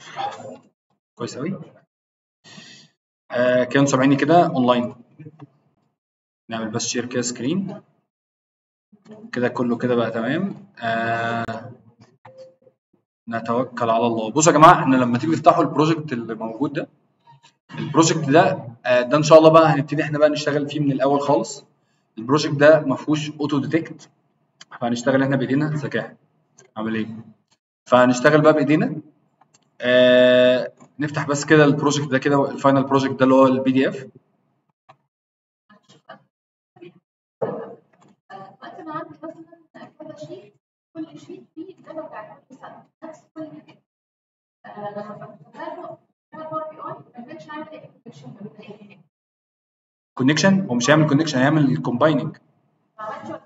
كويس قوي آه كانوا سامعيني كده اونلاين نعمل بس شير كده سكرين كده كله كده بقى تمام آه نتوكل على الله بصوا يا جماعه احنا لما تيجي تفتحوا البروجكت اللي موجود ده البروجكت ده آه ده ان شاء الله بقى هنبتدي احنا بقى نشتغل فيه من الاول خالص البروجكت ده ما فيهوش اوتو ديتكت فهنشتغل احنا بايدينا ذكاء عامل ايه فهنشتغل بقى بايدينا آه نفتح بس كده البروجكت ده كده الفاينل بروجكت ده اللي هو البي دي اف وقت ما عندي مثلا كذا شيء كل شيء فيه الداتا بتاع كل سنه نفس كل آه، لما بفتحه باور بي اي ما بقتش اعمل اي كونكشن ما بين اي حاجه كونكشن هو مش هيعمل كونكشن هيعمل كومبايننج ما عملتش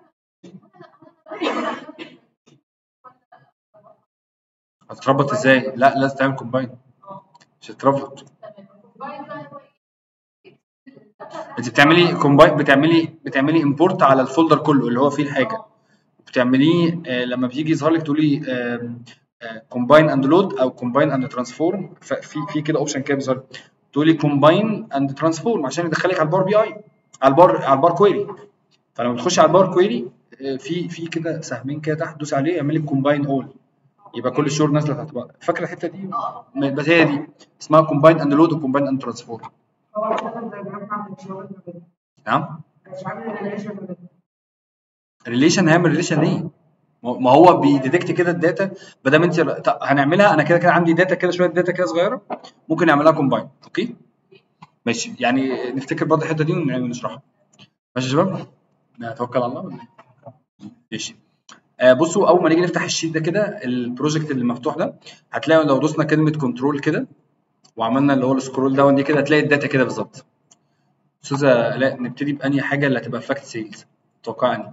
هتتربط ازاي لا لازم تعمل كومباين مش هتتربط انت بتعملي كومباين بتعملي بتعملي امبورت على الفولدر كله اللي هو فيه الحاجه بتعمليه آه لما بيجي يظهر لك تقولي كومباين اند لود او كومباين اند ترانسفورم في في كده اوبشن كده بيظهر تقولي كومباين اند ترانسفورم عشان يدخلك على البار بي اي على البار على البار كويري فلما بتخش على البار كويري آه، في في كده سهمين كده تحت دوس عليه يعمل لك كومباين اول يبقى كل الشهور نازله تحت بعض فاكره الحته دي بس هي دي اسمها كومباين اند لود وكومباين اند ترانسفورم هو اساسا زي ما احنا مش عامل كده نعم مش عامل ريليشن كده ريليشن هيعمل ريليشن ليه؟ ما هو بيديتكت كده الداتا ما دام انت طب هنعملها انا كده كده عندي داتا كده شويه داتا كده صغيره ممكن نعملها كومباين اوكي؟ ماشي يعني نفتكر برضه الحته دي ونشرحها ماشي يا شباب؟ نتوكل على الله ولا إيه؟ ماشي آه بصوا اول ما نيجي نفتح الشيت ده كده البروجكت اللي مفتوح ده هتلاقي لو دوسنا كلمه كنترول كده وعملنا اللي هو السكرول داون دي كده هتلاقي الداتا كده بالظبط استاذه لا نبتدي بانهي حاجه اللي هتبقى فاكت سيلز توقعني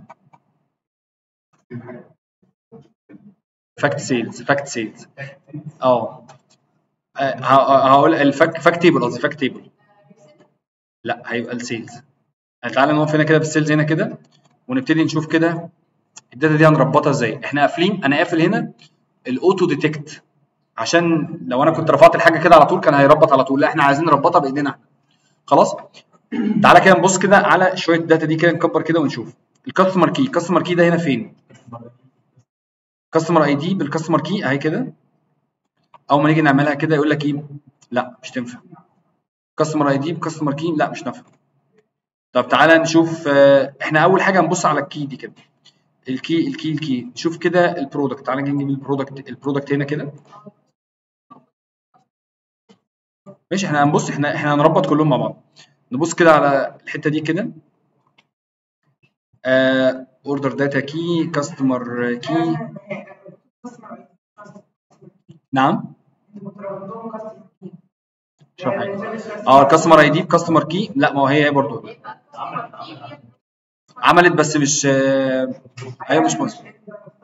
فاكت سيلز فاكت سيلز اه آه، ه- هقول الفاك فاكت تيبل قصدي فاكت تيبل لا هيبقى السيلز تعالى نقف هنا كده بالسيلز هنا كده ونبتدي نشوف كده الداتا دي هنربطها ازاي احنا قافلين انا قافل هنا الاوتو ديتكت عشان لو انا كنت رفعت الحاجه كده على طول كان هيربط على طول لا احنا عايزين نربطها بايدينا احنا خلاص تعالى كده نبص كده على شويه داتا دي كده نكبر كده ونشوف الكاستمر كي الكاستمر كي ده هنا فين كاستمر اي دي بالكاستمر كي اهي كده اول ما نيجي نعملها كده يقول لك ايه لا مش تنفع كاستمر اي دي بكاستمر كي لا مش نافع طب تعالى نشوف آه، احنا اول حاجه نبص على الكي دي كده الكي الكي الكي نشوف كده البرودكت تعالى نجيب البرودكت البرودكت هنا كده ماشي احنا هنبص احنا احنا هنربط كلهم مع بعض نبص كده على الحته دي كده اوردر داتا كي كاستمر كي نعم مش فاهم حاجه اه الكاستمر اي دي بكاستمر كي لا ما هو هي هي برضه عملت بس مش آه، هي مش مظبوطه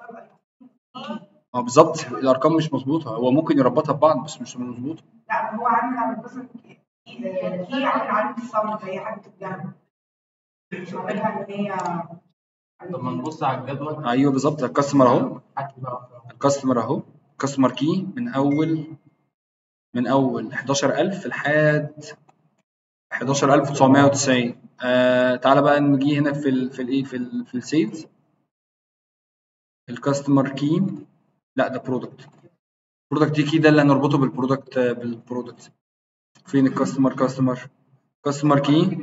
اه بالظبط الارقام مش مظبوطه هو ممكن يربطها ببعض بس مش مظبوطه لا هو عامل على مثلا في عامل على الصمت هي حاجه الجنب مش عاملها ان هي طب ما نبص على الجدول ايوه بالظبط الكاستمر اهو حكي بقى الكاستمر اهو كاستمر كي من اول من اول 11000 لحد 11990 آه تعالى بقى نجي هنا في ال في الايه في ال في السيلز الكاستمر كي لا ده برودكت برودكت كي ده اللي هنربطه بالبرودكت بالبرودكت فين الكاستمر كاستمر كاستمر كي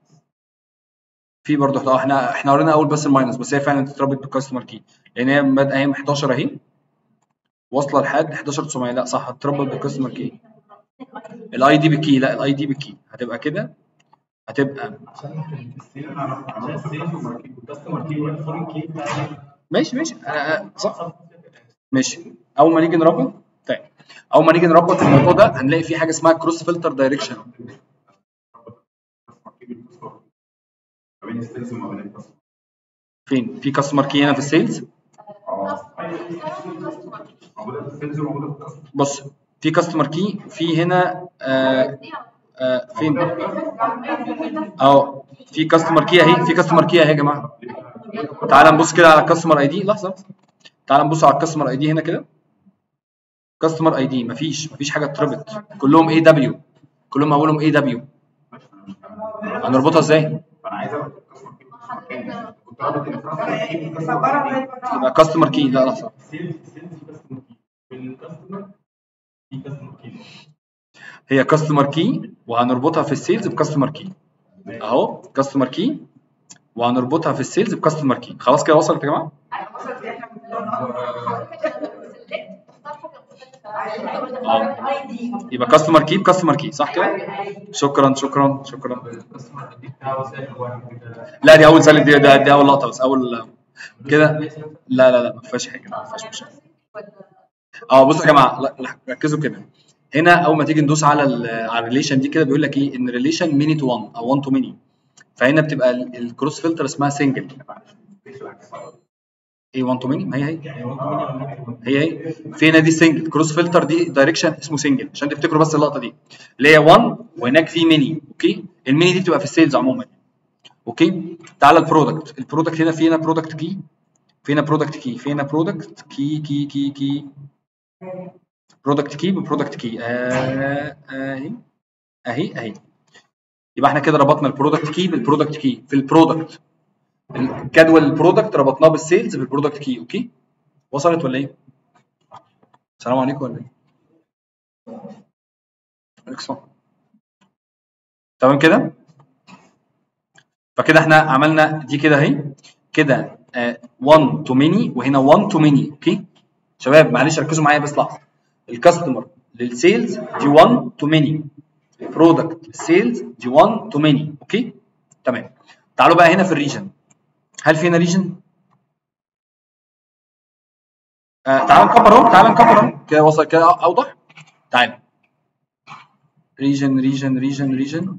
في برضه اه احنا احنا قرينا اول بس الماينس بس هي فعلا تتربط بالكاستمر كي لان هي بادئه هي من 11 اهي واصله لحد 11900 لا صح هتتربط بالكاستمر كي الاي دي بالكي لا الاي دي بالكي هتبقى كده هتبقى عشان في السيل عشان السيل والكاستمر كي والفورين كي ماشي ماشي أنا أنا- صح ماشي اول ما نيجي نربط طيب اول ما نيجي نربط الموضوع ده هنلاقي في حاجه اسمها كروس فلتر دايركشن ما بين السيلز وما بين الكاستمر فين في كاستمر كي هنا في السيلز اه موجوده في السيلز وموجوده في الكاستمر بص في كاستمر كي في هنا آه آه فين اه في كاستمر كي اهي في كاستمر كي اهي يا جماعه تعال نبص كده على الكاستمر اي دي لحظه تعال نبص على الكاستمر اي دي هنا كده كاستمر اي دي مفيش مفيش حاجه اتربط كلهم اي دبليو كلهم اولهم اي دبليو ماشي انا مش فاهم هنربطها ازاي فانا عايز ابقى كاستمر كير كنت رابط الكاستمر كير مصبرة زي يبقى كاستمر كي لا لا صح السيلز السيلز في كاستمر كي في الكاستمر في كاستمر كي هي كاستمر كي وهنربطها في السيلز بكاستمر كي اهو كاستمر كي وهنربطها في السيلز بكاستمر كي خلاص كده وصلت يا جماعه وصلت إن إحنا بنقول اي دي يبقى كاستمر كي بكاستمر كي صح كده شكرا شكرا شكرا الكاستمر اي دي بتاعه سالب واحد كده لا دي اول سالب دي, دي, دي اول لقطه بس اول كده لا لا لا ما فيهاش حاجه ما فيهاش مشكله اه بصوا يا جماعه لا لا، ركزوا كده هنا اول ما تيجي ندوس على ال على الريليشن دي كده بيقول لك ايه ان ريليشن ميني تو 1 او 1 تو ميني فهنا بتبقى ال- الكروس فلتر اسمها سنجل ايه 1 تو ميني ما هي هي يعني هو كمان ولا نيجاتيف؟ هي هي في هنا دي سنجل كروس فلتر دي دايركشن اسمه سنجل عشان تفتكروا بس اللقطه دي اللي هي 1 وهناك في ميني اوكي الميني دي بتبقى في السيلز عموما اوكي تعالى البرودكت البرودكت هنا في هنا برودكت كي في هنا برودكت كي في هنا برودكت كي كي كي كي برودكت كي ببرودكت كي آه، اهي اهي اهي يبقى احنا كده ربطنا البرودكت كي بالبرودكت كي في البرودكت الجدول البرودكت ربطناه بالسيلز بالبرودكت كي اوكي وصلت ولا ايه؟ السلام عليكم ولا ايه؟ عليكم السلام. تمام كده؟ فكده احنا عملنا دي كده اهي كده 1 تو ميني وهنا 1 تو ميني اوكي؟ شباب معلش ركزوا معايا بس لحظه الكاستمر للسيلز دي 1 تو ميني البرودكت للسيلز دي 1 تو ميني اوكي؟ تمام تعالوا بقى هنا في الريجن هل في هنا ريجن؟ آه تعال نكبر اهو تعال نكبر اهو كده وصل كده اوضح تعال ريجن ريجن ريجن ريجن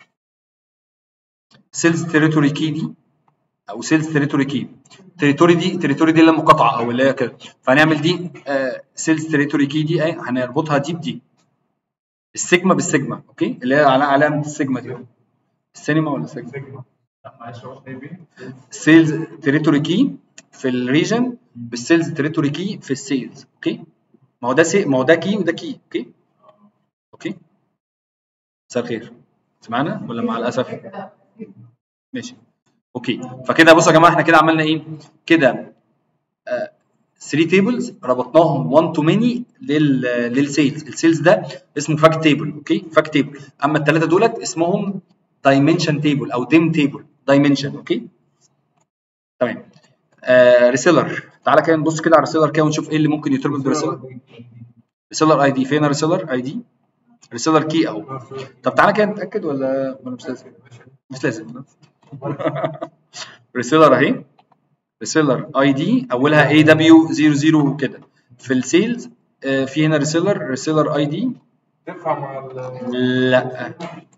سيلز تريتوري كي دي او سيلز تريتوري كي تريتوري دي تريتوري دي اللي هي مقاطعه او اللي هي كده فهنعمل دي سيلز تريتوري كي دي اهي هنربطها دي بدي السيجما بالسيجما اوكي اللي هي على علامه السيجما دي السينما ولا سيجما سيجما لا معلش هو شايفين سيلز تريتوري كي في الريجن بالسيلز تريتوري كي في السيلز اوكي ما هو ده سي ما هو ده كي وده كي اوكي اوكي مساء الخير سمعنا ولا مع الاسف ماشي اوكي فكده بصوا يا جماعه احنا كده عملنا ايه كده 3 تيبلز ربطناهم 1 تو ماني لل للسيلز السيلز ده اسمه فاكت تيبل اوكي فاكت تيبل اما الثلاثه دولت اسمهم دايمنشن تيبل او ديم تيبل دايمنشن اوكي تمام آه ريسيلر تعالى كده نبص كده على الريسيلر كده ونشوف ايه اللي ممكن يتربط بريسيلر ريسيلر اي دي فين الريسيلر اي دي ريسيلر كي اهو طب تعالى كده نتاكد ولا ولا مش لازم مش لازم ريسيلر اهي ريسيلر اي دي اولها اي دبليو 00 وكده في السيلز آه في هنا ريسيلر ريسيلر اي دي تنفع مع ال لا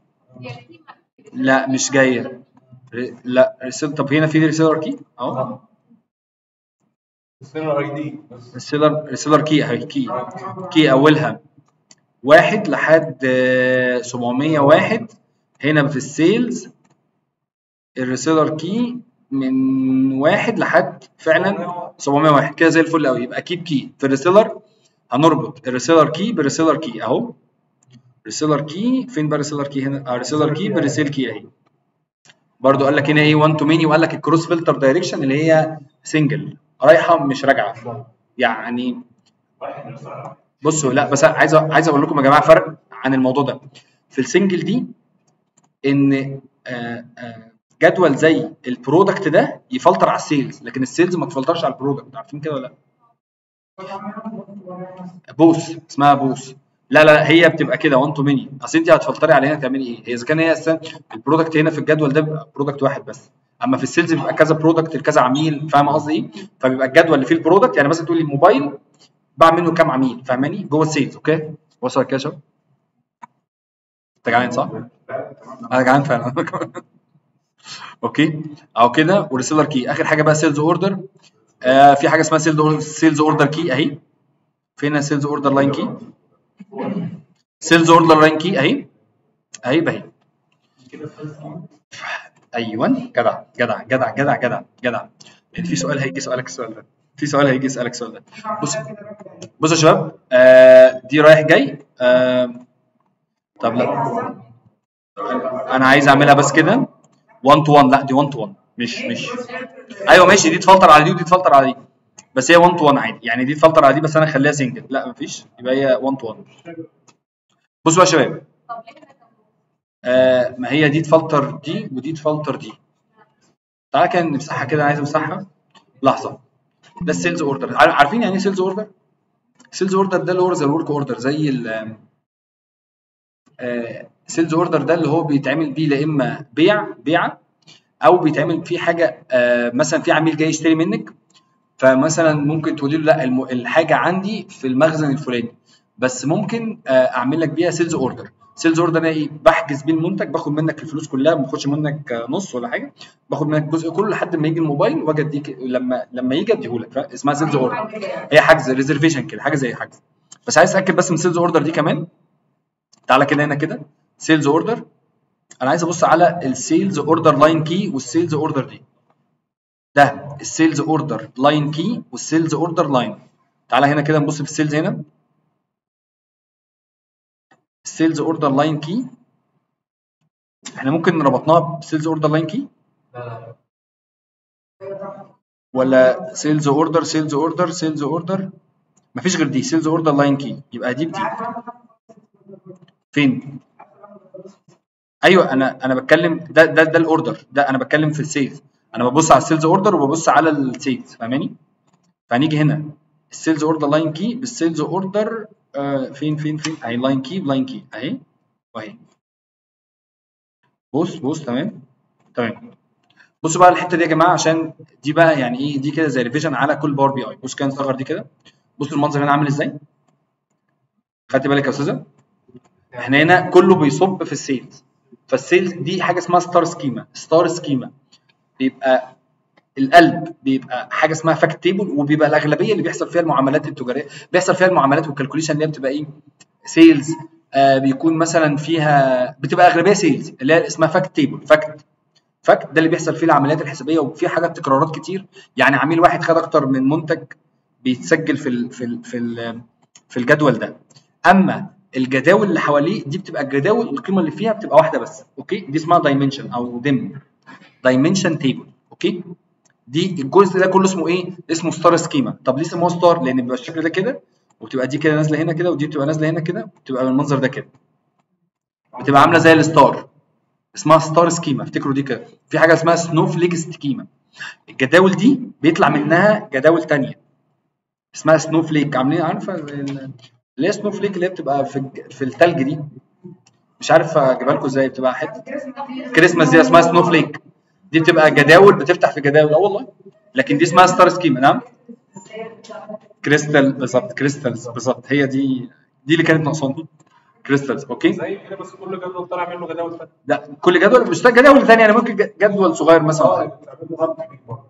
لا مش جايه ري- لا ريسيلر طب هنا في ريسيلر كي اهو السيلر اي دي بس ريسيلر ريسيلر كي اهي كي كي اولها واحد لحد آه، 701 هنا في السيلز الريسيلر كي من واحد لحد فعلا 701 كده زي الفل قوي يبقى كيب كي في الريسيلر هنربط الريسيلر كي بالريسيلر كي اهو ريسيلر كي فين بقى الريسيلر كي هنا اه ريسيلر كي بالريسيل كي اهي برضو قال لك هنا ايه 1 تو ميني وقال لك الكروس فلتر دايركشن اللي هي سنجل رايحه مش راجعه يعني بصوا لا بس عايز عايز اقول لكم يا جماعه فرق عن الموضوع ده في السنجل دي ان آه، آه، جدول زي البرودكت ده يفلتر على السيلز لكن السيلز ما تفلترش على البرودكت عارفين كده ولا لا بوس اسمها بوس لا لا هي بتبقى كده 1 تو ميني اصل انت هتفلتري على هنا تعملي ايه هي اذا كان هي اساسا البرودكت هنا في الجدول ده بيبقى برودكت واحد بس اما في السيلز بيبقى كذا برودكت لكذا عميل فاهم قصدي ايه فبيبقى الجدول اللي فيه البرودكت يعني مثلا تقولي الموبايل باع منه كام عميل فاهماني جوه السيلز اوكي وصل كده يا شباب انت جعان صح؟ انا جعان فعلا اوكي اهو كده وريسيلر كي اخر حاجه بقى سيلز اوردر آه في حاجه اسمها سيلز سيلز اوردر كي اهي فين سيلز اوردر لاين كي سيلز اوردر لاين كي اهي اهي بهي ايوه جدع جدع جدع جدع جدع جدع يعني في سؤال هيجي سؤالك السؤال ده في سؤال هيجي يسالك السؤال ده بص كده رايح جاي. بصوا يا شباب آه دي رايح جاي آه طب لا انا عايز اعملها بس كده 1 تو 1 لا دي 1 تو 1 مش مش ايوه ماشي دي تفلتر على دي ودي تفلتر على دي بس هي 1 تو 1 عادي يعني دي تفلتر على دي بس انا اخليها سنجل لا مفيش يبقى هي 1 تو 1 بصوا بقى يا شباب طب ليه كده آه ما هي دي تفلتر دي ودي تفلتر دي تعالى كده نمسحها كده انا عايز امسحها لحظه ده السيلز اوردر عارفين يعني ايه سيلز اوردر؟ سيلز اوردر ده اللي هو زي الورك اوردر زي ال سيلز اوردر ده اللي هو بيتعمل بيه لا اما بيع بيعه او بيتعمل فيه حاجه آه، مثلا في عميل جاي يشتري منك فمثلا ممكن تقولي له لا الم- الحاجه عندي في المخزن الفلاني بس ممكن آه، اعمل لك بيها سيلز اوردر سيلز اوردر انا ايه بحجز بيه المنتج باخد منك الفلوس كلها ما باخدش منك آه، نص ولا حاجه باخد منك الجزء كله لحد ما يجي الموبايل واجي اديك لما لما يجي اديهولك فاهم؟ اسمها سيلز اوردر هي حجز ريزرفيشن كده حاجه زي حجز بس عايز اتاكد بس من سيلز اوردر دي كمان تعالى كده هنا كده سيلز اوردر انا عايز ابص على السيلز اوردر لاين كي والسيلز اوردر دي ده السيلز اوردر لاين كي والسيلز اوردر لاين تعالى هنا كده نبص في السيلز هنا السيلز اوردر لاين كي احنا ممكن ربطناها بسيلز اوردر لاين كي لا ولا سيلز اوردر سيلز اوردر سيلز اوردر مفيش غير دي سيلز اوردر لاين كي يبقى دي بدي فين ايوه انا انا بتكلم ده ده ده الاوردر ده انا بتكلم في السيلز انا ببص على السيلز اوردر وببص على السيلز فاهماني فهنيجي هنا السيلز اوردر لاين كي بالسيلز اوردر آه فين فين فين اهي لاين كي بلاين كي اهي واهي بص بص تمام تمام بصوا بقى الحته دي يا جماعه عشان دي بقى يعني ايه دي كده زي ريفيجن على كل باور بي اي بص كده نصغر دي كده بصوا المنظر هنا عامل ازاي خدت بالك يا استاذه احنا هنا كله بيصب في السيلز فالسيلز دي حاجه اسمها ستار سكيما ستار سكيما بيبقى القلب بيبقى حاجه اسمها فاكت تيبل وبيبقى الاغلبيه اللي بيحصل فيها المعاملات التجاريه بيحصل فيها المعاملات والكالكوليشن اللي هي بتبقى ايه سيلز آه بيكون مثلا فيها بتبقى اغلبيه سيلز اللي هي اسمها فاكت تيبل فاكت فاكت ده اللي بيحصل فيه العمليات الحسابيه وفي حاجات تكرارات كتير يعني عميل واحد خد اكتر من منتج بيتسجل في ال في ال في ال في الجدول ده اما الجداول اللي حواليه دي بتبقى الجداول القيمه اللي فيها بتبقى واحده بس اوكي دي اسمها دايمنشن او ديم دايمنشن تيبل اوكي دي الجزء ده كله اسمه ايه اسمه ستار سكيما طب ليه سموه ستار لان بيبقى الشكل ده كده وبتبقى دي كده نازله هنا كده ودي بتبقى نازله هنا كده بتبقى بالمنظر ده كده بتبقى عامله زي الستار اسمها ستار سكيما افتكروا دي كده في حاجه اسمها سنو فليك سكيما الجداول دي بيطلع منها جداول تانية اسمها سنو فليك عاملين عارفه زي ال- اللي هي سنو فليك اللي هي بتبقى في الج- في التلج دي مش عارف اجيبها لكم ازاي بتبقى حته كريسماس دي اسمها سنو فليك دي بتبقى جداول بتفتح في جداول اه والله لكن دي اسمها ستار سكيما نعم كريستال بالظبط كريستالز بالظبط هي دي دي اللي كانت ناقصاني كريستالز اوكي زي كده بس كل جدول طالع منه جدول ثانيه ده كل جدول مش ده جدول ثاني يعني ممكن ج- جدول صغير مثلا ولا حاجة. تعمل له ربط كبير برضه.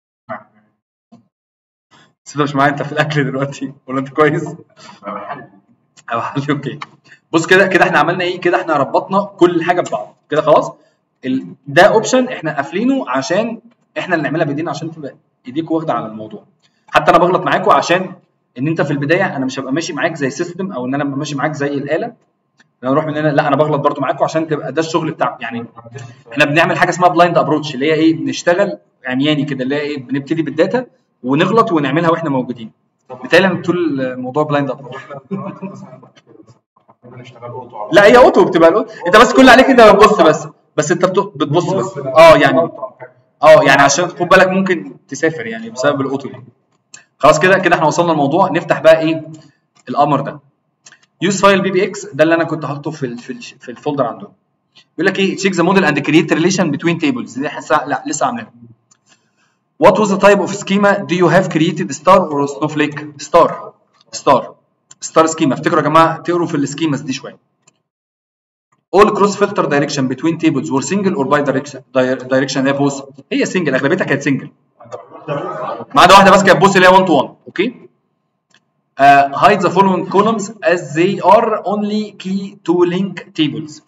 بس انت مش معايا انت في الاكل دلوقتي ولا انت كويس؟ او حل اوكي بص كده كده احنا عملنا ايه كده احنا ربطنا كل حاجه ببعض كده خلاص ال... ده اوبشن احنا قافلينه عشان احنا اللي نعملها بايدينا عشان تبقى ايديك واخده على الموضوع حتى انا بغلط معاكم عشان ان انت في البدايه انا مش هبقى ماشي معاك زي سيستم او ان انا ابقى ماشي معاك زي الاله انا اروح من هنا لا انا بغلط برضو معاكم عشان تبقى ده الشغل بتاع يعني احنا بنعمل حاجه اسمها بلايند ابروتش اللي هي ايه بنشتغل عمياني كده اللي هي ايه بنبتدي بالداتا ونغلط ونعملها واحنا موجودين بالتالي انا طول الموضوع بلايند ابروتش احنا دلوقتي مثلا كنا نشتغل اوتو على لا هي اوتو بتبقى الاوتو انت بس كل اللي عليك انت بتبص بس بس انت بت- بتبص بس اه يعني اه يعني عشان خد بالك ممكن تسافر يعني بسبب الاوتو دي خلاص كده كده احنا وصلنا الموضوع نفتح بقى ايه الامر ده يوز فايل بي بي اكس ده اللي انا كنت حاطه في ال في ال في الفولدر عندهم بيقول لك ايه تشيك ذا موديل اند كرييت ريليشن بتوين تيبلز دي حاسه لا لسه عاملينها What was the type of schema do you have created star or snowflake star star star schema افتكروا يا جماعه تقروا في السكيماز دي شويه all cross filter direction between tables were single or by direction dire- direction هي بوز هي single اغلبيتها كانت single ما عدا واحده بس كانت بوز اللي هي 1 to 1 اوكي uh, hide the following columns as they are only key to link tables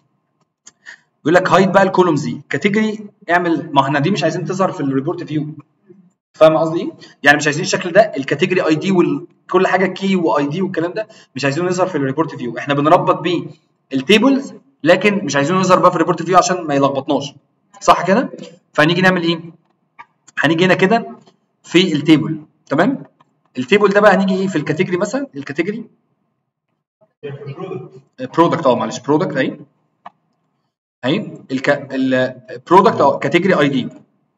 بيقول لك هايد بقى الكولومز دي كاتيجوري اعمل ما احنا دي مش عايزين تظهر في الريبورت فيو فاهم قصدي ايه؟ يعني مش عايزين الشكل ده الكاتيجوري اي دي وكل حاجه كي واي دي والكلام ده مش عايزينه يظهر في الريبورت فيو احنا بنربط بيه التيبلز لكن مش عايزينه يظهر بقى في الريبورت فيو عشان ما يلخبطناش صح كده؟ فهنيجي نعمل ايه؟ هنيجي هنا كده في التيبل تمام؟ التيبل ده بقى هنيجي ايه في الكاتيجوري مثلا الكاتيجوري برودكت اه معلش برودكت اهي اهي الك البرودكت اه كاتيجوري اي دي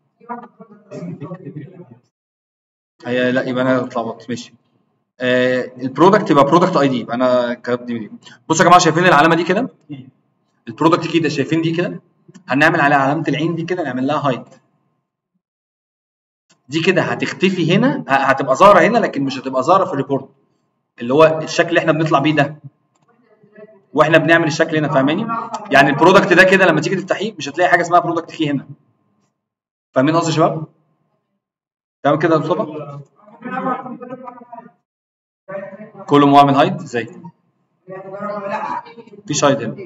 هي لا يبقى انا اتلخبطت ماشي آه البرودكت يبقى برودكت اي دي يبقى انا كتبت دي دي بصوا يا جماعه شايفين العلامه دي كده البرودكت كي ده شايفين دي كده هنعمل على علامه العين دي كده نعمل لها هايد دي كده هتختفي هنا ه- هتبقى ظاهره هنا لكن مش هتبقى ظاهره في الريبورت اللي هو الشكل اللي احنا بنطلع بيه ده واحنا بنعمل الشكل هنا فاهماني يعني البرودكت ده كده لما تيجي تفتحيه مش هتلاقي حاجه اسمها برودكت كي هنا فاهمين قصدي يا شباب تمام كده يا مصطفى كله معمل هايد ازاي مفيش هايد هنا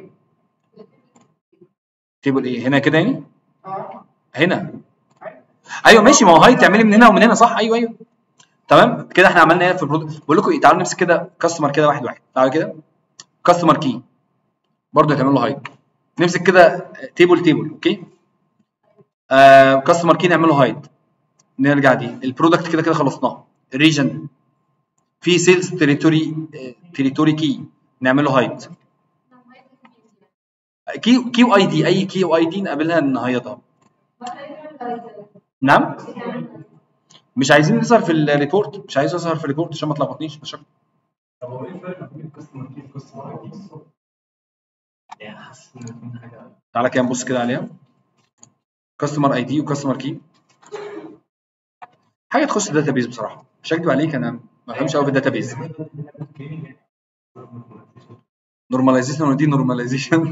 تيبل ايه هنا كده يعني هنا ايوه ماشي ما هو هايد تعملي من هنا ومن هنا صح ايوه ايوه تمام كده احنا عملنا هنا في البرودكت بقول لكم ايه تعالوا نمسك كده كاستمر كده واحد واحد تعالوا كده كاستمر كي برضه هتعمل له هايد نمسك كده تيبل تيبل اوكي آه كاستمر كي نعمل له هايد نرجع دي البرودكت كده كده خلصناه الريجن في سيلز تريتوري تريتوري كي نعمل له هايد كي كيو اي دي اي كيو اي دي نقابلها نهيضها نعم مش عايزين نظهر في الريبورت مش عايز اظهر في الريبورت عشان ما تلخبطنيش مش أكتر. طب هو ايه الفرق بين الكاستمر كي والكاستمر اي دي؟ يعني حاسس ان في حاجه تعالى كده نبص كده عليها كاستمر اي دي وكاستمر كي حاجه تخص الداتابيز بصراحه مش هكدب عليك انا ما بفهمش قوي في الداتابيز نورماليزيشن ودي نورماليزيشن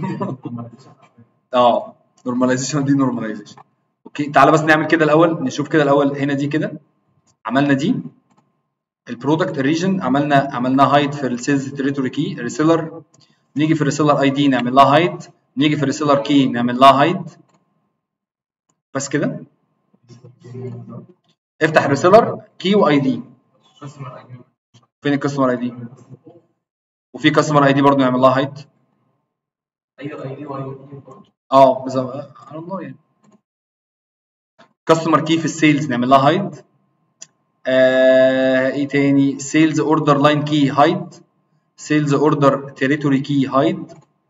اه نورماليزيشن ودي نورماليزيشن اوكي تعالى بس نعمل كده الاول نشوف كده الاول هنا دي كده عملنا دي البرودكت الريجن عملنا عملنا هايد في السيلز تريتوري كي الريسيلر نيجي في الريسيلر اي دي نعمل لها هايد نيجي في الريسيلر كي نعمل لها هايد بس كده افتح الريسيلر كي واي دي كاستمر اي دي فين الكاستمر اي دي وفي كاستمر اي دي برضه نعمل لها هايد ايوه اي دي واي دي اه بالظبط على الله يعني كاستمر كي في السيلز نعمل لها هايد آه ايه تاني سيلز اوردر لاين كي هايد سيلز اوردر تريتوري كي هايد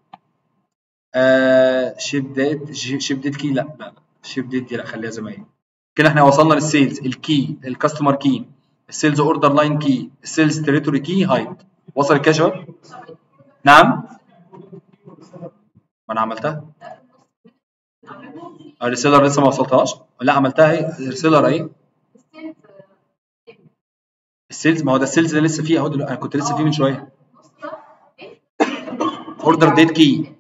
آه شيب ديت شيب ديت كي لا لا لا شيب ديت دي لا خليها زي ما هي كده احنا وصلنا للسيلز الكي الكاستمر كي السيلز اوردر لاين كي السيلز تريتوري كي هايد وصل كده يا شباب نعم ما انا عملتها الريسيلر لسه ما وصلتهاش لا عملتها اهي الريسيلر اهي السيلز ما هو ده السيلز ده لسه فيه اهو دلوقتي انا كنت لسه فيه من شويه اوردر ديت كي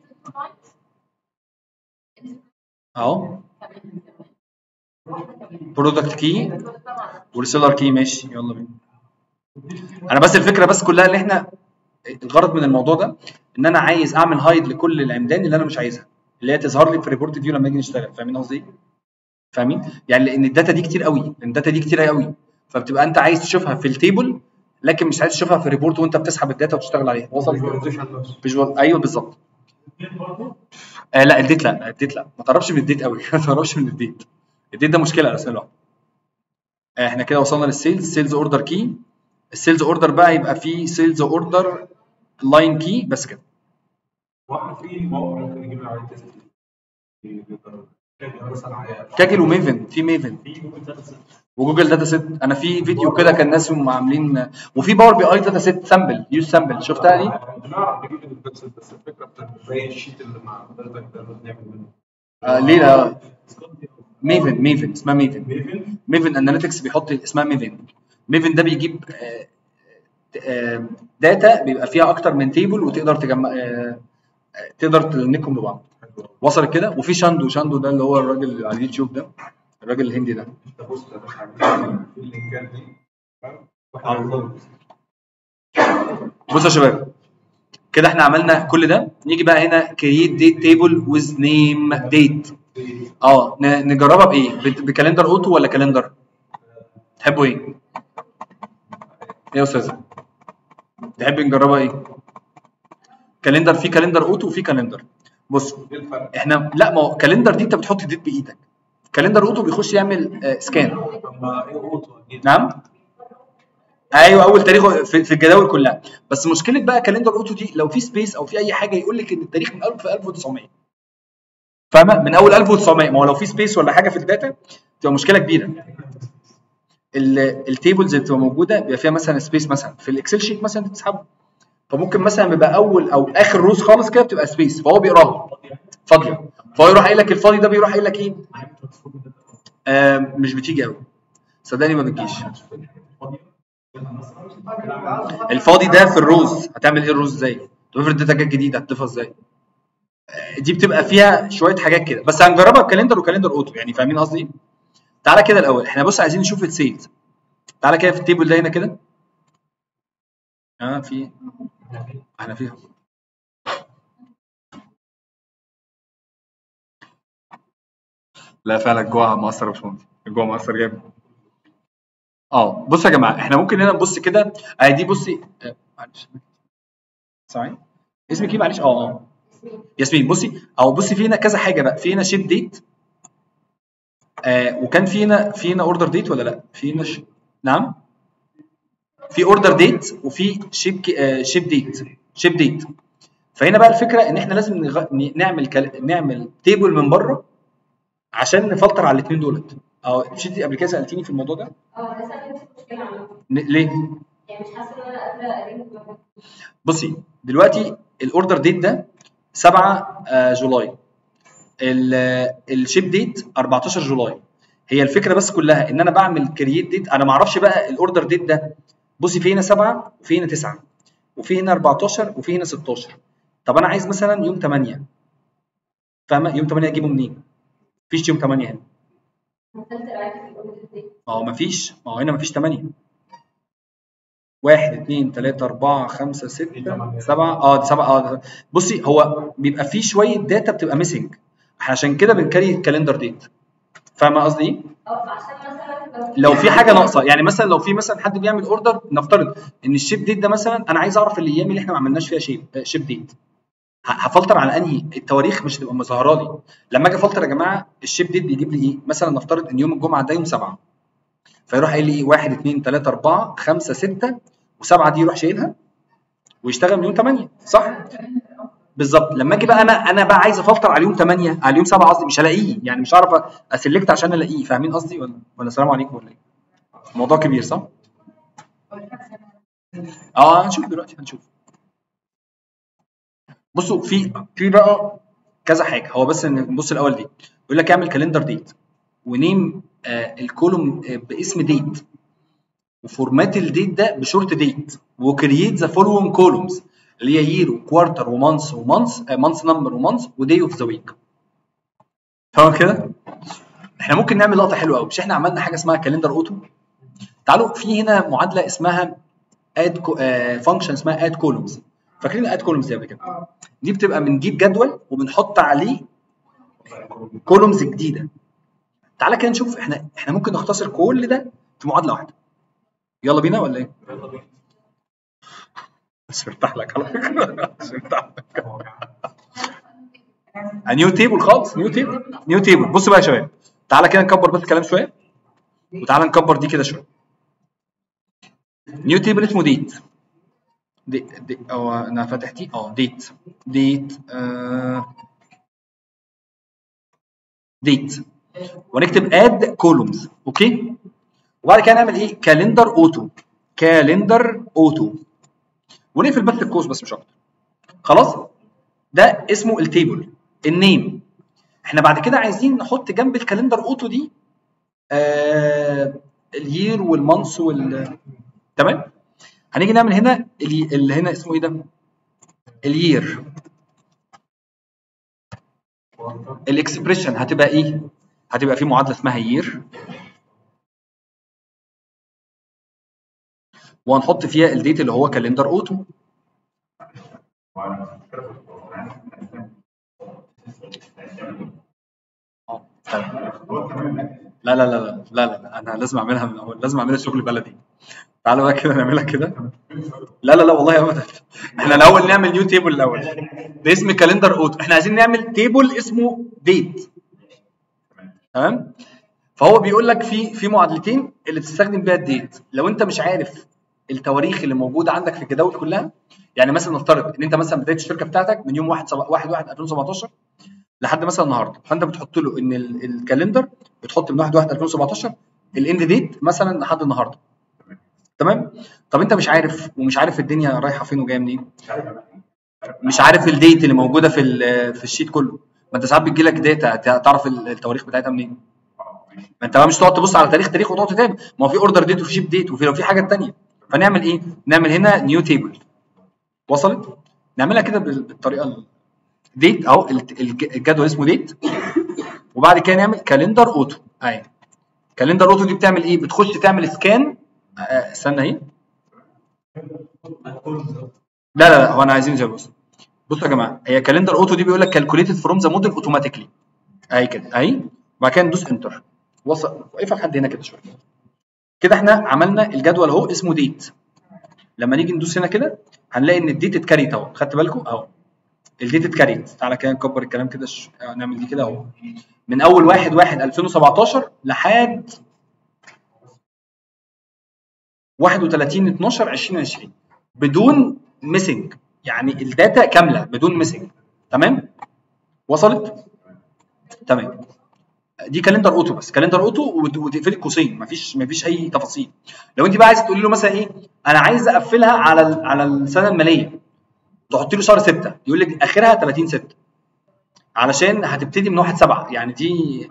اهو برودكت كي وريسيلر كي ماشي يلا بينا انا بس الفكره بس كلها اللي احنا الغرض من الموضوع ده ان انا عايز اعمل هايد لكل العمدان اللي انا مش عايزها اللي هي تظهر لي في ريبورت فيو لما نيجي نشتغل فاهمين قصدي ايه؟ فاهمين؟ يعني لان الداتا دي كتير قوي لان الداتا دي كتير قوي فبتبقى انت عايز تشوفها في التيبل لكن مش عايز تشوفها في الريبورت وانت بتسحب الداتا وتشتغل عليها وصل فيجوال ايوه بالظبط آه لا الديت لا لا، الديت لا ما تقربش من الديت قوي ما تقربش من الديت الديت ده مشكله اساسا لوحده آه احنا كده وصلنا للسيلز سيلز اوردر كي السيلز اوردر بقى يبقى فيه سيلز اوردر لاين كي بس كده واحنا في موقع ممكن نجيب له عليه تيست مثلا على كاجل وميفن في ميفن في جوجل داتا سيت وجوجل داتا سيت انا في فيديو كده كان ناس هم عاملين وفي باور بي اي داتا سيت سامبل يوز سامبل شفتها دي بنعرف نجيب البيكسل بس الفكره بتاعت زي الشيت اللي مع حضرتك ده بنعمل منه آه ليه لا ميفن ميفن اسمها ميفن ميفن ميفن اناليتكس بيحط اسمها ميفن ميفن ده بيجيب آه، آه، داتا بيبقى فيها اكتر من تيبل وتقدر تجمع آه، آه، تقدر تلنكهم ببعض وصلت كده وفي شاندو شاندو ده اللي هو الراجل اللي على اليوتيوب ده الراجل الهندي ده انت بص يا باشا عامل اللينكات دي فاهم؟ واحنا هنظبط. بصوا يا شباب كده احنا عملنا كل ده نيجي بقى هنا كرييت ديت تيبل ويز نيم ديت اه ن- نجربها بايه بت- بكالندر اوتو ولا كالندر تحبوا ايه؟ ايه يا استاذ؟ تحب نجربها ايه؟ كالندر في كالندر اوتو وفي كالندر بص ايه الفرق؟ احنا لا ما هو كالندر دي انت بتحط ديت بايدك كالندر اوتو بيخش يعمل آه، سكان اما ايه اوتو اكيد نعم ايوه اول تاريخ في, في الجداول كلها بس مشكله بقى كالندر اوتو دي لو في سبيس او في اي حاجه يقول لك ان التاريخ من 1000 ل 1900 فاهمه من اول 1900 ما هو لو في سبيس ولا حاجه في الداتا تبقى مشكله كبيره ال- التيبلز اللي بتبقى موجوده بيبقى فيها مثلا سبيس مثلا في الاكسل شيت مثلا انت تسحبه فممكن مثلا بيبقى اول او اخر روز خالص كده بتبقى سبيس فهو بيقراها فاضيه فهو يروح قايل لك الفاضي ده بيروح قايل لك ايه آه مش بتيجي قوي صدقني ما بتجيش الفاضي ده في الروز هتعمل ايه الروز ازاي؟ طب افرض اديتك حاجات جديده هتضيفها ازاي؟ آه، دي بتبقى فيها شويه حاجات كده بس هنجربها بكالندر وكالندر اوتو يعني فاهمين قصدي ايه؟ تعالى كده الاول احنا بص عايزين نشوف السيلز تعالى كده في التيبل ده هنا كده اه في احنا فيها لا فعلا الجوع مؤثر يا باشمهندس الجوع مؤثر جامد اه بصوا يا جماعه احنا ممكن هنا نبص كده اهي دي بصي آه، معلش ثواني اسمك ايه معلش اه اه ياسمين بصي او بصي في هنا كذا حاجه بقى في هنا شيب ديت آه وكان في هنا في هنا اوردر ديت ولا لا في هنا ش... نعم في اوردر ديت وفي شيب ك... آه شيب ديت شيب ديت فهنا بقى الفكره ان احنا لازم نغ... ن- نعمل كل... نعمل تيبل من بره عشان نفلتر على الاثنين دولت اه مش انت قبل كده سالتيني في الموضوع ده اه لسه عندي مشكله عنه ن- ليه يعني مش حاسه ان انا قادره ارينج بصي دلوقتي الاوردر ديت ده 7 آه، جولاي ال- الشيب ديت 14 جولاي هي الفكره بس كلها ان انا بعمل كرييت ديت انا ما اعرفش بقى الاوردر ديت ده بصي في هنا 7 وفي هنا 9 وفي هنا 14 وفي هنا 16 طب انا عايز مثلا يوم 8 فاهمه يوم 8 اجيبه منين مفيش يوم 8 هنا مفلتر عادي في الاوردر دي ما هو مفيش ما هو هنا مفيش 8 واحد اتنين تلاتة أربعة خمسة ستة سبعة اه دي سبعة اه ده- بصي هو بيبقى فيه شوية داتا بتبقى ميسنج احنا عشان كده بنكري الكالندر ديت فاهمة قصدي ايه؟ اه عشان مثلا لو في حاجة ناقصة يعني مثلا لو في مثلا حد بيعمل اوردر نفترض ان الشيب ديت ده مثلا انا عايز اعرف الايام اللي احنا ما عملناش فيها شيب آه، شيب ديت ه- هفلتر على انهي التواريخ مش هتبقى مظهره لي لما اجي افلتر يا جماعه الشيب ديت بيجيب لي ايه مثلا نفترض ان يوم الجمعه ده يوم 7 فيروح قايل لي ايه 1 2 3 4 5 6 و7 دي يروح شايلها ويشتغل من يوم 8 صح بالظبط لما اجي بقى انا انا بقى عايز افلتر على يوم 8 على يوم 7 قصدي مش هلاقيه يعني مش هعرف اسلكت عشان الاقيه فاهمين قصدي ولا ولا السلام عليكم ولا ايه الموضوع كبير صح اه هنشوف دلوقتي هنشوف بصوا في في بقى كذا حاجه هو بس ان نبص الاول دي يقول لك اعمل كالندر ديت ونيم آه الكولوم آه باسم ديت وفورمات الديت ده بشورت ديت وكرييت ذا فولوينج كولومز اللي هي يير وكوارتر ومانث ومانث مانث نمبر ومانث وداي اوف ذا ويك فاهم كده؟ احنا ممكن نعمل لقطه حلوه قوي مش احنا عملنا حاجه اسمها كالندر اوتو تعالوا في هنا معادله اسمها اد فانكشن اسمها اد كولومز فاكرين اد كولومز دي قبل كده اه دي بتبقى بنجيب جدول وبنحط عليه كولومز جديده تعالى كده نشوف احنا احنا ممكن نختصر كل ده في معادله واحده يلا بينا ولا ايه مش مرتاح لك على فكره مش مرتاح لك نيو تيبل خالص نيو تيبل نيو تيبل بصوا بقى يا شباب تعالى كده نكبر بس الكلام شويه وتعالى نكبر دي كده شويه نيو تيبل اسمه ديت دي دي او انا فاتح دي اه ديت ديت آه ديت ونكتب اد كولومز اوكي وبعد كده نعمل ايه كالندر اوتو كالندر اوتو ونقفل بس القوس بس مش اكتر خلاص ده اسمه التيبل النيم احنا بعد كده عايزين نحط جنب الكالندر اوتو دي آه اليير والمانث وال تمام هنيجي نعمل هنا اللي, اللي هنا اسمه ايه ده اليير الاكسبريشن هتبقى ايه هتبقى في معادله اسمها يير وهنحط فيها الديت اللي هو كالندر اوتو اه تمام لا لا لا لا لا لا انا لازم اعملها من الاول لازم اعملها شغل بلدي تعالى بقى كده نعملها كده لا لا لا والله ابدا احنا الاول نعمل نيو تيبل الاول ده اسم كالندر اوتو احنا عايزين نعمل تيبل اسمه ديت تمام فهو بيقول لك في في معادلتين اللي تستخدم بيها الديت لو انت مش عارف التواريخ اللي موجوده عندك في الجداول كلها يعني مثلا نفترض ان انت مثلا بدايه الشركه بتاعتك من يوم 1 1 1 2017 لحد مثلا النهارده فانت بتحط له ان ال- الكالندر بتحط من 1 1 2017 الاند ديت مثلا لحد النهارده تمام طب انت مش عارف ومش عارف الدنيا رايحه فين وجايه منين مش عارف الديت اللي موجوده في ال- في الشيت كله ما انت ساعات بتجي لك داتا تعرف ال- التواريخ بتاعتها منين ما انت بقى مش تقعد تبص على تاريخ تاريخ وتقعد تتابع ما هو في اوردر ديت وفي شيب ديت وفي لو في حاجه ثانيه فنعمل ايه نعمل هنا نيو تيبل وصلت نعملها كده بال- بالطريقه ال- ديت اهو الت- الج- الجدول اسمه ديت وبعد كده نعمل كالندر اوتو اهي كالندر اوتو دي بتعمل ايه بتخش تعمل سكان آه، استنى اهي لا لا لا هو انا عايزين زي بص بصوا يا جماعه هي كالندر اوتو دي بيقول لك كالكوليتد فروم ذا موديل اوتوماتيكلي اهي كده اهي وبعد كده ندوس انتر وصل وقف لحد هنا كده شويه كده احنا عملنا الجدول اهو اسمه ديت لما نيجي ندوس هنا كده هنلاقي ان الديت اتكريت اهو خدت بالكم اهو الديت اتكريت تعالى كده نكبر الكلام كده ش... آه، نعمل دي كده اهو من اول 1 1 2017 لحد 31 12 2020 بدون ميسنج يعني الداتا كامله بدون ميسنج تمام وصلت تمام دي كالندر اوتو بس كالندر اوتو وت- وتقفلي القوسين مفيش مفيش اي تفاصيل لو انت بقى عايزه تقولي له مثلا ايه انا عايز اقفلها على ال- على السنه الماليه تحطي له شهر 6 يقول لك اخرها 30 6 علشان هتبتدي من 1 7 يعني دي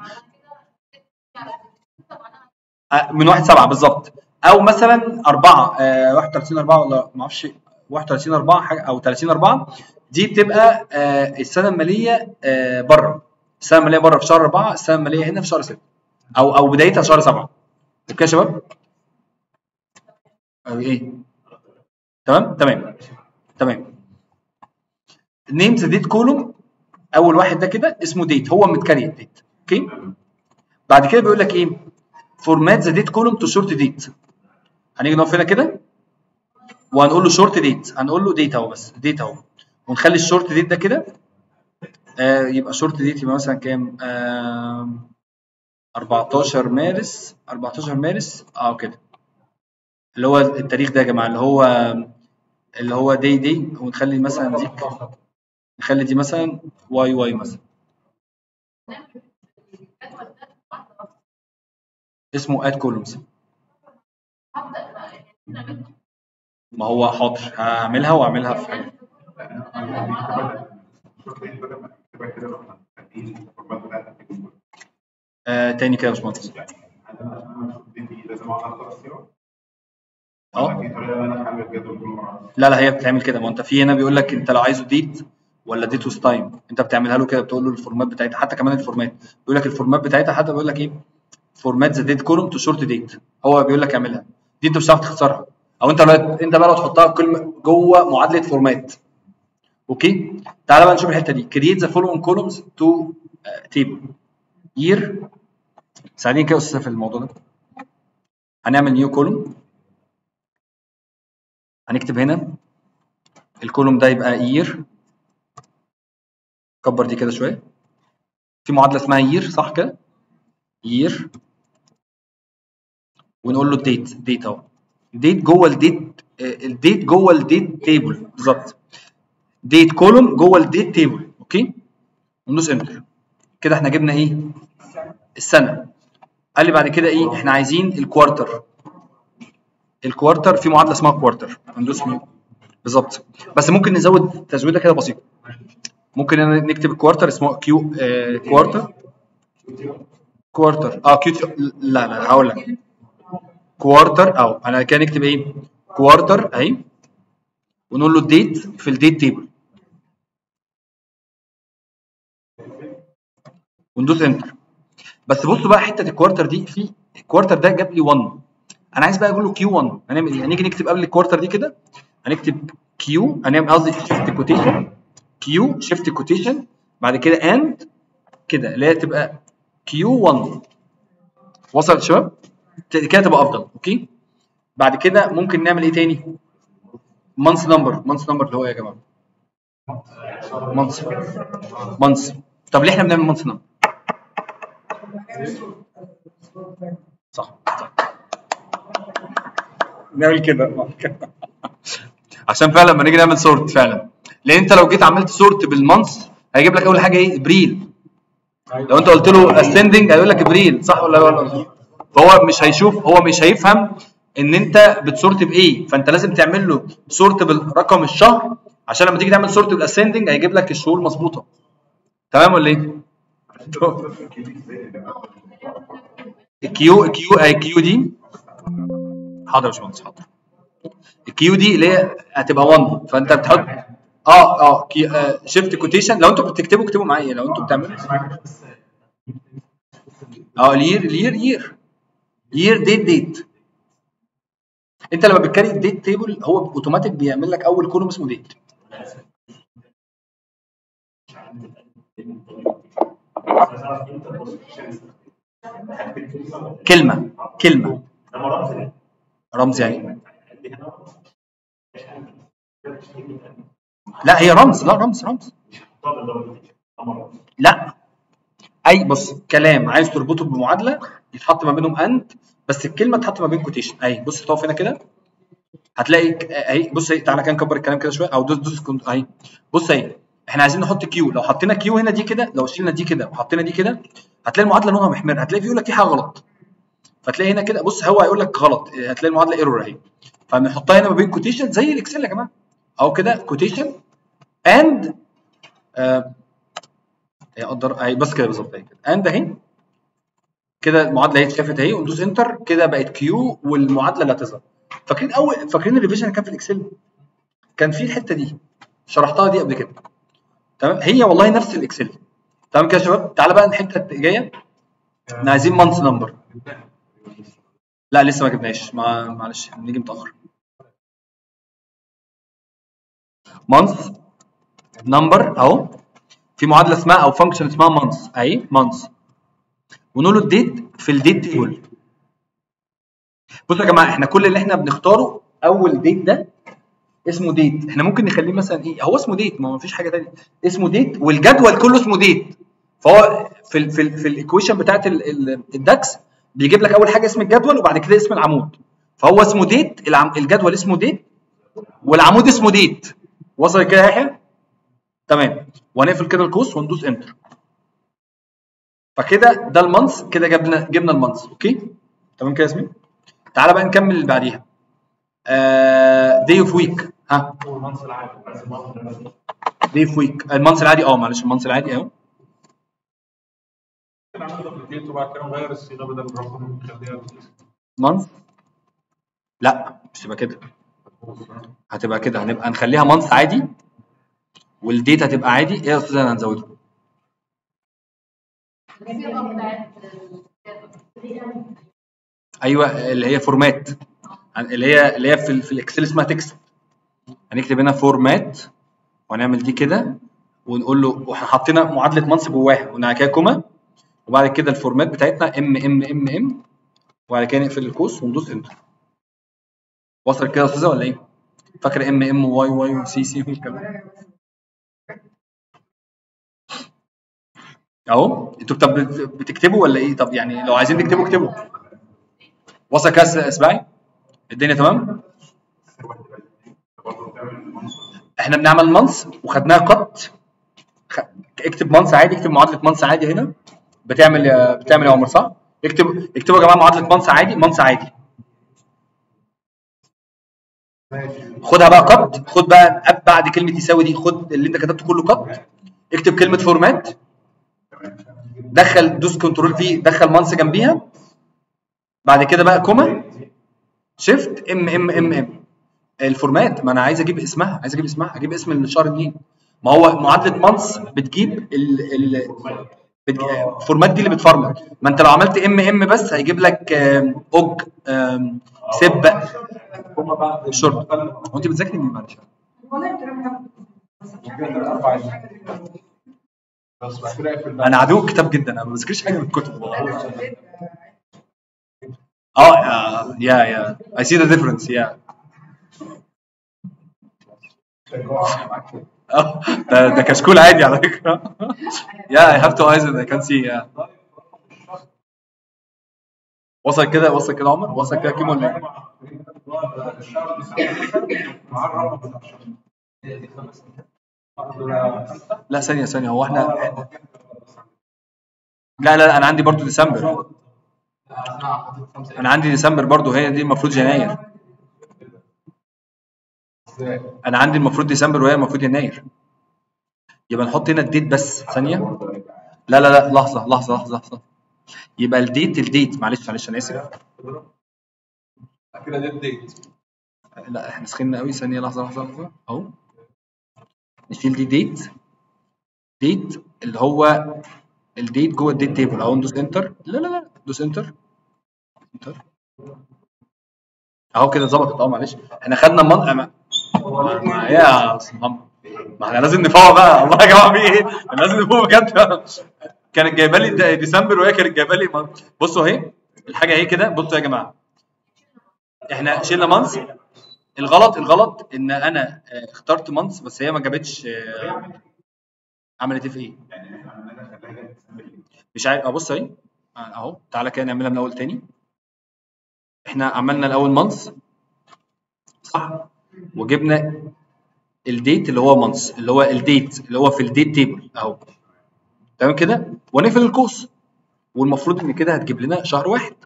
آه، من 1 7 بالظبط او مثلا 4 آه 31 4 ولا ما اعرفش 31 4 حاجه او 30 4 دي بتبقى آه السنه الماليه آه بره السنه الماليه بره في شهر 4 السنه الماليه هنا في شهر 6 او او بدايتها شهر 7 اوكي يا شباب أو ايه تمام تمام تمام نيم ذا ديت كولوم اول واحد ده كده اسمه ديت هو متكريت ديت اوكي بعد كده بيقول لك ايه فورمات ذا ديت كولوم تو شورت ديت هنيجي نقف هنا كده وهنقول له شورت ديت هنقول له ديت اهو بس ديت اهو ونخلي الشورت ديت ده كده آه يبقى شورت ديت يبقى مثلا كام آه 14 مارس 14 مارس اه كده اللي هو التاريخ ده يا جماعه اللي هو اللي هو دي دي ونخلي مثلا دي نخلي دي مثلا واي واي مثلا اسمه اد كولومز ما هو حاضر هعملها واعملها في حاجه آه تاني كده يا باشمهندس اه لا لا هي بتتعمل كده ما انت في هنا بيقول لك انت لو عايزه ديت ولا ديت وست تايم انت بتعملها له كده بتقول له الفورمات بتاعتها حتى كمان الفورمات بيقول لك الفورمات بتاعتها حتى بيقول لك ايه فورمات ذا ديت كولوم تو شورت ديت هو بيقول لك اعملها دي انت مش هتعرف تختصرها او انت لو انت بقى لو تحطها كلمه جوه معادله فورمات اوكي تعالى بقى نشوف الحته دي كرييت ذا فولوينج كولومز تو تيبل يير ساعدين كده يا استاذ في الموضوع ده هنعمل نيو كولوم هنكتب هنا الكولوم ده يبقى يير كبر دي كده شويه في معادله اسمها يير صح كده يير ونقول له الديت ديت اهو ديت جوه الديت الديت جوه الديت تيبل بالظبط ديت كولوم جوه الديت تيبل اوكي وندوس انتر كده احنا جبنا ايه السنه قال لي بعد كده ايه احنا عايزين الكوارتر الكوارتر في معادله اسمها كوارتر هندوس مين بالظبط بس ممكن نزود تزويده كده بسيطه ممكن أنا نكتب الكوارتر اسمه كيو آه كوارتر كوارتر اه كيو لا لا هقول لك كوارتر او انا كده نكتب ايه كوارتر اهي ونقول له الديت في الديت تيبل وندوس انتر بس بصوا بقى حته الكوارتر دي في الكوارتر ده جاب لي 1 انا عايز بقى اقول له كيو 1 هنعمل ايه هنيجي نكتب قبل الكوارتر دي كده هنكتب كيو هنعمل قصدي شيفت كوتيشن كيو شيفت كوتيشن بعد كده اند كده اللي هي تبقى كيو 1 وصلت يا شباب ت- كده تبقى افضل اوكي بعد كده ممكن نعمل ايه تاني مانث نمبر مانث نمبر اللي هو ايه يا جماعه مانث مانث طب ليه احنا بنعمل مانث نمبر صح صح نعمل كده عشان فعلا لما نيجي نعمل سورت فعلا لان انت لو جيت عملت سورت بالمانث هيجيب لك اول حاجه ايه ابريل لو انت قلت له اسندنج هيقول لك ابريل صح ولا ولا فهو مش هيشوف هو مش هيفهم ان انت بتسورت بايه فانت لازم تعمل له سورت بالرقم الشهر عشان لما تيجي تعمل سورت بالاسندنج هيجيب لك الشهور مظبوطه تمام ولا ايه؟ الكيو الكيو هي الكيو دي حاضر يا باشمهندس حاضر الكيو دي اللي هي هتبقى 1 فانت بتحط اه اه شيفت كوتيشن لو انتوا بتكتبوا اكتبوا معايا لو انتوا بتعملوا اه الير الير يير يير ديت ديت انت لما بتكري الديت تيبل هو اوتوماتيك بيعمل لك اول كولوم اسمه ديت كلمه كلمه رمز يعني لا هي رمز لا رمز رمز لا اي بص كلام عايز تربطه بمعادله يتحط ما بينهم اند بس الكلمه تتحط ما بين كوتيشن اهي بص تقف هنا كده هتلاقي ك- اهي بص اهي تعالى كده نكبر الكلام كده شويه او دوس دوس كنت- اهي بص اهي احنا عايزين نحط كيو لو حطينا كيو هنا دي كده لو شلنا دي كده وحطينا دي كده هتلاقي المعادله لونها محمر هتلاقي في يقول لك في حاجه غلط فتلاقي هنا كده بص هو هيقول لك غلط هتلاقي المعادله ايرور اهي فبنحطها هنا ما بين كوتيشن زي الاكسل يا جماعه او كده كوتيشن اند هي اقدر اهي بس كده بالظبط اهي كده اند اهي كده المعادله اهي اتشافت اهي وندوس انتر كده بقت كيو والمعادله اللي هتظهر فاكرين اول فاكرين الريفيجن اللي كان في الاكسل كان في الحته دي شرحتها دي قبل كده تمام هي والله نفس الاكسل تمام كده يا شباب تعالى بقى الحته الجايه احنا عايزين مانث نمبر لا لسه ما جبناش ما معلش هنيجي متاخر مانث نمبر اهو في معادله اسمها او فانكشن اسمها مانث اهي مانث ونقول له الديت في الديت تيبل بصوا يا جماعه احنا كل اللي احنا بنختاره اول ديت ده اسمه ديت احنا ممكن نخليه مثلا ايه هو اسمه ديت ما هو مفيش حاجه ثانيه اسمه ديت والجدول كله اسمه ديت فهو في ال في ال في الايكويشن بتاعت ال- ال- الداكس بيجيب لك اول حاجه اسم الجدول وبعد كده اسم العمود فهو اسمه ديت العم الجدول اسمه ديت والعمود اسمه ديت وصل كده يا يحيى تمام وهنقفل كده القوس وندوس انتر فكده ده المانث كده جبنا جبنا المانث اوكي تمام كده يا ياسمين تعالى بقى نكمل اللي بعديها داي اوف ويك ها هو المنصب العادي بس المنصب العادي. داي اوف ويك المانث العادي اه معلش المانث العادي اهو نعمل دوبليكيت وبعد كده نغير الصيغه بدل الرقم نخليها مانث لا مش تبقى كده هتبقى كده هنبقى نخليها مانث عادي والديت هتبقى عادي ايه يا استاذ انا هنزوده الصيغه بتاعت ايوه اللي هي فورمات اللي هي اللي هي في, ال- في الاكسل اسمها تكست هنكتب هنا فورمات وهنعمل دي كده ونقول له واحنا حطينا معادله مانث جواها وبعد كده كوما وبعد كده الفورمات بتاعتنا ام ام ام ام وبعد كده نقفل القوس وندوس انتر وصلت كده يا استاذه ولا ايه؟ فاكر ام ام واي واي وسي سي والكلام اهو انتوا طب بت- بتكتبوا ولا ايه؟ طب يعني لو عايزين تكتبوا اكتبوا وصل كده يا اسمعي الدنيا تمام؟ احنا بنعمل مانث وخدناها قط خ... اكتب مانث عادي اكتب معادله مانث عادي هنا بتعمل يا بتعمل يا عمر صح؟ اكتب اكتبوا يا جماعه معادله مانث عادي مانث عادي خدها بقى قط خد بقى أب- بعد كلمه يساوي دي خد اللي انت كتبته كله قط اكتب كلمه فورمات دخل دوس كنترول في دخل مانث جنبيها بعد كده بقى كوما شيفت ام ام ام ام الفورمات ما انا عايز اجيب اسمها عايز اجيب اسمها اجيب اسم الشهر منين ما هو معادله مانث بتجيب ال ال بتج... الفورمات دي اللي بتفرمت ما انت لو عملت ام ام بس هيجيب لك آم، اوج آم، سب هما بعد شرط هو انت بتذاكري من معلش والله الكلام ده بس مش كده أربع عايزين. بس بعد كده اقفل بقى انا عدو كتاب جدا انا ما بذاكرش حاجه من الكتب عارفة. اه يا يا I see the difference yeah اه ده ده كشكول عادي على فكره yeah I have two eyes and I can see yeah وصل كده وصل كده عمر وصل كده كيمو ولا ايه؟ مع الرقم بتاع الشهر. لا ثانيه ثانيه هو احنا لا لا لا انا عندي برضو ديسمبر انا عندي ديسمبر برضو هي دي المفروض يناير انا عندي المفروض ديسمبر وهي المفروض يناير يبقى نحط هنا الديت بس ثانيه لا لا لا لحظه لحظه لحظه لحظه يبقى الديت الديت معلش معلش انا اسف كده دي الديت لا احنا سخنا قوي ثانيه لحظه لحظه لحظه اهو نشيل دي ديت ديت اللي هو الديت جوه الديت تيبل اهو ندوس انتر لا لا لا دوس انتر انتر اهو كده ظبطت اه معلش احنا خدنا من ما ما- يا أستاذ محمد ما احنا لازم نفوق بقى الله يا جماعه في ايه؟ احنا لازم نفوق بجد كانت جايبه لي د- ديسمبر وهي كانت جايبه لي من- بصوا اهي الحاجه اهي كده بصوا يا جماعه احنا شلنا مانث الغلط الغلط ان انا آه، اخترت مانث بس هي ما جابتش آه، عملت ايه في ايه؟ مش عارف ابص اهي آه، اهو تعالى كده نعملها من الاول تاني احنا عملنا الاول مانث صح وجبنا الديت اللي هو مانث اللي هو الديت اللي هو في الديت تيبل اهو تمام كده ونقفل القوس والمفروض ان كده هتجيب لنا شهر واحد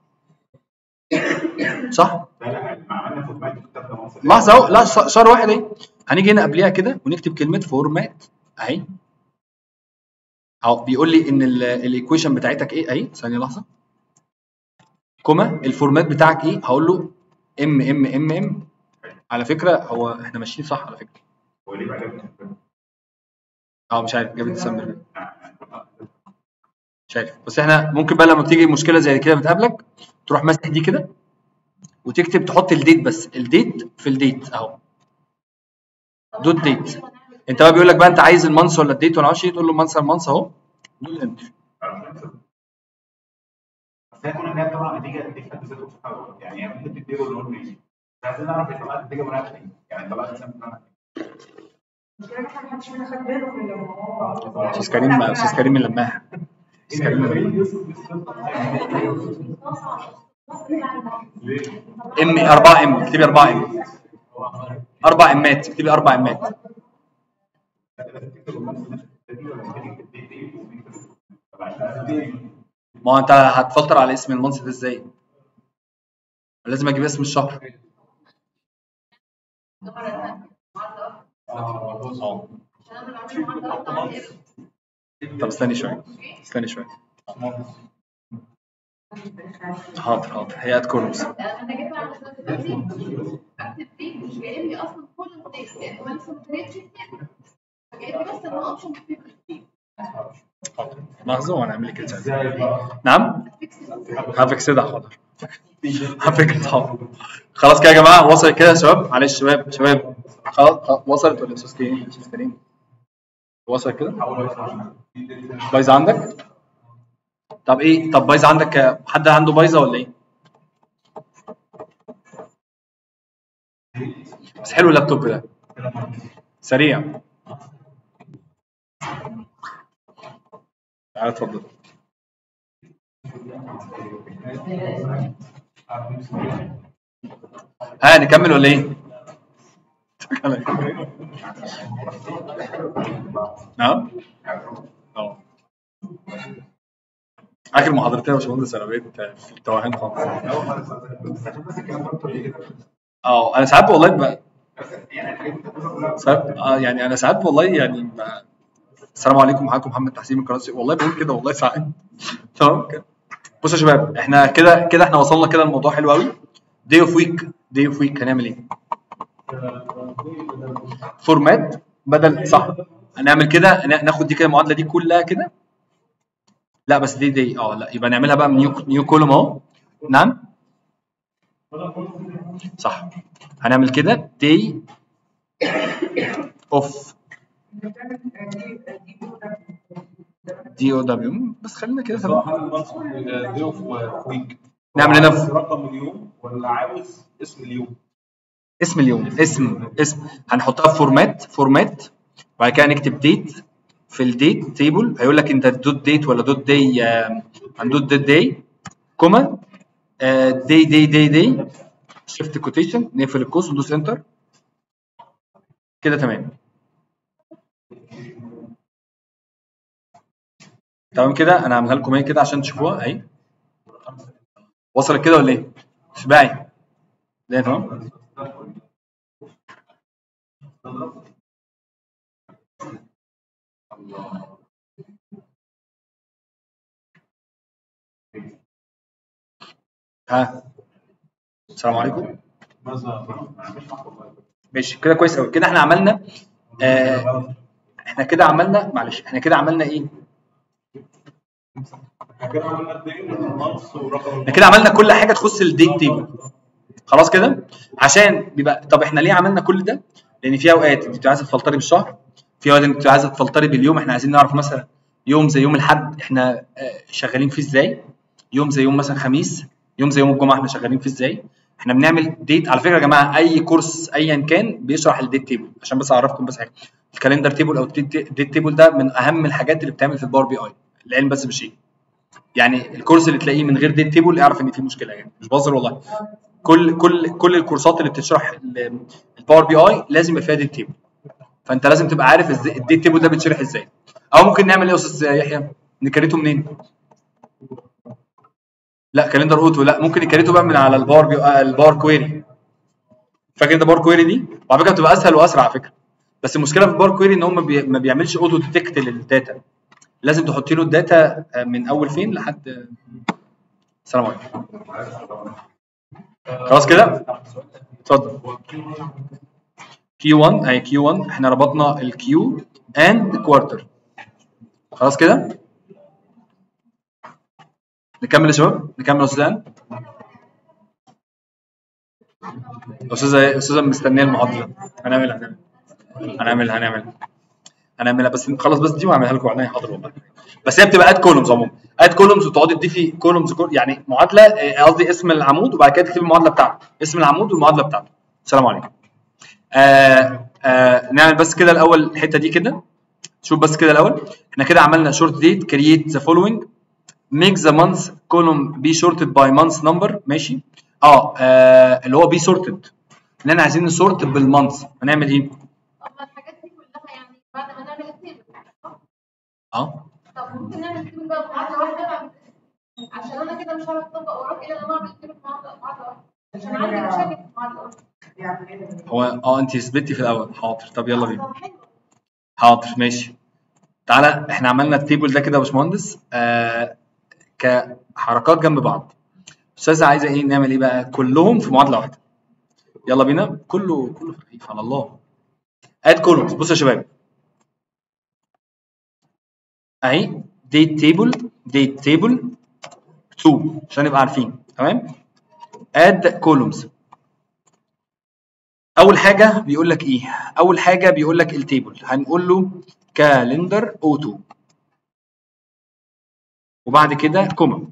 صح لحظه اهو لا ش- شهر واحد اهي هنيجي هنا قبليها كده ونكتب كلمه فورمات اهي اهو بيقول لي ان الايكويشن بتاعتك ايه اهي ثانيه لحظه كوما الفورمات بتاعك ايه هقول له ام ام ام ام على فكره هو احنا ماشيين صح على فكره هو ليه بقى جاب اه مش عارف جاب ديسمبر ليه. مش عارف بس احنا ممكن بقى لما بتيجي مشكله زي كده بتقابلك تروح ماسك دي كده وتكتب تحط الديت بس الديت في الديت اهو دوت ديت انت بقى بيقول لك بقى انت عايز المانث ولا الديت ولا معرفش ايه تقول له مانث المانث اهو دوت انتر بس هي كل ده طبعا نتيجه دي في حد ذاته في الأول. يعني هي ممكن تديله اللي هو ماشي بس عايزين نعرف ايه طلعت النتيجه منها ايه يعني طلعت مثلا منها المشكلة إن إحنا محدش فينا خد باله من لما هو استاذ كريم استاذ كريم من لماح استاذ كريم من ام 4 ام اكتبي 4 ام 4 امات اكتبي 4 امات ما هو انت هتفلتر على اسم المنص ده ازاي؟ لازم اجيب اسم الشهر اه طب استني شويه استني شويه حاضر حاضر هيئة كوربس انا جيت اعمل شويه دلوقتي اكتب فيه مش جايب لي اصلا كل الديت لان هو لسه ما ابتديتش يكتب جايب لي بس ان هو اوبشن في الديت حاضر لحظة وانا اعمل لك الجزء نعم هفكسدها حاضر هفكس حاضر خلاص كده يا جماعة وصلت كده يا شباب معلش شباب شباب خلاص خلاص، وصلت ولا استاذ كريم استاذ كريم وصل كده بايظة عندك طب ايه طب بايظة عندك حد عنده بايظة ولا ايه بس حلو اللابتوب ده سريع تعالى اتفضل ها نكمل ولا ايه؟ نعم؟ اه اخر محاضرتين يا باشمهندس انا بقيت في التوهان خالص اه انا ساعات والله ب... ساعات اه يعني انا ساعات والله يعني ب... السلام عليكم معاكم محمد تحسين من قناه والله بقول كده والله ساعات تمام كده بصوا يا شباب احنا كده كده احنا وصلنا كده الموضوع حلو قوي داي اوف ويك داي اوف ويك هنعمل ايه؟ فورمات بدل صح هنعمل كده نا- ناخد دي كده المعادله دي كلها كده لا بس دي دي اه لا يبقى نعملها بقى من نيو نيو كولوم اهو نعم صح هنعمل كده داي اوف دي او دبليو بس خلينا كده تمام دي اوف ويك نعمل هنا في عاوز رقم اليوم ولا عاوز اسم اليوم؟ اسم اليوم اسم اسم هنحطها في فورمات فورمات وبعد كده نكتب ديت في الديت تيبل هيقول لك انت دوت ديت ولا دوت داي هندوت دوت داي كوما داي داي داي داي شيفت كوتيشن نقفل القوس وندوس انتر كده تمام تمام كده انا هعملها لكم اهي كده عشان تشوفوها اهي وصلت كده ولا ايه؟ اشبعي ده تمام ها السلام عليكم ماذا مش محفوظ ماشي كده كويس قوي كده احنا عملنا آه احنا كده عملنا معلش احنا كده عملنا ايه؟ احنا كده عملنا الدين والنص ورقم احنا كده عملنا كل حاجه تخص الديت تيبل خلاص كده عشان بيبقى طب احنا ليه عملنا كل ده؟ لان في اوقات انت بتبقى عايزه تفلتري بالشهر في اوقات انت بتبقى عايزه تفلتري باليوم احنا عايزين نعرف مثلا يوم زي يوم الاحد احنا آه، شغالين فيه ازاي يوم زي يوم مثلا خميس يوم زي يوم الجمعه احنا شغالين فيه ازاي احنا بنعمل ديت على فكره يا جماعه اي كورس ايا كان بيشرح الديت تيبل عشان بس اعرفكم بس حاجه الكالندر تيبل او الديت تيبل ده من اهم الحاجات اللي بتعمل في الباور بي اي العلم بس بشيء يعني الكورس اللي تلاقيه من غير ديت تيبل اعرف ان فيه مشكله يعني مش بهزر والله كل كل كل الكورسات اللي بتشرح ال- الباور بي اي لازم يبقى فيها ديت تيبل فانت لازم تبقى عارف ازاي الديت تيبل ده بيتشرح ازاي او ممكن نعمل ايه يا استاذ يحيى نكريته منين لا كالندر اوتو لا ممكن نكريته بقى من على الباور بي... آه، الباور كويري فاكر انت باور كويري دي وعلى فكره بتبقى اسهل واسرع على فكره بس المشكله في الباور كويري ان هو ما, بي... ما بيعملش اوتو ديتكت للداتا لازم تحطي له الداتا آه، من اول فين لحد السلام عليكم خلاص كده اتفضل كيو 1 اهي كيو 1 احنا ربطنا الكيو اند كوارتر خلاص كده نكمل يا شباب نكمل يا استاذ آن؟ استاذه استاذه مستنيه المحاضره هنعملها هنعمل هنعمل هنعمل هنعملها بس خلاص بس دي وهعملها لكم عينيا حاضر والله بس هي بتبقى اد كولومز عموما اد كولومز وتقعدي تضيفي كولومز يعني معادله آه، قصدي اسم العمود وبعد كده تكتبي المعادله بتاعته اسم العمود والمعادله بتاعته السلام عليكم آه آه نعمل بس كده الاول الحته دي كده شوف بس كده الاول احنا كده عملنا شورت ديت كرييت ذا فولوينج make the month column be sorted by month number ماشي اه, آه اللي هو be sorted ان احنا عايزين نسورت بالمانث هنعمل ايه؟ اما الحاجات دي كلها يعني بعد ما نعمل التيبل صح؟ اه طب ممكن نعمل التيبل بقى بمعادله واحده عشان انا كده مش هعرف اطبق وراك الا لما اعمل التيبل بمعادله معادلة واحده عشان عندي مشاكل في المعادله واحده يعني هو اه انت اثبتي في الاول حاضر طب يلا بينا طب حلو حاضر ماشي تعالى احنا عملنا التيبل ده كده يا باشمهندس آه كحركات جنب بعض استاذه عايزه ايه نعمل ايه بقى كلهم في معادله واحده يلا بينا كله كله في الخفيف على الله اد كولومز بصوا يا شباب اهي ديت تيبل ديت تيبل 2 عشان نبقى عارفين تمام اد كولومز اول حاجه بيقول لك ايه اول حاجه بيقول لك التيبل هنقول له كالندر اوتو وبعد كده كوما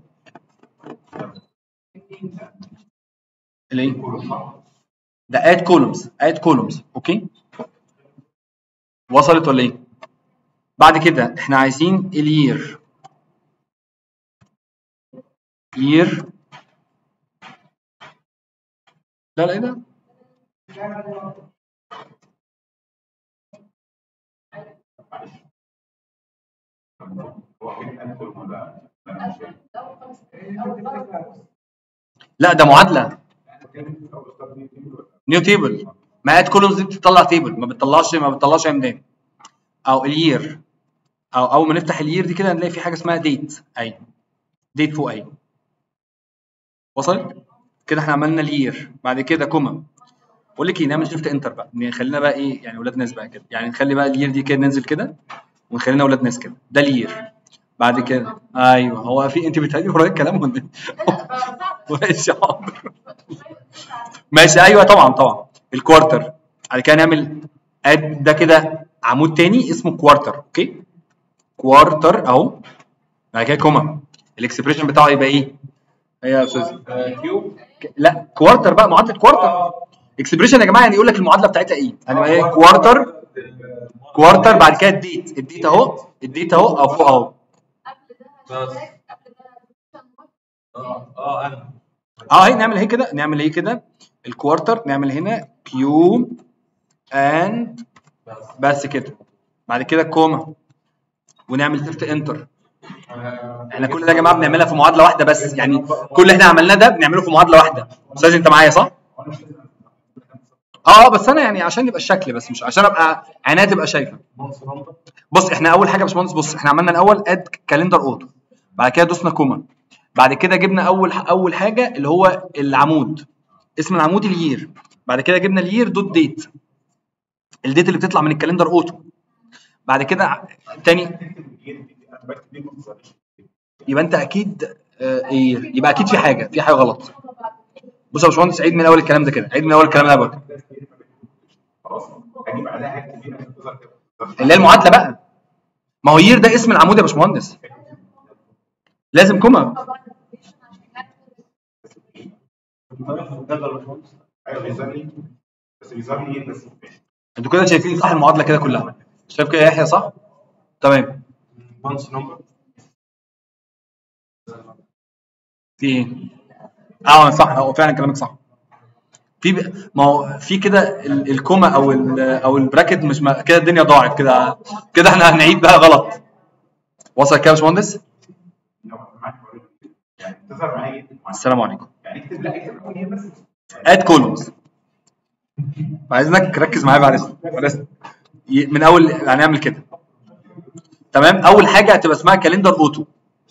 الايه ده اد كولومز اد كولومز اوكي وصلت ولا ايه بعد كده احنا عايزين الير يير لا لا ايه ده هو فين أدخل ولا لا ده معادله نيو تيبل ما اد كولومز دي بتطلع تيبل ما بتطلعش ما بتطلعش عمدان او الير او اول ما نفتح الير دي كده هنلاقي في حاجه اسمها ديت اي ديت فوق اي وصلت كده احنا عملنا الير بعد كده كوما بقول لك ايه نعمل شيفت انتر بقى نخلينا بقى ايه يعني ولاد ناس بقى كده يعني نخلي بقى الير دي كده ننزل كده ونخلينا ولاد ناس كده ده الير بعد كده ايوه هو في انت بتهدي ورايا الكلام ولا إيه؟ ماشي حاضر ماشي ايوه طبعا طبعا الكوارتر بعد كده نعمل اد ده كده عمود تاني اسمه كوارتر اوكي كوارتر اهو بعد كده كوما الاكسبريشن بتاعه يبقى ايه هي يا استاذ كيوب لا كوارتر بقى معادله كوارتر اكسبريشن يا جماعه يعني يقول لك المعادله بتاعتها ايه هنبقى ايه كوارتر كوارتر بعد كده الديت الديت اهو الديت اهو او فوق اهو قبل ده بس. هاشتاج قبل ده اه اه انا اه هي نعمل ايه كده نعمل ايه كده الكوارتر نعمل هنا كيو اند بس بس كده بعد كده كوما ونعمل شيفت انتر احنا كل ده يا جماعه بنعملها في معادله واحده بس يعني كل اللي احنا عملناه ده بنعمله في معادله واحده استاذ انت معايا صح اه بس انا يعني عشان يبقى الشكل بس مش عشان ابقى عينيها تبقى شايفه مونس نمبر بص احنا اول حاجه يا باشمهندس بص احنا عملنا الاول اد كالندر اوتو بعد كده دوسنا كوما بعد كده جبنا اول اول حاجه اللي هو العمود اسم العمود اليير بعد كده جبنا اليير دوت ديت الديت اللي بتطلع من الكالندر اوتو بعد كده ع- تاني يبقى انت اكيد آه ايه يبقى اكيد في حاجه في حاجه غلط بص يا باشمهندس عيد من اول الكلام ده كده عيد من اول الكلام ده برضه خلاص هجيب عليها حاجه كبيره عشان تظهر كده اللي هي المعادله بقى ما هو يير ده اسم العمود يا باشمهندس لازم كوما ايوه بيظهر لي بس بيظهر لي ايه بس ماشي انتوا كده شايفين صح المعادله كده كلها شايف كده يا يحيى صح تمام مونس نمبر في ايه اه صح هو فعلا كلامك صح في ب... ما هو في كده ال- الكوما او ال... او البراكت مش ما... كده الدنيا ضاعت كده كده احنا هنعيد بقى غلط وصل كده يا باشمهندس لو معاك يعني تظهر معايا ايه السلام عليكم يعني اكتب لا اكتب الاول هي بس اد كولومز عايزك ركز معايا بعد اذنك بعد إذنك. ي- من اول هنعمل كده تمام اول حاجه هتبقى اسمها كالندر اوتو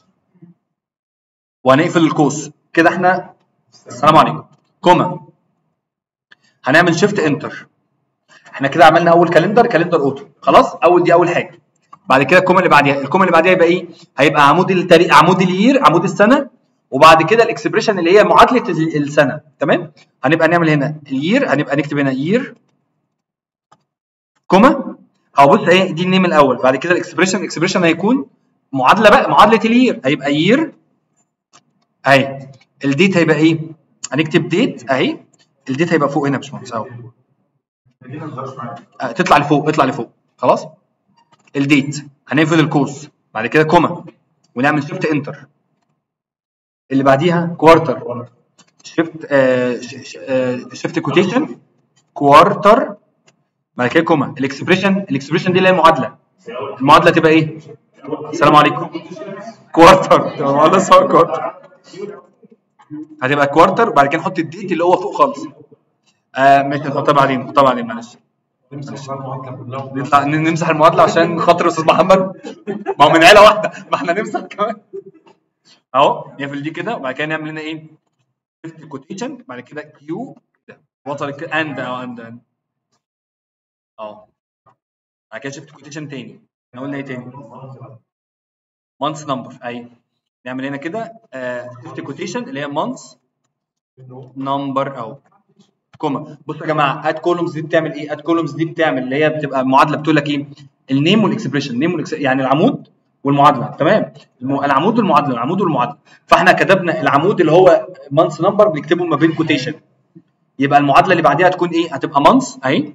وهنقفل القوس كده احنا السلام عليكم كوما هنعمل شيفت انتر احنا كده عملنا اول كالندر كالندر اوتو خلاص اول دي اول حاجه بعد كده الكوما اللي بعديها الكوما اللي بعديها يبقى ايه هيبقى عمود التاريخ عمود اليير عمود السنه وبعد كده الاكسبريشن اللي هي معادله ال- السنه تمام هنبقى نعمل هنا اليير هنبقى نكتب هنا يير كوما او بص ايه دي النيم الاول بعد كده الاكسبريشن الاكسبريشن هيكون معادله بقى معادله اليير هيبقى يير اهي الديت هيبقى ايه هنكتب ديت اهي الديت هيبقى فوق هنا يا باشمهندس اهو دي ما تظهرش معايا آه، تطلع لفوق اطلع لفوق خلاص الديت هنقفل القوس بعد كده كوما ونعمل شيفت انتر اللي بعديها كوارتر شيفت شيفت كوتيشن كوارتر بعد كده كوما الاكسبريشن الاكسبريشن دي اللي هي المعادله المعادله تبقى ايه السلام عليكم كوارتر تبقى معادله اسمها كوارتر هتبقى كوارتر بعد كده نحط الديت اللي هو فوق خالص آه ماشي نحطها بعدين نحطها بعدين معلش نمسح بقى المعادله كلها نطلع ن- نمسح المعادله عشان خاطر استاذ محمد ما هو من عيله واحده ما احنا نمسح كمان اهو نقفل دي كده وبعد كده نعمل هنا ايه شيفت كوتيشن بعد كده كيو كده وصل كده اند اه اند اند اه بعد كده شيفت كوتيشن تاني احنا قلنا ايه تاني مانث نمبر ايوه نعمل هنا كده شيفت كوتيشن اللي هي مانث نمبر اهو كوما بصوا يا جماعه اد كولومز دي بتعمل ايه اد كولومز دي بتعمل اللي هي بتبقى معادله بتقول لك ايه النيم والاكسبريشن نيم يعني العمود والمعادله تمام الم- العمود والمعادله العمود والمعادله فاحنا كتبنا العمود اللي هو مانث نمبر بنكتبه ما بين كوتيشن يبقى المعادله اللي بعديها هتكون ايه هتبقى مانث اهي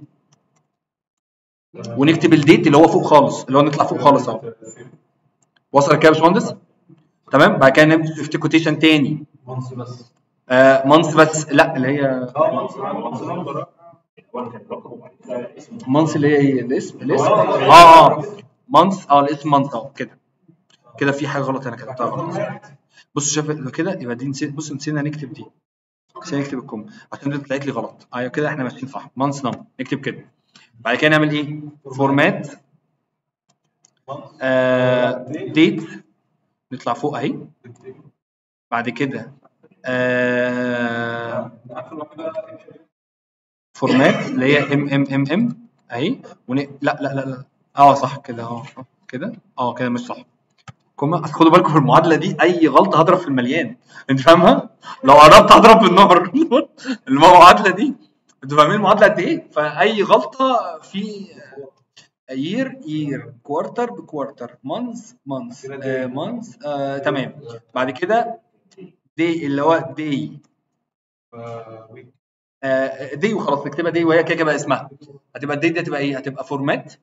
ونكتب الديت اللي هو فوق خالص اللي هو نطلع فوق خالص اهو وصل كده يا باشمهندس تمام بعد كده نعمل شيفت كوتيشن تاني مونس بس آه مانث بس لا اللي هي اه مونس مونس نمبر مانث اللي هي ايه الاسم الاسم اه اه مانث اه الاسم مانث اه كده كده في حاجه غلط انا كتبتها غلط بص شايف يبقى كده يبقى دي نسيت بص نسينا نكتب دي نسينا نكتب الكوم عشان دي طلعت لي غلط ايوه كده احنا ماشيين صح مانث نمبر نكتب كده بعد كده نعمل ايه فورمات آه ديت نطلع فوق اهي بعد كده آه فورمات اللي هي ام ام ام ام اهي ون... لا لا لا لا اه صح كده اه آه، كده اه كده مش صح كوما أصل خدوا بالكم في المعادله دي اي غلطه هضرب في المليان انت فاهمها لو قربت هضرب في النهر المعادله دي انتوا فاهمين المعادله قد ايه فاي غلطه في يير يير كوارتر بكوارتر مانث مانث مانث تمام بعد كده دي اللي هو دي ويك آه دي وخلاص نكتبها دي وهي كده كده بقى اسمها هتبقى الدي دي هتبقى ايه هتبقى فورمات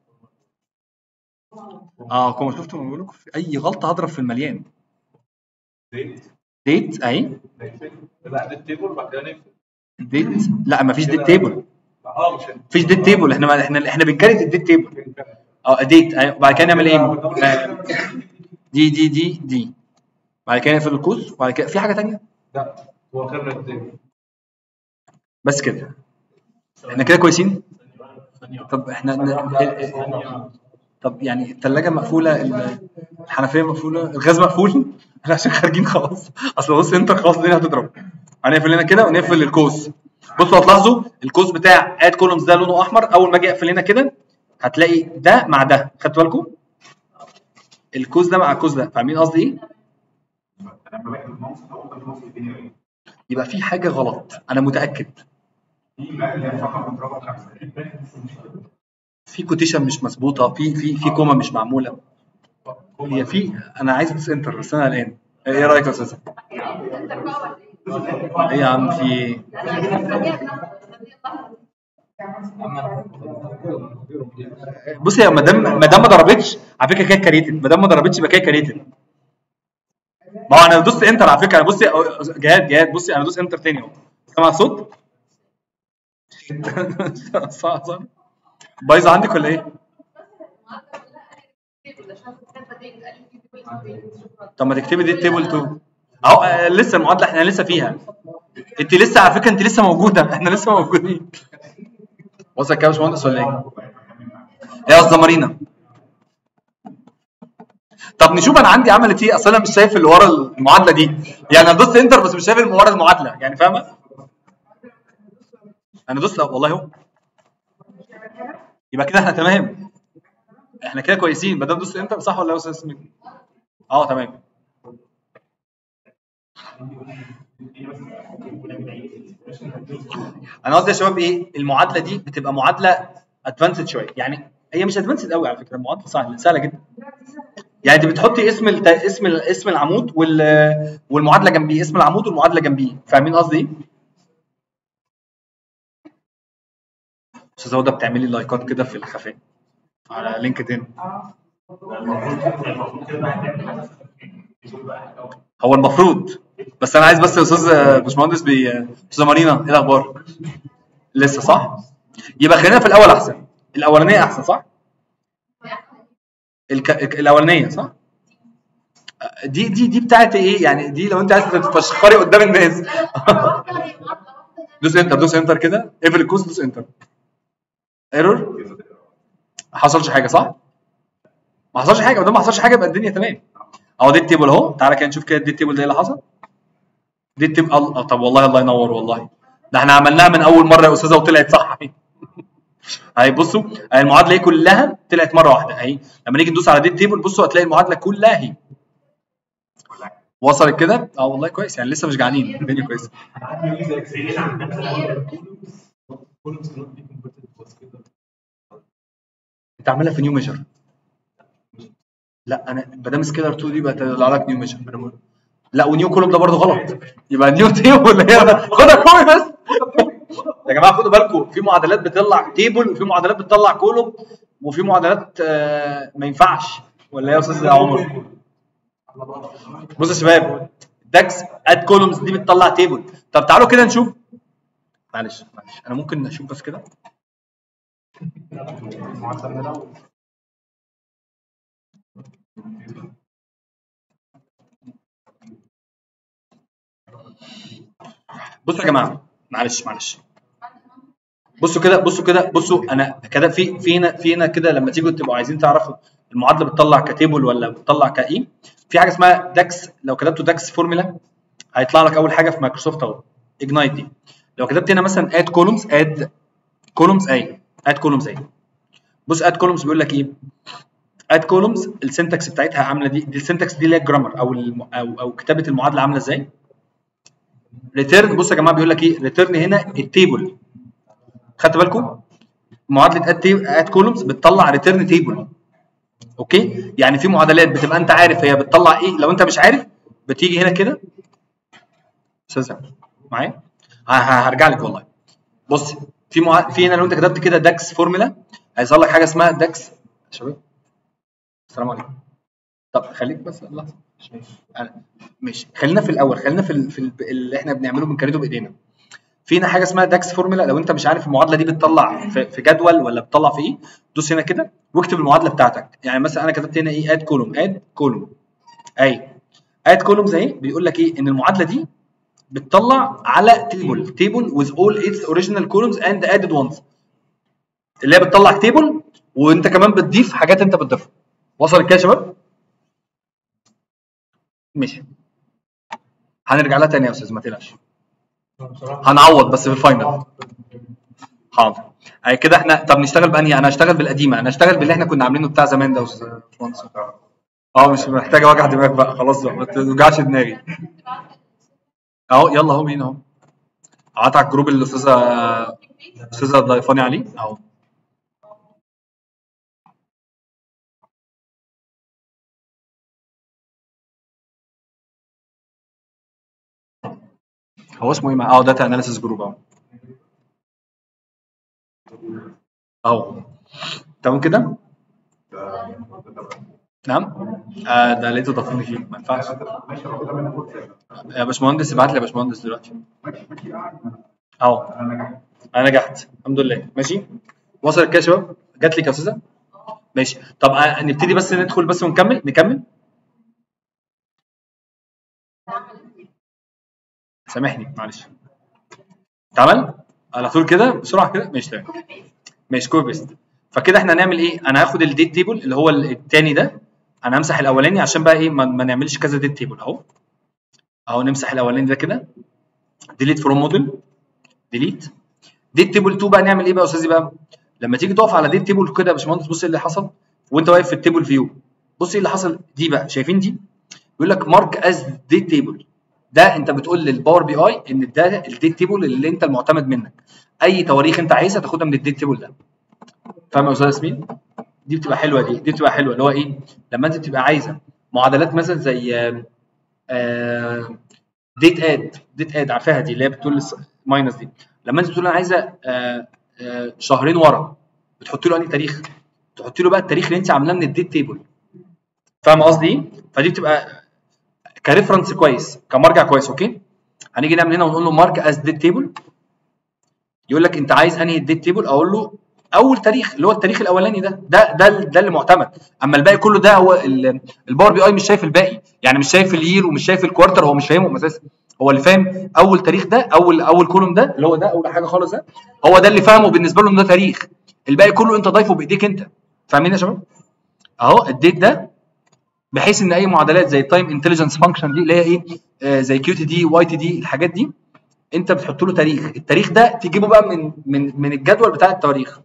اه كما شفتوا ما بقول لكم في اي غلطه هضرب في المليان ديت ديت اهي لا ديت تيبل وبعد كده نقفل ديت لا ما فيش ديت تيبل اه مش مفيش ديت تيبل احنا احنا احنا بنكريت الديت تيبل اه ديت ايوه وبعد كده نعمل ايه آه، دي دي دي دي بعد كده نقفل القوس وبعد كده في حاجه تانية لا هو خلى التيبل بس كده احنا كده كويسين طب احنا ن- ال- ال- طب يعني الثلاجه مقفوله ال- الحنفيه مقفوله الغاز مقفول احنا عشان خارجين خلاص اصل بص انت خلاص الدنيا هتضرب هنقفل هنا كده ونقفل القوس بصوا هتلاحظوا القوس بتاع اد كولومز ده لونه احمر اول ما اجي اقفل هنا كده هتلاقي ده مع ده خدتوا بالكم القوس ده مع القوس ده فاهمين قصدي ايه انا لما بكتب الماوس اول ما الماوس الدنيا ايه يبقى في حاجه غلط انا متاكد في ما اللي هي فقط مضربه خمسه في كوتيشن مش مظبوطه في في في كوما مش معموله هي في انا عايز ادوس انتر بس انا قلقان ايه رايك يا استاذ انت بقى ولا ايه؟ ايه يا عم في ايه يعني السريع نفسه السريع بصي يا مدام مدام ما ضربتش على فكره كده كريتد مدام ما ضربتش يبقى كده كريتد ما هو انا دوست انتر على فكره بصي جهاد جهاد بصي انا دوست انتر تاني اهو سامع الصوت؟ صح صح بايظه عندك ولا ايه؟ طب ما تكتبي دي التيبل 2 اهو آه، لسه المعادله احنا لسه فيها انت لسه على فكره انت لسه موجوده احنا لسه موجودين وصل كده يا باشمهندس ولا ايه؟ يا استاذه مارينا طب نشوف انا عندي عملت ايه اصل انا مش شايف اللي ورا المعادله دي يعني انا دوست انتر بس مش شايف اللي ورا المعادله يعني فاهمه انا دوست والله اهو يبقى كده احنا تمام احنا كده كويسين ما دام دوست انتر صح ولا يا استاذ اسمك اه تمام انا قصدي يا شباب ايه المعادله دي بتبقى معادله ادفانسد شويه يعني هي مش ادفانسد قوي على فكره المعادله سهله سهله جدا يعني انت بتحطي اسم الت... اسم ال... اسم العمود وال... والمعادله جنبيه اسم العمود والمعادله جنبيه فاهمين قصدي ايه استاذه هدى بتعملي لايكات كده في الخفاء على لينكد ان هو المفروض بس انا عايز بس يا استاذ باشمهندس بي استاذه مارينا ايه الاخبار لسه صح يبقى خلينا في الاول احسن الاولانيه احسن صح الك... الاولانيه صح دي دي دي بتاعت ايه يعني دي لو انت عايز تتفشخري قدام الناس دوس انتر دوس انتر كده اقفل الكوز دوس انتر ايرور ما حصلش حاجه صح ما حصلش حاجه ما دام ما حصلش حاجه يبقى الدنيا تمام اهو دي التيبل اهو تعالى كده نشوف كده دي التيبل ده ايه اللي حصل دي التيبل الله طب والله الله ينور والله ده احنا عملناها من اول مره يا استاذه وطلعت صح اهي اهي بصوا اهي المعادله اهي كلها طلعت مره واحده اهي لما نيجي ندوس على دي التيبل بصوا هتلاقي المعادله كلها اهي وصلت كده اه والله كويس يعني لسه مش جعانين الدنيا كويسه انت عاملها في نيو ميجر لا انا ما دام سكيلر 2 دي بقى طلع لك نيو ميجر لا ونيو كولوم ده برضه غلط يبقى نيو تيبل هي ده خدها فوق بس يا جماعه خدوا بالكم في معادلات بتطلع تيبل وفي معادلات بتطلع كولوم وفي معادلات آه، ما ينفعش ولا ايه يا استاذ عمر بص يا شباب داكس اد كولومز دي بتطلع تيبل طب تعالوا كده نشوف معلش معلش انا ممكن اشوف بس كده بصوا يا جماعه معلش معلش بصوا كده بصوا كده بصوا انا كده في في هنا في هنا كده لما تيجوا تبقوا عايزين تعرفوا المعادله بتطلع كتيبل ولا بتطلع كايه في حاجه اسمها داكس لو كتبتوا داكس فورمولا هيطلع لك اول حاجه في مايكروسوفت اهو اجنايت دي لو كتبت هنا مثلا اد كولومز اد كولومز اي اد كولومز اي بص اد كولومز بيقول لك ايه اد كولومز السنتكس بتاعتها عامله دي دي السنتكس دي اللي هي الجرامر او الم او او كتابه المعادله عامله ازاي ريتيرن بص يا جماعه بيقول لك ايه ريتيرن هنا التيبل خدت بالكم معادله اد اد كولومز بتطلع ريتيرن تيبل اوكي يعني في معادلات بتبقى انت عارف هي بتطلع ايه لو انت مش عارف بتيجي هنا كده استاذ معايا ه- ه- هرجع لك والله بص في مع... في هنا لو انت كتبت كده داكس فورمولا هيظهر لك حاجه اسمها داكس شباب السلام عليكم طب خليك بس لحظه أنا- ماشي خلينا في الاول خلينا في ال... في ال... اللي احنا بنعمله بنكريته بايدينا في هنا حاجه اسمها داكس فورمولا لو انت مش عارف المعادله دي بتطلع في, في جدول ولا بتطلع في ايه دوس هنا كده واكتب المعادله بتاعتك يعني مثلا انا كتبت هنا ايه اد كولوم اد كولوم اي اد كولومز اهي بيقول لك ايه ان المعادله دي بتطلع على تيبل تيبل with all its original columns and added ones اللي هي بتطلع تيبل وانت كمان بتضيف حاجات انت بتضيفها وصل كده يا شباب ماشي هنرجع لها تاني يا استاذ ما تقلقش بصراحه هنعوض بس في الفاينل حاضر أي كده احنا طب نشتغل بانهي انا هشتغل بالقديمه انا هشتغل باللي احنا كنا عاملينه بتاع زمان ده يا استاذ باشمهندس. اه مش محتاجه وجع دماغ بقى خلاص بقى ما توجعش دماغي اهو يلا اهو مين اهو قعدت على الجروب اللي الاستاذه الاستاذه ضيفاني عليه اهو هو اسمه ايه مع- اه داتا اناليسيس جروب اهو اهو تمام كده نعم آه ده لقيته ضافوني فيه ما ينفعش ماشي هو ده منه فرصه يا باشمهندس ابعت لي يا باشمهندس دلوقتي ماشي ماشي اهو انا نجحت انا نجحت الحمد لله ماشي وصل كده يا شباب جات لك يا استاذه ماشي طب آه، نبتدي بس ندخل بس ونكمل نكمل سامحني معلش اتعمل على طول كده بسرعه كده ماشي تمام ماشي كوبي بيست فكده احنا هنعمل ايه انا هاخد الديت تيبل اللي هو الثاني ده انا همسح الاولاني عشان بقى ايه ما, ما نعملش كذا ديت تيبل اهو اهو نمسح الاولاني ده كده ديليت فروم موديل ديليت ديت تيبل 2 بقى نعمل ايه بقى يا استاذي بقى لما تيجي تقف على ديت تيبل كده يا باشمهندس بص ايه اللي حصل وانت واقف في التيبل فيو بص ايه اللي حصل دي بقى شايفين دي بيقول لك مارك از ديت تيبل ده انت بتقول للباور بي اي ان ده الديت تيبل اللي انت المعتمد منك اي تواريخ انت عايزها تاخدها من الديت تيبل ده فاهم يا استاذ ياسمين دي بتبقى حلوه دي دي بتبقى حلوه اللي هو ايه لما انت تبقى عايزه معادلات مثلا زي ديت اد ديت اد عارفاها دي اللي هي بتقول ماينس دي لما انت بتقول انا عايزه آه، آه، شهرين ورا بتحط له انهي تاريخ تحط له بقى التاريخ اللي انت عاملاه من الديت تيبل فاهم قصدي ايه فدي بتبقى كريفرنس كويس كمرجع كويس اوكي هنيجي نعمل هنا ونقول له مارك از ديت تيبل يقول لك انت عايز انهي الديت تيبل اقول له اول تاريخ اللي هو التاريخ الاولاني ده ده ده ده اللي معتمد اما الباقي كله ده هو ال- الباور بي اي مش شايف الباقي يعني مش شايف الير ومش شايف الكوارتر هو مش فاهمهم اساسا هو اللي فاهم اول تاريخ ده اول اول كولوم ده اللي هو ده اول حاجه خالص ده هو ده اللي فاهمه بالنسبه له ان ده تاريخ الباقي كله انت ضايفه بايديك انت فاهمين يا شباب اهو الديت ده بحيث ان اي معادلات زي التايم انتليجنس فانكشن دي اللي هي ايه آه زي كيو تي دي واي تي دي الحاجات دي انت بتحط له تاريخ التاريخ ده تجيبه بقى من من من الجدول بتاع التواريخ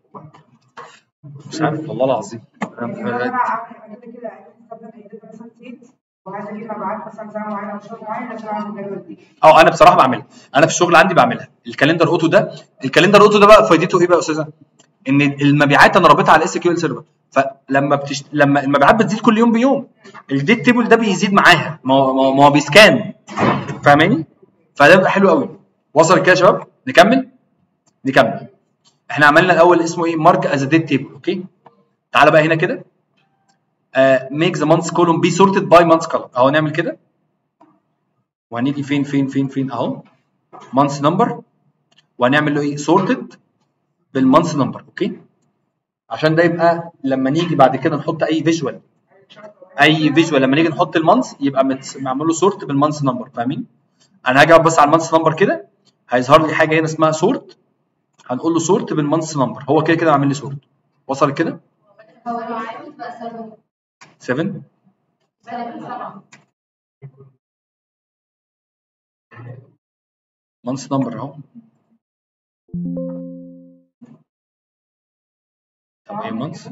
مش عارف والله العظيم يعني لو انا عامل كده كده استخدم ايديت مثلا سيت وعايز اجيب مبيعات مثلا سنه معينه او شهر معين لازم اعمل الجدول دي اه انا بصراحه بعملها انا في الشغل عندي بعملها الكالندر اوتو ده الكالندر اوتو ده بقى فايدته ايه بقى يا استاذه ان المبيعات انا رابطها على الاس كيو ال سيرفر فلما بتشت... لما المبيعات بتزيد كل يوم بيوم الديت تيبل ده بيزيد معاها ما هو ما هو- ما هو بيسكان فاهماني فده بيبقى حلو قوي وصل كده يا شباب نكمل نكمل احنا عملنا الاول اسمه ايه مارك از ديت تيبل اوكي تعالى بقى هنا كده ميك ذا مانث كولوم بي سورتد باي مانث كولوم اهو نعمل كده وهنيجي فين فين فين فين اهو مانث نمبر وهنعمل له ايه سورتد بالمانث نمبر اوكي عشان ده يبقى لما نيجي بعد كده نحط اي فيجوال اي فيجوال لما نيجي نحط المانث يبقى مت- معمول له سورت بالمانث نمبر فاهمين انا هاجي أقف بس على المانث نمبر كده هيظهر لي حاجه هنا اسمها سورت هنقول له سورت بالمانث نمبر هو كده كده عامل لي سورت وصل كده هو لو عايز بقى سبب 7 سبب سبعة مانث نمبر اهو طب ايه مانث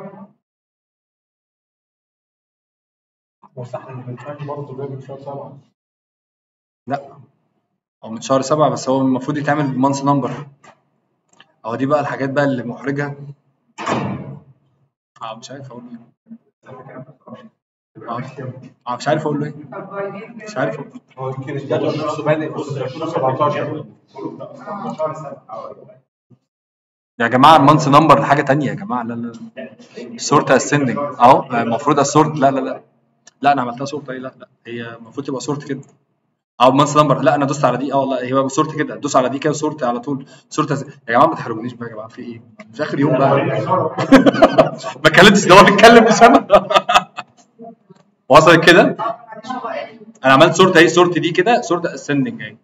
هو صح ان الفان برضه جايب شهر سبعه لا هو من شهر سبعة بس هو المفروض يتعمل بمانث نمبر اهو دي بقى الحاجات بقى اللي محرجة اه مش عارف اقول ايه اه آه، مش عارف اقول له ايه طب باينين مش عارف هو يمكن الجدول نفسه بادئ في 2017 شهر سبعة يا جماعه المانث نمبر حاجه تانية يا جماعه لا لا لا سورت اسندنج اهو المفروض السورت لا لا لا لا انا عملتها سورت ايه لا لا هي المفروض تبقى سورت كده او مانث نمبر لا انا دوست على دي اه والله هي بقى سورت كده دوس على دي كده سورت على طول سورت أس... يا جماعه ما تحرجونيش بقى يا جماعه في ايه في اخر يوم بقى ما اتكلمتش ده هو بيتكلم مش انا وصلت كده معلش هو قال انا عملت سورت اهي سورت دي كده سورت اسندنج اهي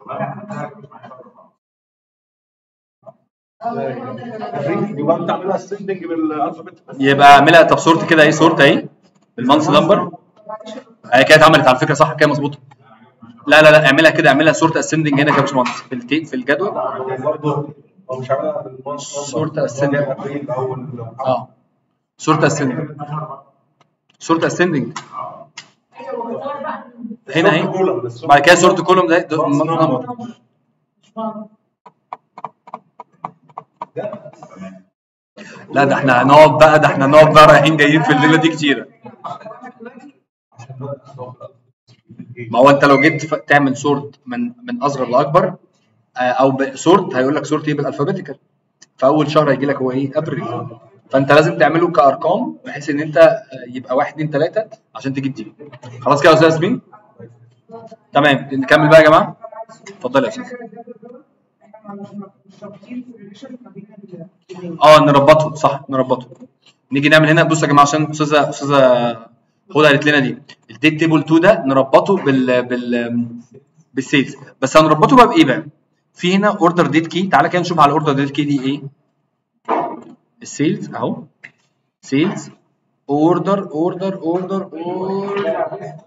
يبقى انت عاملها ستيندنج بالالفابت يبقى اعملها طب سورت كده اهي سورت اهي بالمانث نمبر هي كانت اتعملت على فكره صح كده مظبوطه لا لا لا اعملها كده اعملها سورت اسندنج هنا كده يا باشمهندس في التي في الجدول برضه هو مش عاملها بالمانث صورة السن. ابريل او اه سورت اسندنج سورت اسندنج هنا اهي بعد كده سورت كولوم ده ده المانث نمبر لا ده احنا هنقعد بقى ده احنا هنقعد بقى رايحين جايين في الليله دي كتيره ما هو انت لو جيت ف- تعمل سورت من من اصغر لاكبر آه، او سورت هيقول لك سورت ايه بالالفابيتيكال فاول شهر هيجي لك هو ايه ابريل فانت لازم تعمله كارقام بحيث ان انت آه، يبقى 1 2 3 عشان تجيب دي خلاص كده يا استاذ ياسمين تمام نكمل بقى يا جماعه اتفضل يا استاذ احنا مش مش رابطين في الريليشن ما بين ال- اه نربطه صح نربطه نيجي نعمل هنا بصوا يا جماعه عشان استاذه استاذه هدى قالت لنا دي الديت تيبل 2 ده نربطه بال بال بالسيلز بس هنربطه بقى بايه بقى؟ في هنا اوردر ديت كي تعالى كده نشوف على الاوردر ديت كي دي ايه السيلز اهو سيلز اوردر اوردر اوردر اوردر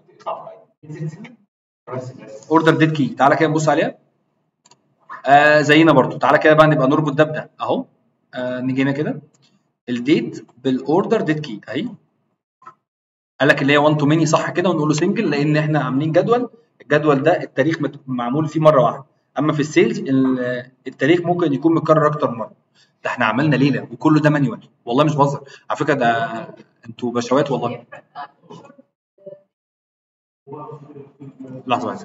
اوردر ديت كي تعالى كده نبص عليها آه زينا برضو تعالى كده بقى نبقى نربط ده بده اهو آه نيجي هنا كده الديت بالاوردر ديت كي اهي قال لك اللي هي 1 تو ميني صح كده ونقول له سنجل لان احنا عاملين جدول الجدول ده التاريخ مت- معمول فيه مره واحده اما في السيلز ال- التاريخ ممكن يكون متكرر اكتر من مره ده احنا عملنا ليله وكله ده مانيوال والله مش بهزر على فكره ده انتوا بشوات والله لحظه واحده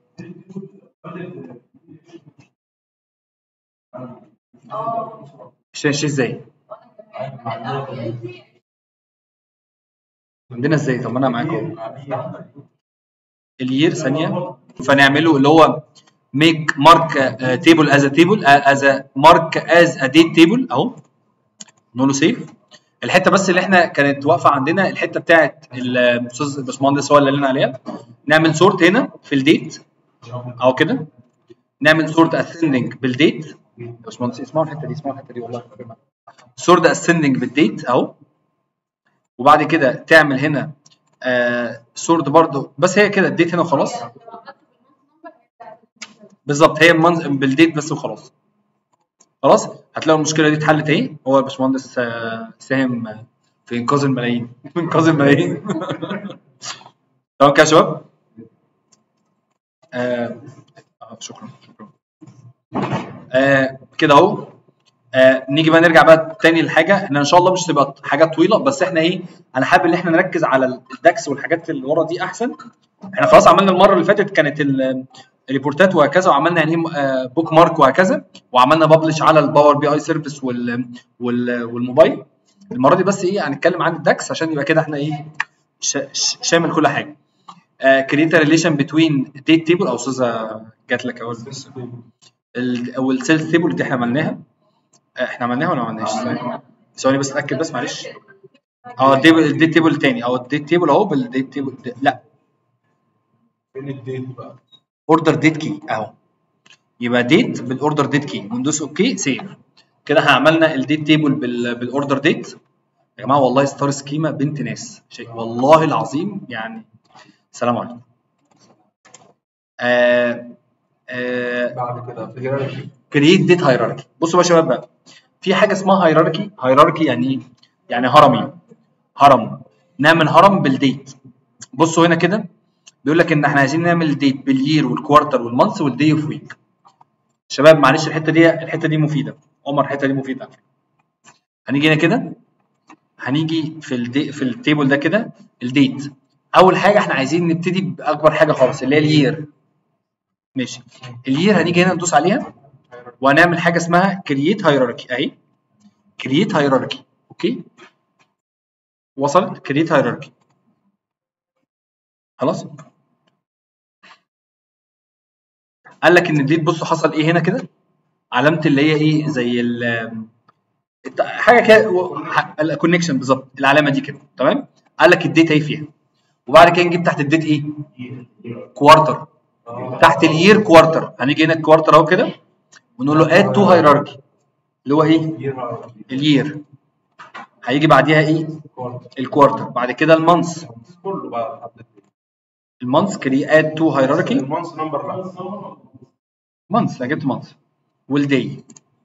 مش مش ازاي عندنا ازاي طب ما انا معاكم الير ثانيه فنعمله اللي هو ميك مارك تيبل از ا تيبل از ا مارك از ا ديت تيبل اهو نقول له سيف الحته بس اللي احنا كانت واقفه عندنا الحته بتاعت الاستاذ الباشمهندس هو اللي قال لنا عليها نعمل سورت هنا في الديت اهو كده نعمل سورت اسندنج بالديت يا باشمهندس اسمعوا الحته دي اسمعوا الحته دي والله سورت اسندنج بالديت اهو وبعد كده تعمل هنا آه سورت برضو بس هي كده الديت هنا وخلاص بالظبط هي المنز... بالديت بس وخلاص خلاص هتلاقوا المشكله دي اتحلت اهي هو الباشمهندس آه، ساهم آه، في انقاذ الملايين انقاذ الملايين تمام كده يا شباب آه آه، شكرا شكرا آه كده اهو آه نيجي بقى نرجع بقى تاني للحاجه ان ان شاء الله مش تبقى حاجات طويله بس احنا ايه انا حابب ان احنا نركز على الدكس والحاجات اللي ورا دي احسن احنا خلاص عملنا المره اللي فاتت كانت ال- الريبورتات وهكذا وعملنا يعني بوك مارك وهكذا وعملنا ببلش على الباور بي اي سيرفيس وال وال والموبايل المره دي بس ايه هنتكلم عن الدكس عشان يبقى كده احنا ايه شا- ش- شامل كل حاجه كريت ريليشن بتوين ديت تيبل او استاذه جات لك اول بس ال- او السيلز تيبل دي احنا عملناها آه، احنا عملناها ولا ما عملناش ثواني ثواني بس اتاكد بس معلش اه الديت الديت تيبل تاني او الديت تيبل اهو بالديت تيبل لا فين الديت بقى؟ اوردر ديت كي اهو يبقى ديت بالاوردر ديت كي وندوس اوكي سيف كده احنا عملنا الديت تيبل بال بالاوردر ديت يا جماعه والله ستار سكيما بنت ناس شيء والله العظيم يعني السلام عليكم آه آه بعد كده في هيراركي كرييت ديت هيراركي بصوا بقى يا شباب بقى في حاجه اسمها هيراركي هيراركي يعني ايه يعني هرمي هرم نعمل هرم بالديت بصوا هنا كده بيقول لك ان احنا عايزين نعمل ديت بالير والكوارتر والمانث والدي اوف ويك شباب معلش الحته دي الحته دي مفيده عمر الحته دي مفيده على فكرة. هنيجي هنا كده هنيجي في الدي في التيبل ده كده الديت اول حاجه احنا عايزين نبتدي باكبر حاجه خالص اللي هي الير ماشي الير هنيجي هنا ندوس عليها وهنعمل حاجه اسمها كرييت هيراركي اهي كرييت هيراركي اوكي وصلت كرييت هيراركي خلاص قال لك ان الديت بصوا حصل ايه هنا كده علامه اللي هي ايه زي ال الت- حاجه كده الكونكشن بالظبط العلامه دي كده تمام قال لك الديت اهي فيها وبعد كده نجيب تحت الديت ايه كوارتر تحت الير كوارتر هنيجي هنا الكوارتر اهو كده ونقول له اد تو هيراركي اللي هو ايه الير هيجي بعديها ايه الكوارتر بعد كده المانث كله بقى حدد المانث كري اد تو هيراركي المانس نمبر لا مانث انا جبت مانث والداي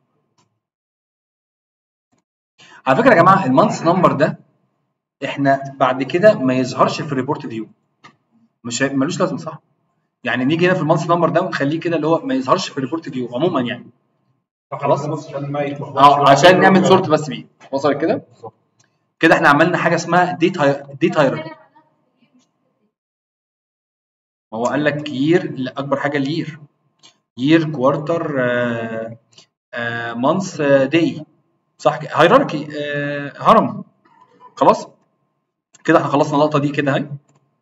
على فكره يا جماعه المانث نمبر ده احنا بعد كده ما يظهرش في الريبورت فيو مش هي- ملوش لازمه صح يعني نيجي هنا في المانث نمبر ده ونخليه كده اللي هو ما يظهرش في الريبورت فيو عموما يعني خلاص. بس عشان ما يتلخبطش اه عشان نعمل سورت بس بيه وصل كده كده احنا عملنا حاجه اسمها ديت هاي... ديت هايراركي ما هو قال لك يير اكبر حاجه الير يير كوارتر مانث داي صح هيراركي هرم خلاص كده احنا خلصنا اللقطه دي كده اهي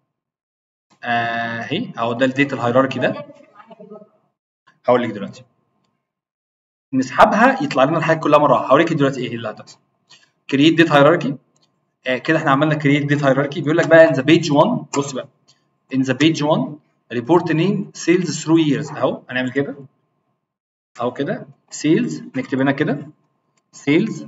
آه، اهي اهو ده الديت الهيراركي ده هقول لك دلوقتي نسحبها يطلع لنا الحاجات كلها مره واحده هوريك دلوقتي ايه اللي هتحصل كرييت ديت هيراركي كده احنا عملنا كرييت ديت هيراركي بيقول لك بقى ان ذا بيج 1 بص بقى in the page 1 report name sales through years اهو هنعمل كده اهو كده sales نكتب هنا كده sales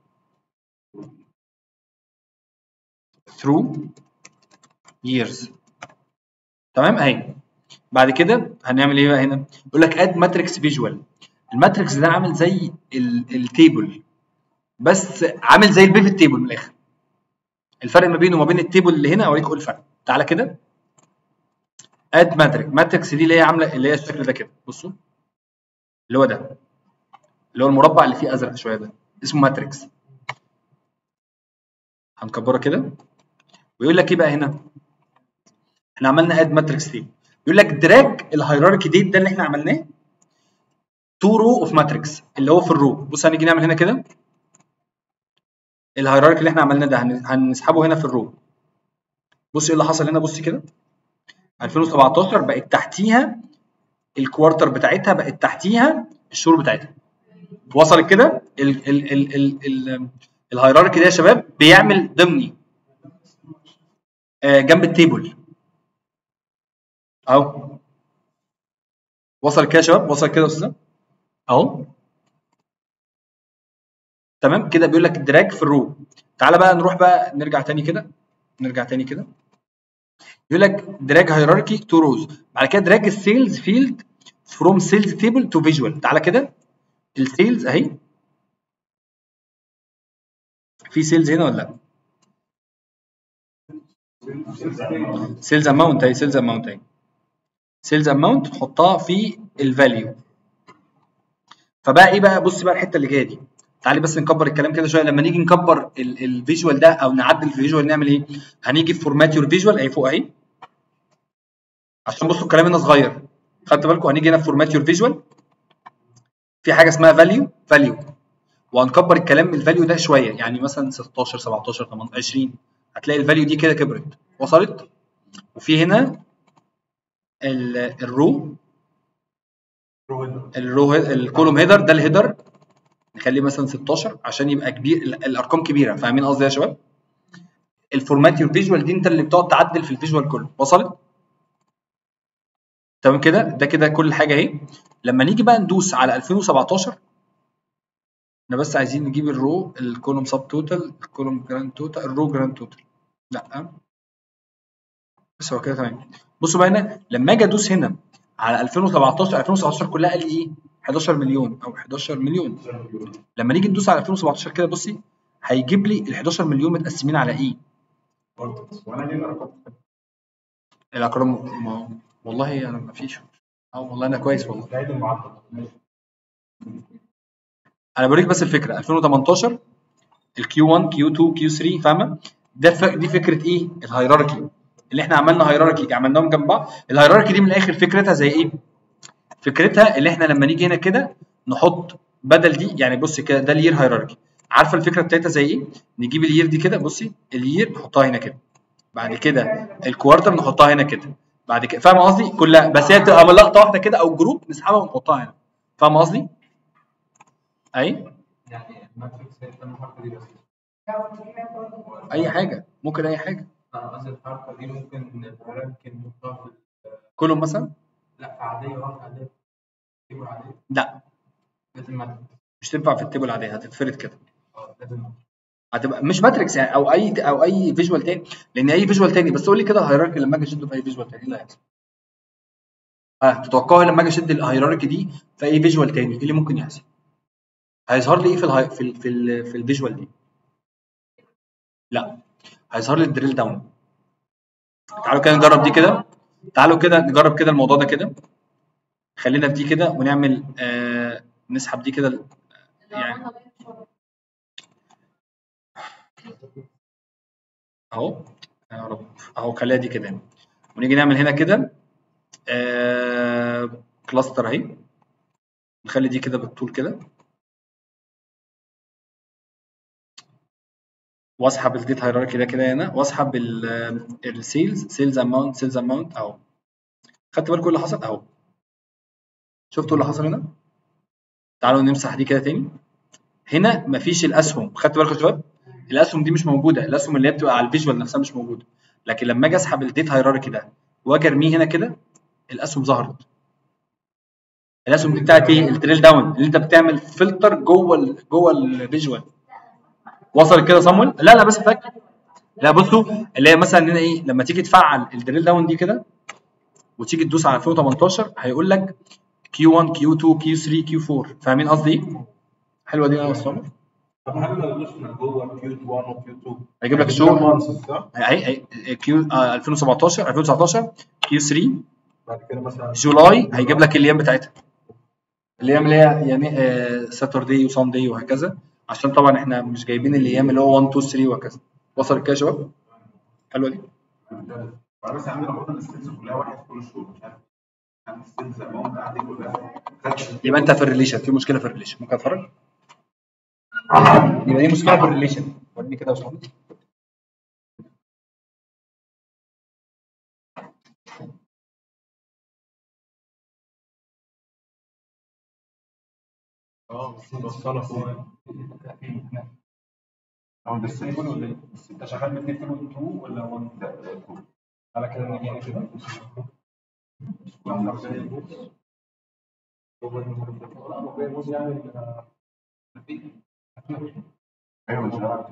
through years تمام اهي بعد كده هنعمل ايه بقى هنا يقول لك اد ماتريكس فيجوال الماتريكس ده عامل زي التيبل بس عامل زي البيفت تيبل من الاخر الفرق ما بينه وما بين التيبل اللي هنا اوريكم ايه الفرق تعالى كده اد ماتريك ماتريكس دي اللي هي عامله اللي هي الشكل ده كده بصوا اللي هو ده اللي هو المربع اللي فيه ازرق شويه ده اسمه ماتريكس هنكبرها كده ويقول لك ايه بقى هنا احنا عملنا اد ماتريكس دي يقول لك دراج الهيراركي ديت ده اللي احنا عملناه تو رو اوف ماتريكس اللي هو في الرو بص هنيجي نعمل هنا كده الهيراركي اللي احنا عملناه ده هن- هنسحبه هنا في الرو بص ايه اللي حصل هنا بص كده 2017 بقت تحتيها الكوارتر بتاعتها بقت تحتيها الشهور بتاعتها وصلت كده ال ال ال ال ال الهيراركي ده يا شباب بيعمل ضمني آه جنب التيبل اهو وصل كده يا شباب وصل كده يا استاذ اهو تمام كده بيقول لك دراج في الرو تعالى بقى نروح بقى نرجع تاني كده نرجع تاني كده يقول لك دراج هيراركي تو روز بعد كده دراج السيلز فيلد فروم سيلز تيبل تو فيجوال تعالى كده السيلز اهي في سيلز هنا ولا لا سيلز اماونت اهي سيلز اماونت اهي سيلز اماونت تحطها في الفاليو فبقى ايه بقى بص بقى الحته اللي جايه دي تعالي بس نكبر الكلام كده شويه لما نيجي نكبر الفيجوال ده او نعدل في الفيجوال نعمل ايه هنيجي في فورمات يور فيجوال اهي فوق اهي عشان بصوا الكلام هنا صغير خدت بالكم هنيجي هنا في فورمات يور فيجوال في حاجه اسمها فاليو فاليو وهنكبر الكلام من الفاليو ده شويه يعني مثلا 16 17 18 20 هتلاقي الفاليو دي كده كبرت وصلت وفي هنا ال- الرو الرو الكولوم هيدر ده الهيدر نخليه مثلا 16 عشان يبقى كبير ال- الارقام كبيره فاهمين قصدي يا شباب الفورمات يور فيجوال دي انت اللي بتقعد تعدل في الفيجوال كله وصلت تمام كده ده كده كل حاجه اهي لما نيجي بقى ندوس على 2017 احنا بس عايزين نجيب الرو الكولوم سب توتال الكولوم جراند توتال الرو جراند توتال لا بس هو كده تمام بصوا بقى هنا لما اجي ادوس هنا على 2017 2017 كلها قال لي ايه 11 مليون او 11 مليون لما نيجي ندوس على 2017 كده بصي هيجيب لي ال 11 مليون متقسمين على ايه وانا ليه الارقام الارقام ما والله انا ما فيش اه والله انا كويس والله زائد المعدل انا بوريك بس الفكره 2018 الكيو 1 كيو 2 كيو 3 فاهمه ده ف... دي فكره ايه الهيراركي اللي احنا عملنا هيراركي عملناهم جنب بعض الهيراركي دي من الاخر فكرتها زي ايه فكرتها اللي احنا لما نيجي هنا كده نحط بدل دي يعني بصي كده ده الير هيراركي عارفه الفكره بتاعتها زي ايه نجيب الير دي كده بصي الير نحطها هنا كده بعد كده الكوارتر نحطها هنا كده بعد كده فاهم قصدي كلها بس هي بتبقى لقطه واحده كده او جروب نسحبها ونحطها هنا فاهم قصدي اي يعني الماتريكس هي كام حركه دي بس اي حاجه ممكن اي حاجه انا قصدي الحركه دي ممكن نركن نحطها في كلهم مثلا لا عاديه واحده عاديه تبقى عاديه لا لازم ماتريكس مش تنفع في التيبل العاديه هتتفرد كده اه لازم هتبقى مش ماتريكس يعني او اي او اي فيجوال تاني لان اي فيجوال تاني بس قول لي كده الهيراركي لما اجي اشده في اي فيجوال تاني ايه اللي هيحصل؟ اه تتوقعوا لما اجي اشد الهيراركي دي في اي فيجوال تاني ايه اللي ممكن يحصل؟ هيظهر لي ايه في الهي... في ال... في, ال... في الفيجوال دي؟ لا هيظهر لي الدريل داون تعالوا كده نجرب دي كده تعالوا كده نجرب كده الموضوع ده كده خلينا في دي كده ونعمل آه نسحب دي كده يعني اهو يا رب اهو خليها دي كده ونيجي نعمل هنا كده آه كلاستر اهي نخلي دي كده بالطول كده واسحب الديت هيراركي ده كده هنا واسحب السيلز سيلز اماونت سيلز اماونت اهو خدت بالكم اللي حصل اهو شفتوا اللي حصل هنا تعالوا نمسح دي كده تاني هنا مفيش الاسهم خدت بالكم يا شباب الاسهم دي مش موجوده الاسهم اللي هي بتبقى على الفيجوال نفسها مش موجوده لكن لما اجي اسحب الديت هيراركي ده واجي ارميه هنا كده الاسهم ظهرت الاسهم دي بتاعت ايه التريل داون اللي انت بتعمل فلتر جوه ال جوه الفيجوال وصل كده صامويل لا لا بس فاكر لا بصوا اللي هي مثلا هنا ايه لما تيجي تفعل الدريل داون دي كده وتيجي تدوس على 2018 هيقول لك Q1 Q2 Q3 Q4 فاهمين قصدي ايه؟ حلوه دي يا استاذ طب هل لو دوسنا جوه كيو 1 وكيو 2 هيجيب لك الشهور مانثs صح؟ اهي اهي كيو آه 2017 2019 كيو 3 بعد كده مثلا جولاي هيجيب لك الايام بتاعتها الايام اللي هي يعني ساتردي وساندي وهكذا عشان طبعا احنا مش جايبين الايام اللي هو 1 2 3 وهكذا وصل كده يا شباب حلوه دي انا بس عندنا برضه الستيلز كلها واحد في كل الشهور مش عارف عندي الستيلز اماونت عندي كلها يبقى انت في الريليشن في مشكله في الريليشن ممكن اتفرج يبقى دي مشكله في الريليشن وريني كده يا باشمهندس اه بس نوصلها فوق هو ده الستيلز ولا ايه؟ بس انت شغال من 2 2 ولا 1 على كده نيجي هنا كده ايوه مش عارف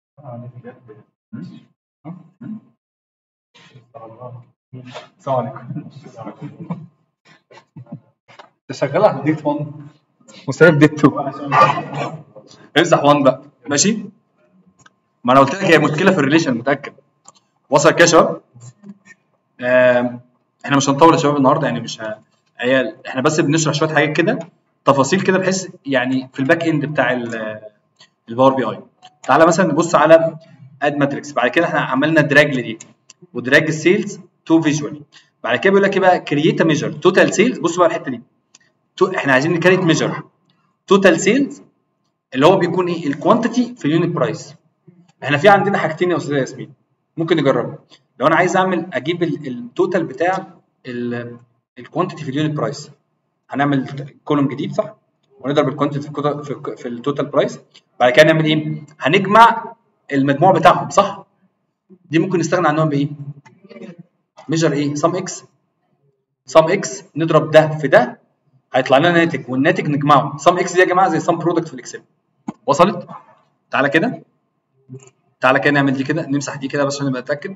السلام عليكم انت شغال على ديت 1 وسايب ديت 2 امسح 1 بقى ماشي ما انا قلت لك هي مشكله في الريليشن متاكد وصل كده يا شباب آم، احنا مش هنطول يا شباب النهارده يعني مش ه... هي احنا بس بنشرح شويه حاجات كده تفاصيل كده بحيث يعني في الباك اند بتاع ال- الباور بي اي تعالى مثلا نبص على اد ماتريكس بعد كده احنا عملنا دراج لدي ودراج السيلز تو فيجوال بعد كده بيقول لك ايه بقى كرييت ميجر توتال سيلز بصوا بقى الحته دي تو احنا عايزين نكريت ميجر توتال سيلز اللي هو بيكون ايه الكوانتيتي في اليونت برايس احنا في عندنا حاجتين يا استاذ ياسمين ممكن نجربها لو انا عايز اعمل اجيب ال- التوتال بتاع الكوانتيتي في اليونت برايس هنعمل كولوم جديد صح ونضرب الكوانتيتي في الكوتا- في, الك- في التوتال برايس بعد كده نعمل ايه هنجمع المجموع بتاعهم صح دي ممكن نستغنى عنهم بايه ميجر ايه سم اكس سم اكس نضرب ده في ده هيطلع لنا ناتج والناتج نجمعه سم اكس دي يا جماعه زي سم برودكت في الاكسل وصلت تعالى كده تعالى كده نعمل دي كده نمسح دي كده بس عشان نبقى نتاكد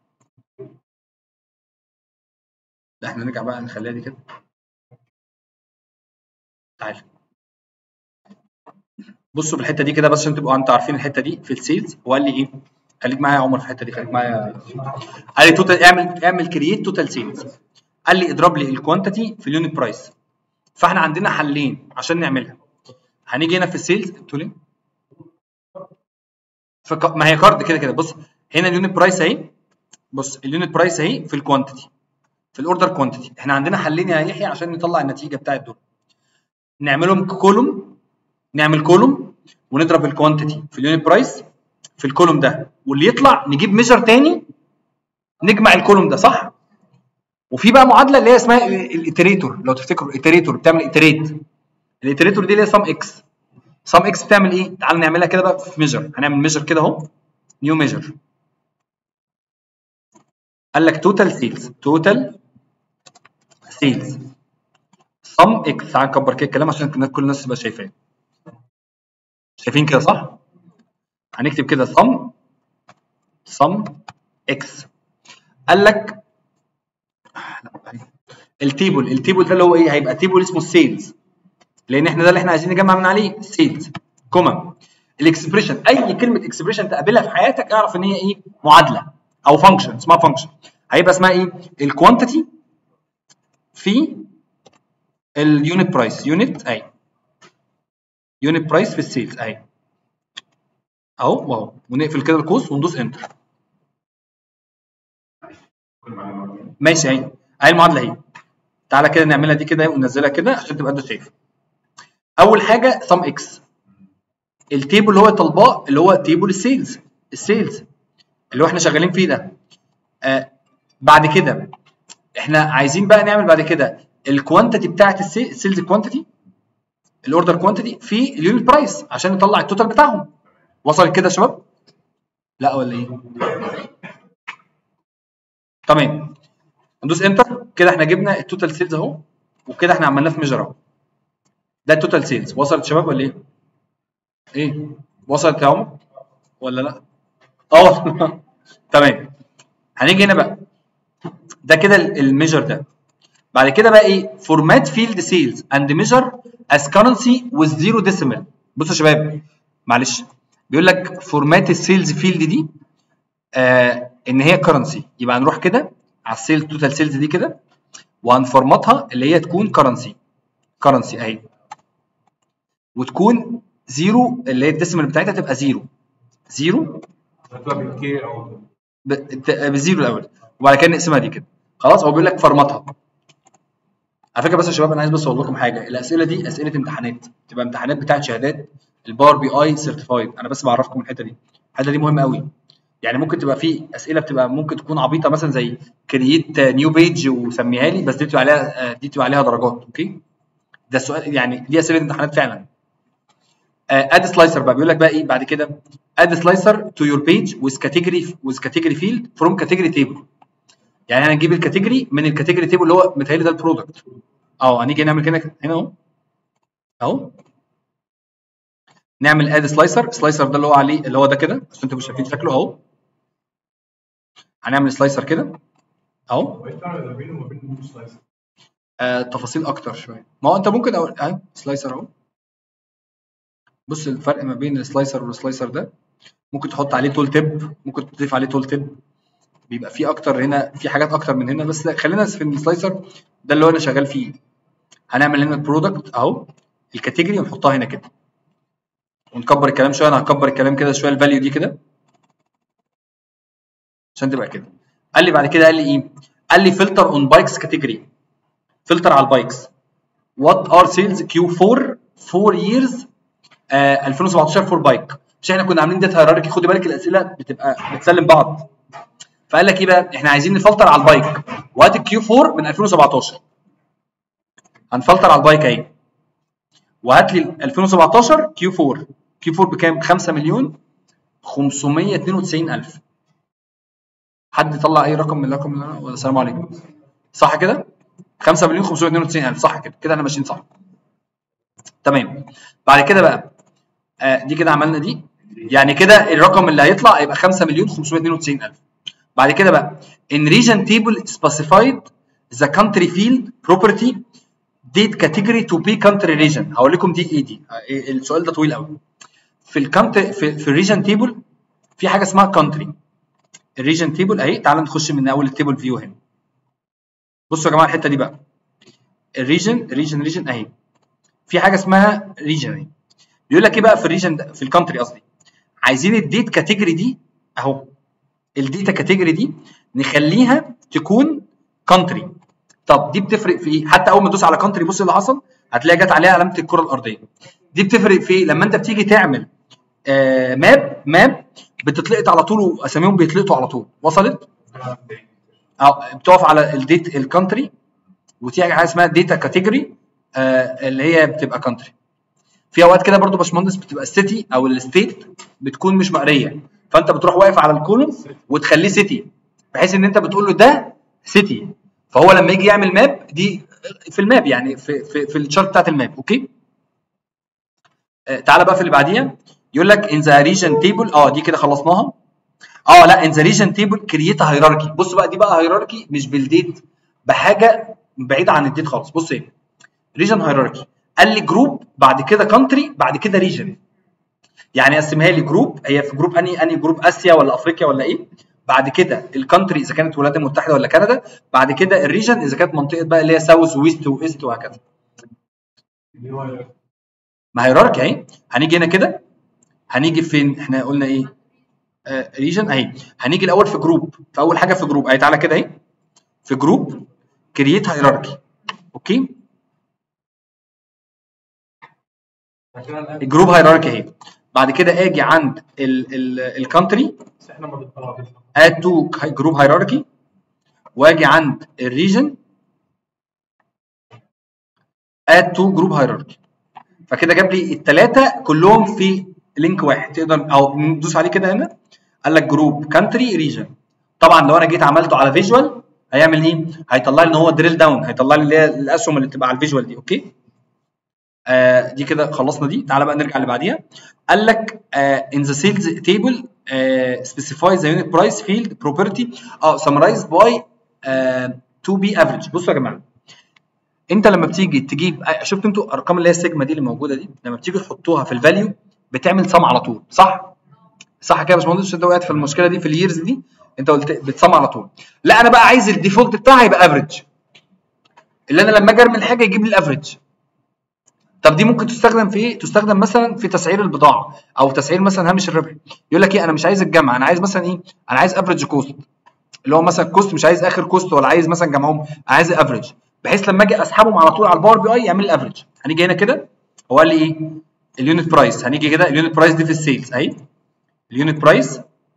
لا احنا نرجع بقى نخليها دي كده تعالى بصوا في الحته دي كده بس عشان تبقوا انتوا عارفين الحته دي في السيلز هو قال لي ايه خليك معايا يا عمر في الحته دي خليك معايا قال لي توتال اعمل اعمل كرييت توتال سيلز قال لي اضرب لي الكوانتيتي في اليونت برايس فاحنا عندنا حلين عشان نعملها هنيجي هنا في السيلز انتوا ليه فك... ما هي كارد كده كده بص هنا اليونت برايس اهي بص اليونت برايس اهي في الكوانتيتي في الاوردر كوانتيتي احنا عندنا حلين يا يحيى عشان نطلع النتيجه بتاعت دول نعملهم كولوم نعمل كولوم ونضرب الكوانتيتي في اليونت برايس في الكولوم ده واللي يطلع نجيب ميجر تاني نجمع الكولوم ده صح وفي بقى معادله اللي هي اسمها الاتريتور لو تفتكروا الاتريتور بتعمل اتريت الاتريتور دي اللي هي سم اكس سم اكس بتعمل ايه تعال نعملها كده بقى في ميجر هنعمل ميجر كده اهو نيو ميجر قال لك توتال سيلز توتال سيلز سم اكس تعال نكبر كده الكلام عشان الناس- كل الناس تبقى شايفاه شايفين كده صح هنكتب كده سم سم اكس قال لك لا، التيبل التيبل ده اللي هو ايه هيبقى تيبل اسمه السيلز لان احنا ده اللي احنا عايزين نجمع من عليه سيلز كوما الاكسبريشن اي كلمه اكسبريشن تقابلها في حياتك اعرف ان هي ايه معادله او فانكشن اسمها فانكشن هيبقى اسمها ايه الكوانتيتي في اليونت برايس يونت اهي يونت برايس في السيلز اهي اهو واهو ونقفل كده القوس وندوس انتر كل معلومة ماشي اهي اهي المعادله اهي تعالى كده نعملها دي كده وننزلها كده عشان تبقى انت شايف اول حاجه سم اكس التيبل اللي هو طالباه اللي هو تيبل السيلز السيلز اللي هو احنا شغالين فيه ده آه بعد كده احنا عايزين بقى نعمل بعد كده الكوانتيتي بتاعت السي- السيلز كوانتيتي الاوردر كوانتيتي في اليونت برايس عشان نطلع التوتال بتاعهم وصل كده يا شباب لا ولا ايه تمام ندوس انتر كده احنا جبنا التوتال سيلز اهو وكده احنا عملناه في ميجر اهو ده التوتال سيلز وصلت يا شباب ولا ايه؟ ايه؟ وصلت يا عمر؟ ولا لا؟ اه تمام هنيجي هنا بقى ده كده الميجر ده بعد كده بقى ايه؟ فورمات فيلد سيلز اند ميجر از كرنسي with زيرو ديسيمال بصوا يا شباب معلش بيقول لك فورمات السيلز فيلد دي آه ان هي كرنسي يبقى هنروح كده على السيل توتال سيلز دي كده وهنفرمطها اللي هي تكون كرنسي كرنسي اهي وتكون زيرو اللي هي الديسيمال بتاعتها تبقى زيرو زيرو هتبقى بالكي او ب- الت- بالزيرو الاول وبعد كده نقسمها دي كده خلاص هو بيقول لك فرمطها على فكره بس يا شباب انا عايز بس اقول لكم حاجه الاسئله دي اسئله امتحانات تبقى امتحانات بتاعت شهادات الباور بي اي سيرتيفايد انا بس بعرفكم الحته دي الحته دي مهمه قوي يعني ممكن تبقى في اسئله بتبقى ممكن تكون عبيطه مثلا زي كرييت نيو بيج وسميها لي بس دي بتبقى عليها دي بتبقى عليها درجات اوكي ده السؤال يعني دي اسئله امتحانات فعلا اد سلايسر بقى بيقول لك بقى ايه بعد كده اد سلايسر تو يور بيج with category with category field from category table يعني هنجيب الكاتيجوري من الكاتيجوري تيبل اللي هو متهيألي ده البرودكت اه هنيجي نعمل كده هنا اهو اهو نعمل اد سلايسر سلايسر ده اللي هو عليه اللي هو ده كده عشان تبقوا شايفين شكله اهو هنعمل سلايسر كده اهو ايه الفرق ما بينه وما بين النوت سلايس؟ آه تفاصيل اكتر شويه ما هو انت ممكن اقول اهي سلايسر اهو بص الفرق ما بين السلايسر والسلايسر ده ممكن تحط عليه تول تيب ممكن تضيف عليه تول تيب بيبقى في اكتر هنا في حاجات اكتر من هنا بس خلينا في السلايسر ده اللي هو انا شغال فيه هنعمل هنا البرودكت اهو الكاتيجوري ونحطها هنا كده ونكبر الكلام شويه انا هكبر الكلام كده شويه الفاليو دي كده عشان تبقى كده قال لي بعد كده قال لي ايه قال لي فلتر اون بايكس كاتيجوري فلتر على البايكس وات ار سيلز كيو 4 4 ييرز 2017 فور بايك مش احنا كنا عاملين داتا هيراركي خدي بالك الاسئله بتبقى بتسلم بعض فقال لك ايه بقى احنا عايزين نفلتر على البايك وهات الكيو 4 من 2017 هنفلتر على البايك اهي وهات لي 2017 كيو 4 كيو 4 بكام 5 مليون 592 الف حد يطلع اي رقم من الرقم اللي انا ولا السلام عليكم صح كده 5 مليون 592 الف صح كده كده احنا ماشيين صح تمام بعد كده بقى آه دي كده عملنا دي يعني كده الرقم اللي هيطلع هيبقى 5 مليون 592 الف بعد كده بقى in region table specified the country field property date category to be country region هقول لكم دي ايه دي آه، السؤال ده طويل قوي في الكانتري في, في الريجن تيبل في حاجه اسمها كانتري الريجن تيبل اهي تعال نخش من اول التيبل فيو هنا بصوا يا جماعه الحته دي بقى الريجن ريجن ريجن اهي في حاجه اسمها ريجن اهي بيقول لك ايه بقى في الريجن ده في الكانتري قصدي عايزين الديت كاتيجوري دي اهو الديتا كاتيجوري دي نخليها تكون كونتري طب دي بتفرق في ايه حتى اول ما تدوس على كونتري بص اللي حصل هتلاقي جت عليها علامه الكره الارضيه دي بتفرق في ايه لما انت بتيجي تعمل آه ماب ماب بتتلقط على طول واساميهم بيتلقطوا على طول وصلت او بتقف على الديت الكونتري وتيجي حاجه اسمها داتا كاتيجوري آه اللي هي بتبقى كونتري في اوقات كده برضو باشمهندس بتبقى السيتي او الستيت بتكون مش مقريه فانت بتروح واقف على الكولوم وتخليه سيتي بحيث ان انت بتقول له ده سيتي فهو لما يجي يعمل ماب دي في الماب يعني في في, في الشارت بتاعت الماب اوكي آه تعالى بقى في اللي بعديها يقول لك ان ذا ريجن تيبل اه دي كده خلصناها اه لا ان ذا ريجن تيبل كرييت هيراركي بص بقى دي بقى هيراركي مش بالديت بحاجه بعيده عن الديت خالص بص ايه ريجن هيراركي قال لي جروب بعد كده كونتري بعد كده ريجن يعني قسمها لي جروب هي في جروب اني اني جروب اسيا ولا افريقيا ولا ايه بعد كده الكونتري اذا كانت الولايات المتحده ولا كندا بعد كده الريجن اذا كانت منطقه بقى اللي هي ساوث ويست وايست وهكذا ما هيراركي اهي هنيجي هنا كده هنيجي فين احنا قلنا ايه آه ريجن اهي هنيجي الاول في جروب في اول حاجه في جروب اهي تعالى كده اهي في جروب كرييت هيراركي اوكي الجروب هيراركي اهي بعد كده اجي عند الكونتري بس احنا ما بنطلعش اد تو جروب هيراركي واجي عند الريجن اد تو جروب هيراركي فكده جاب لي الثلاثه كلهم في لينك واحد تقدر او ندوس عليه كده هنا قال لك جروب كانتري ريجن طبعا لو انا جيت عملته على فيجوال هيعمل ايه؟ هيطلع لي ان هو دريل داون هيطلع لي اللي هي الاسهم اللي بتبقى على الفيجوال دي اوكي؟ آه دي كده خلصنا دي تعالى بقى نرجع اللي بعديها قال لك ان ذا سيلز تيبل سبيسيفاي ذا يونت برايس فيلد بروبرتي اه سمرايز باي تو بي افريج بصوا يا جماعه انت لما بتيجي تجيب آه، شفتوا انتوا الارقام اللي هي السيجما دي اللي موجوده دي لما بتيجي تحطوها في الفاليو بتعمل سم على طول صح؟ صح كده يا باشمهندس عشان انت وقعت في المشكله دي في اليرز دي انت قلت بتصم على طول لا انا بقى عايز الديفولت بتاعها يبقى افريج اللي انا لما اجي ارمي الحاجه يجيب لي الافريج طب دي ممكن تستخدم في ايه؟ تستخدم مثلا في تسعير البضاعه او تسعير مثلا هامش الربح يقول لك ايه انا مش عايز الجمع انا عايز مثلا ايه؟ انا عايز افريج كوست اللي هو مثلا كوست مش عايز اخر كوست ولا عايز مثلا جمعهم انا عايز افريج بحيث لما اجي اسحبهم على طول على الباور بي اي يعمل لي افريج هنيجي هنا كده هو قال لي ايه؟ اليونت برايس هنيجي كده اليونت برايس دي في السيلز اهي اليونت برايس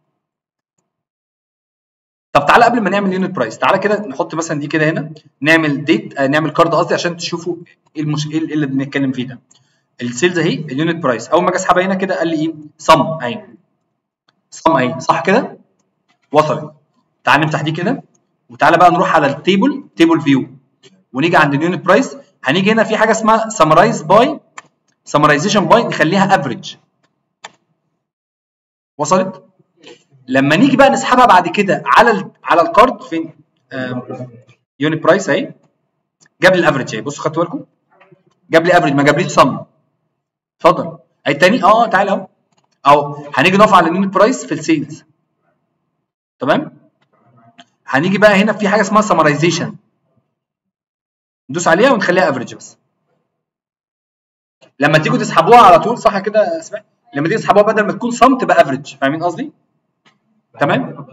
طب تعالى قبل ما نعمل يونت برايس تعالى كده نحط مثلا دي كده هنا نعمل ديت آه نعمل كارد قصدي عشان تشوفوا ايه المش... ايه اللي بنتكلم فيه ده السيلز اهي اليونت برايس اول ما اجي اسحبها هنا كده قال لي ايه صم اهي صم اهي صح كده وصلت تعال نفتح دي كده وتعالى بقى نروح على التيبل تيبل فيو ونيجي عند اليونت برايس هنيجي هنا في حاجه اسمها سمرايز باي سمرايزيشن باي نخليها افريج وصلت لما نيجي بقى نسحبها بعد كده على ال على الكارد فين يونت برايس اهي جاب لي الافريج اهي بصوا خدتوا بالكم جاب لي افريج ما جابليش صم اتفضل اهي التاني اه تعالى اهو اهو هنيجي نقف على اليونت برايس في السيلز تمام هنيجي بقى هنا في حاجه اسمها سمرايزيشن ندوس عليها ونخليها افريج بس لما تيجوا تسحبوها على طول صح كده يا اسماء لما تيجي تسحبوها بدل ما تكون صم تبقى افريج فاهمين قصدي تمام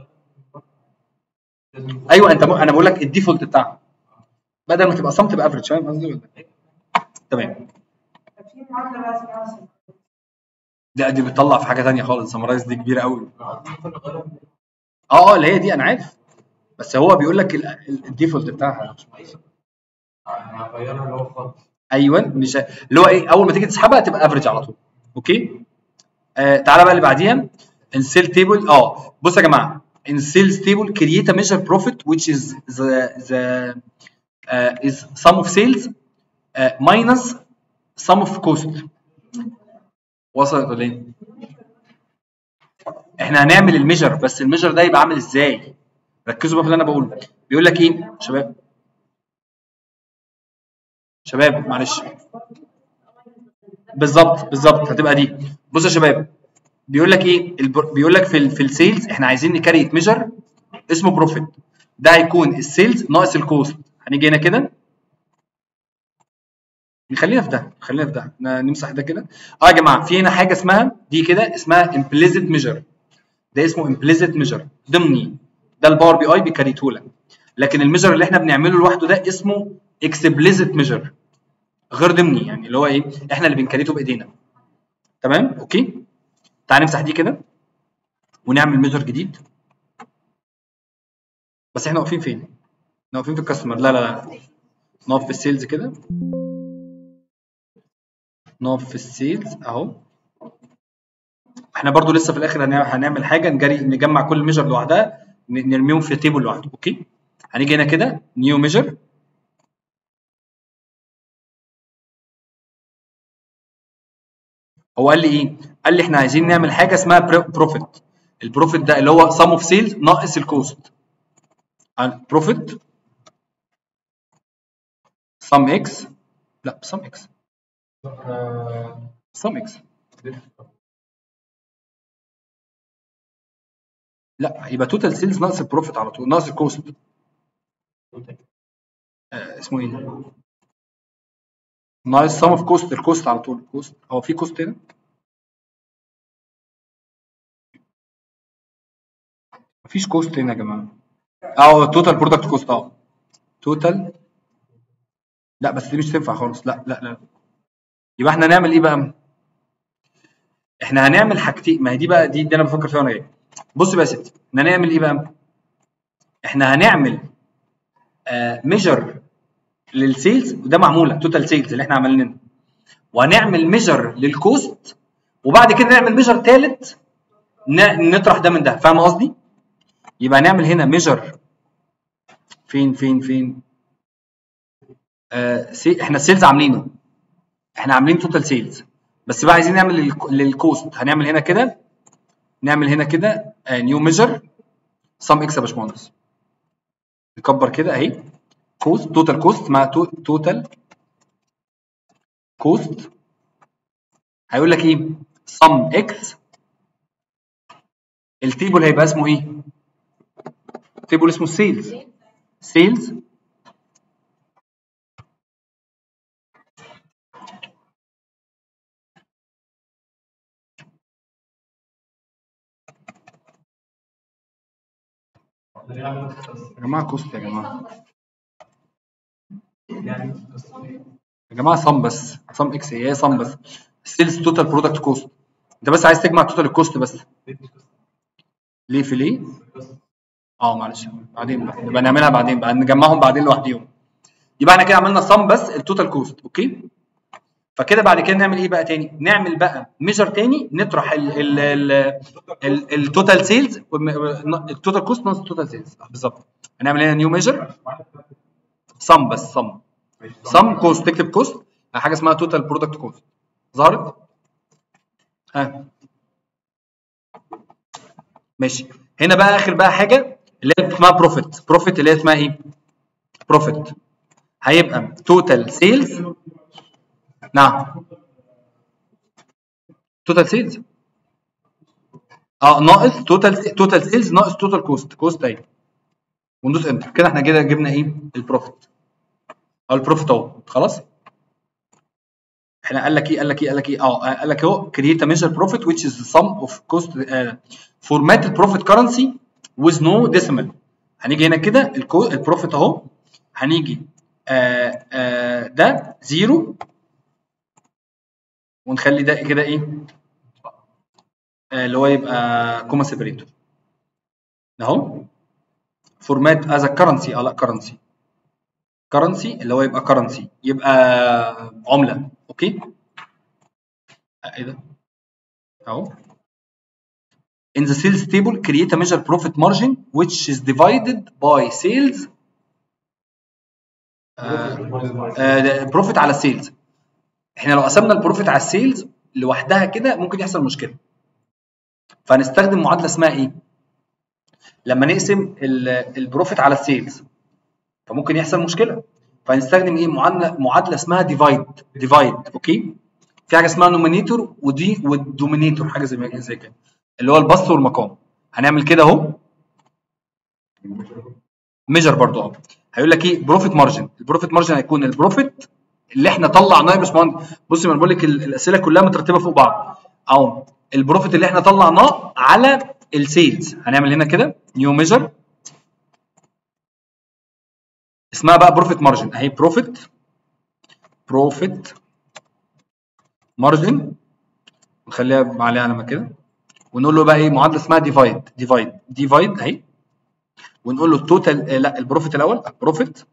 ايوه انت م... انا بقول لك الديفولت بتاعها بدل ما تبقى صم تبقى افريج فاهم قصدي ولا إيه؟ تمام في معادله بقى اسمها دي دي بتطلع في حاجه ثانيه خالص سمرايز دي كبيره قوي اه اه اللي هي دي انا عارف بس هو بيقول لك ال- ال- الديفولت بتاعها هغيرها اللي هو خالص ايوه مش اللي هو ايه اول ما تيجي تسحبها تبقى افريج على طول اوكي آه تعالى بقى اللي بعديها ان سيل تيبل اه بص يا جماعه in sales table create a measure profit which is the the uh, is sum of sales uh, minus sum of cost وصلت ولا ايه؟ احنا هنعمل الميجر بس الميجر ده يبقى عامل ازاي؟ ركزوا بقى في اللي انا بقوله بيقول لك ايه شباب شباب معلش بالظبط بالظبط هتبقى دي بصوا يا شباب بيقول لك ايه البر... بيقول لك في ال... في السيلز احنا عايزين نكريت ميجر اسمه بروفيت ده هيكون السيلز ناقص الكوست هنيجي هنا كده خلينا في ده خلينا في ده ن- نمسح ده كده اه يا جماعه في هنا حاجه اسمها دي كده اسمها implicit measure ده اسمه implicit measure ضمني ده الباور بي اي بيكريته لك لكن الميجر اللي احنا بنعمله لوحده ده اسمه اكسبليزيت ميجر غير ضمني يعني اللي هو ايه احنا اللي بنكريته بايدينا تمام اوكي تعال نمسح دي كده ونعمل ميجر جديد بس احنا واقفين فين؟ احنا واقفين في الكاستمر لا لا لا نقف في السيلز كده نقف في السيلز اهو احنا برضو لسه في الاخر هنع- هنعمل حاجه نجري نجمع كل ميجر لوحدها ن- نرميهم في تيبل لوحده اوكي هنيجي هنا كده نيو ميجر هو قال لي ايه قال لي احنا عايزين نعمل حاجه اسمها بروفيت البروفيت ده اللي هو سم اوف سيلز ناقص الكوست بروفيت سم اكس لا سم اكس سم اكس لا يبقى توتال سيلز ناقص البروفيت على طول ناقص الكوست آه اسمه ايه ناقص سم اوف كوست الكوست على طول الكوست هو في كوست هنا مفيش كوست هنا يا جماعه اه توتال برودكت كوست اه توتال لا بس دي مش تنفع خالص لا لا لا يبقى احنا هنعمل ايه بقى احنا هنعمل حاجتين ما هي دي بقى دي, دي انا بفكر فيها وانا جاي بص بقى يا ستي احنا هنعمل ايه بقى احنا هنعمل آه ميجر للسيلز وده معموله توتال سيلز اللي احنا عملناه وهنعمل ميجر للكوست وبعد كده نعمل ميجر ثالث نطرح ده من ده فاهم قصدي يبقى هنعمل هنا ميجر فين فين فين آه سي احنا السيلز عاملينه احنا عاملين توتال سيلز بس بقى عايزين نعمل للك- للكوست هنعمل هنا كده نعمل هنا كده نيو ميجر سم اكس يا باشمهندس نكبر كده اهي كوست توتال كوست مع توتال كوست هيقول لك ايه سم اكس التيبل هيبقى اسمه ايه تيبل اسمه سيلز سيلز يا جماعه كوست يا جماعه يعني يا جماعه صم بس صم اكس هي صم بس سيلز توتال برودكت كوست انت بس عايز تجمع توتال الكوست بس ليه في ليه اه معلش بعدين بقى نبقى نعملها بعدين بقى نجمعهم بعدين لوحدهم يبقى احنا كده عملنا صم بس التوتال كوست اوكي فكده بعد كده نعمل ايه بقى تاني نعمل بقى ميجر تاني نطرح ال ال ال ال- التوتال سيلز التوتال كوست ناقص التوتال سيلز بالظبط هنعمل هنا نيو ميجر صم بس صم صم كوست تكتب كوست حاجه اسمها توتال برودكت كوست ظهرت ها ماشي هنا بقى اخر بقى حاجه اللي هي اسمها بروفيت بروفيت اللي هي اسمها ايه بروفيت هيبقى توتال سيلز نعم توتال سيلز اه ناقص توتال توتال سيلز ناقص توتال كوست كوست اهي وندوس انتر كده احنا كده جبنا ايه البروفيت او البروفيت اهو خلاص احنا قال لك ايه قال لك ايه قال لك ايه اه قال لك اهو create a measure profit which is the sum of cost uh, formatted profit currency with no decimal هنيجي هنا كده الكو البروفيت اهو هنيجي آه آه ده زيرو ونخلي ده كده ايه آه اللي هو يبقى كوما سيبريتور اهو فورمات از كرنسي اه لا كرنسي كرنسي اللي هو يبقى كرنسي يبقى عمله اوكي آه، ايه ده اهو in the sales table create a measure profit margin which is divided by sales بروفيت على السيلز احنا لو قسمنا البروفيت على السيلز لوحدها كده ممكن يحصل مشكله فهنستخدم معادله اسمها ايه لما نقسم البروفيت على السيلز فممكن يحصل مشكله فهنستخدم ايه معادله معادله اسمها ديفايد ديفايد اوكي في حاجه اسمها نومينيتور ودي والدومينيتور حاجه زي ما- زي كده اللي هو البسط والمقام هنعمل كده اهو ميجر برضو اه هيقول لك ايه بروفيت مارجن البروفيت مارجن هيكون البروفيت اللي احنا طلعناه يا باشمهندس بصي ما انا بقول لك ال- الاسئله كلها مترتبه فوق بعض او البروفيت اللي احنا طلعناه على السيلز هنعمل هنا كده نيو ميجر اسمها بقى بروفيت مارجن اهي بروفيت بروفيت مارجن نخليها عليها علامه كده ونقول له بقى ايه معادله اسمها ديفايد ديفايد ديفايد اهي ونقول له التوتال آه لا البروفيت الاول بروفيت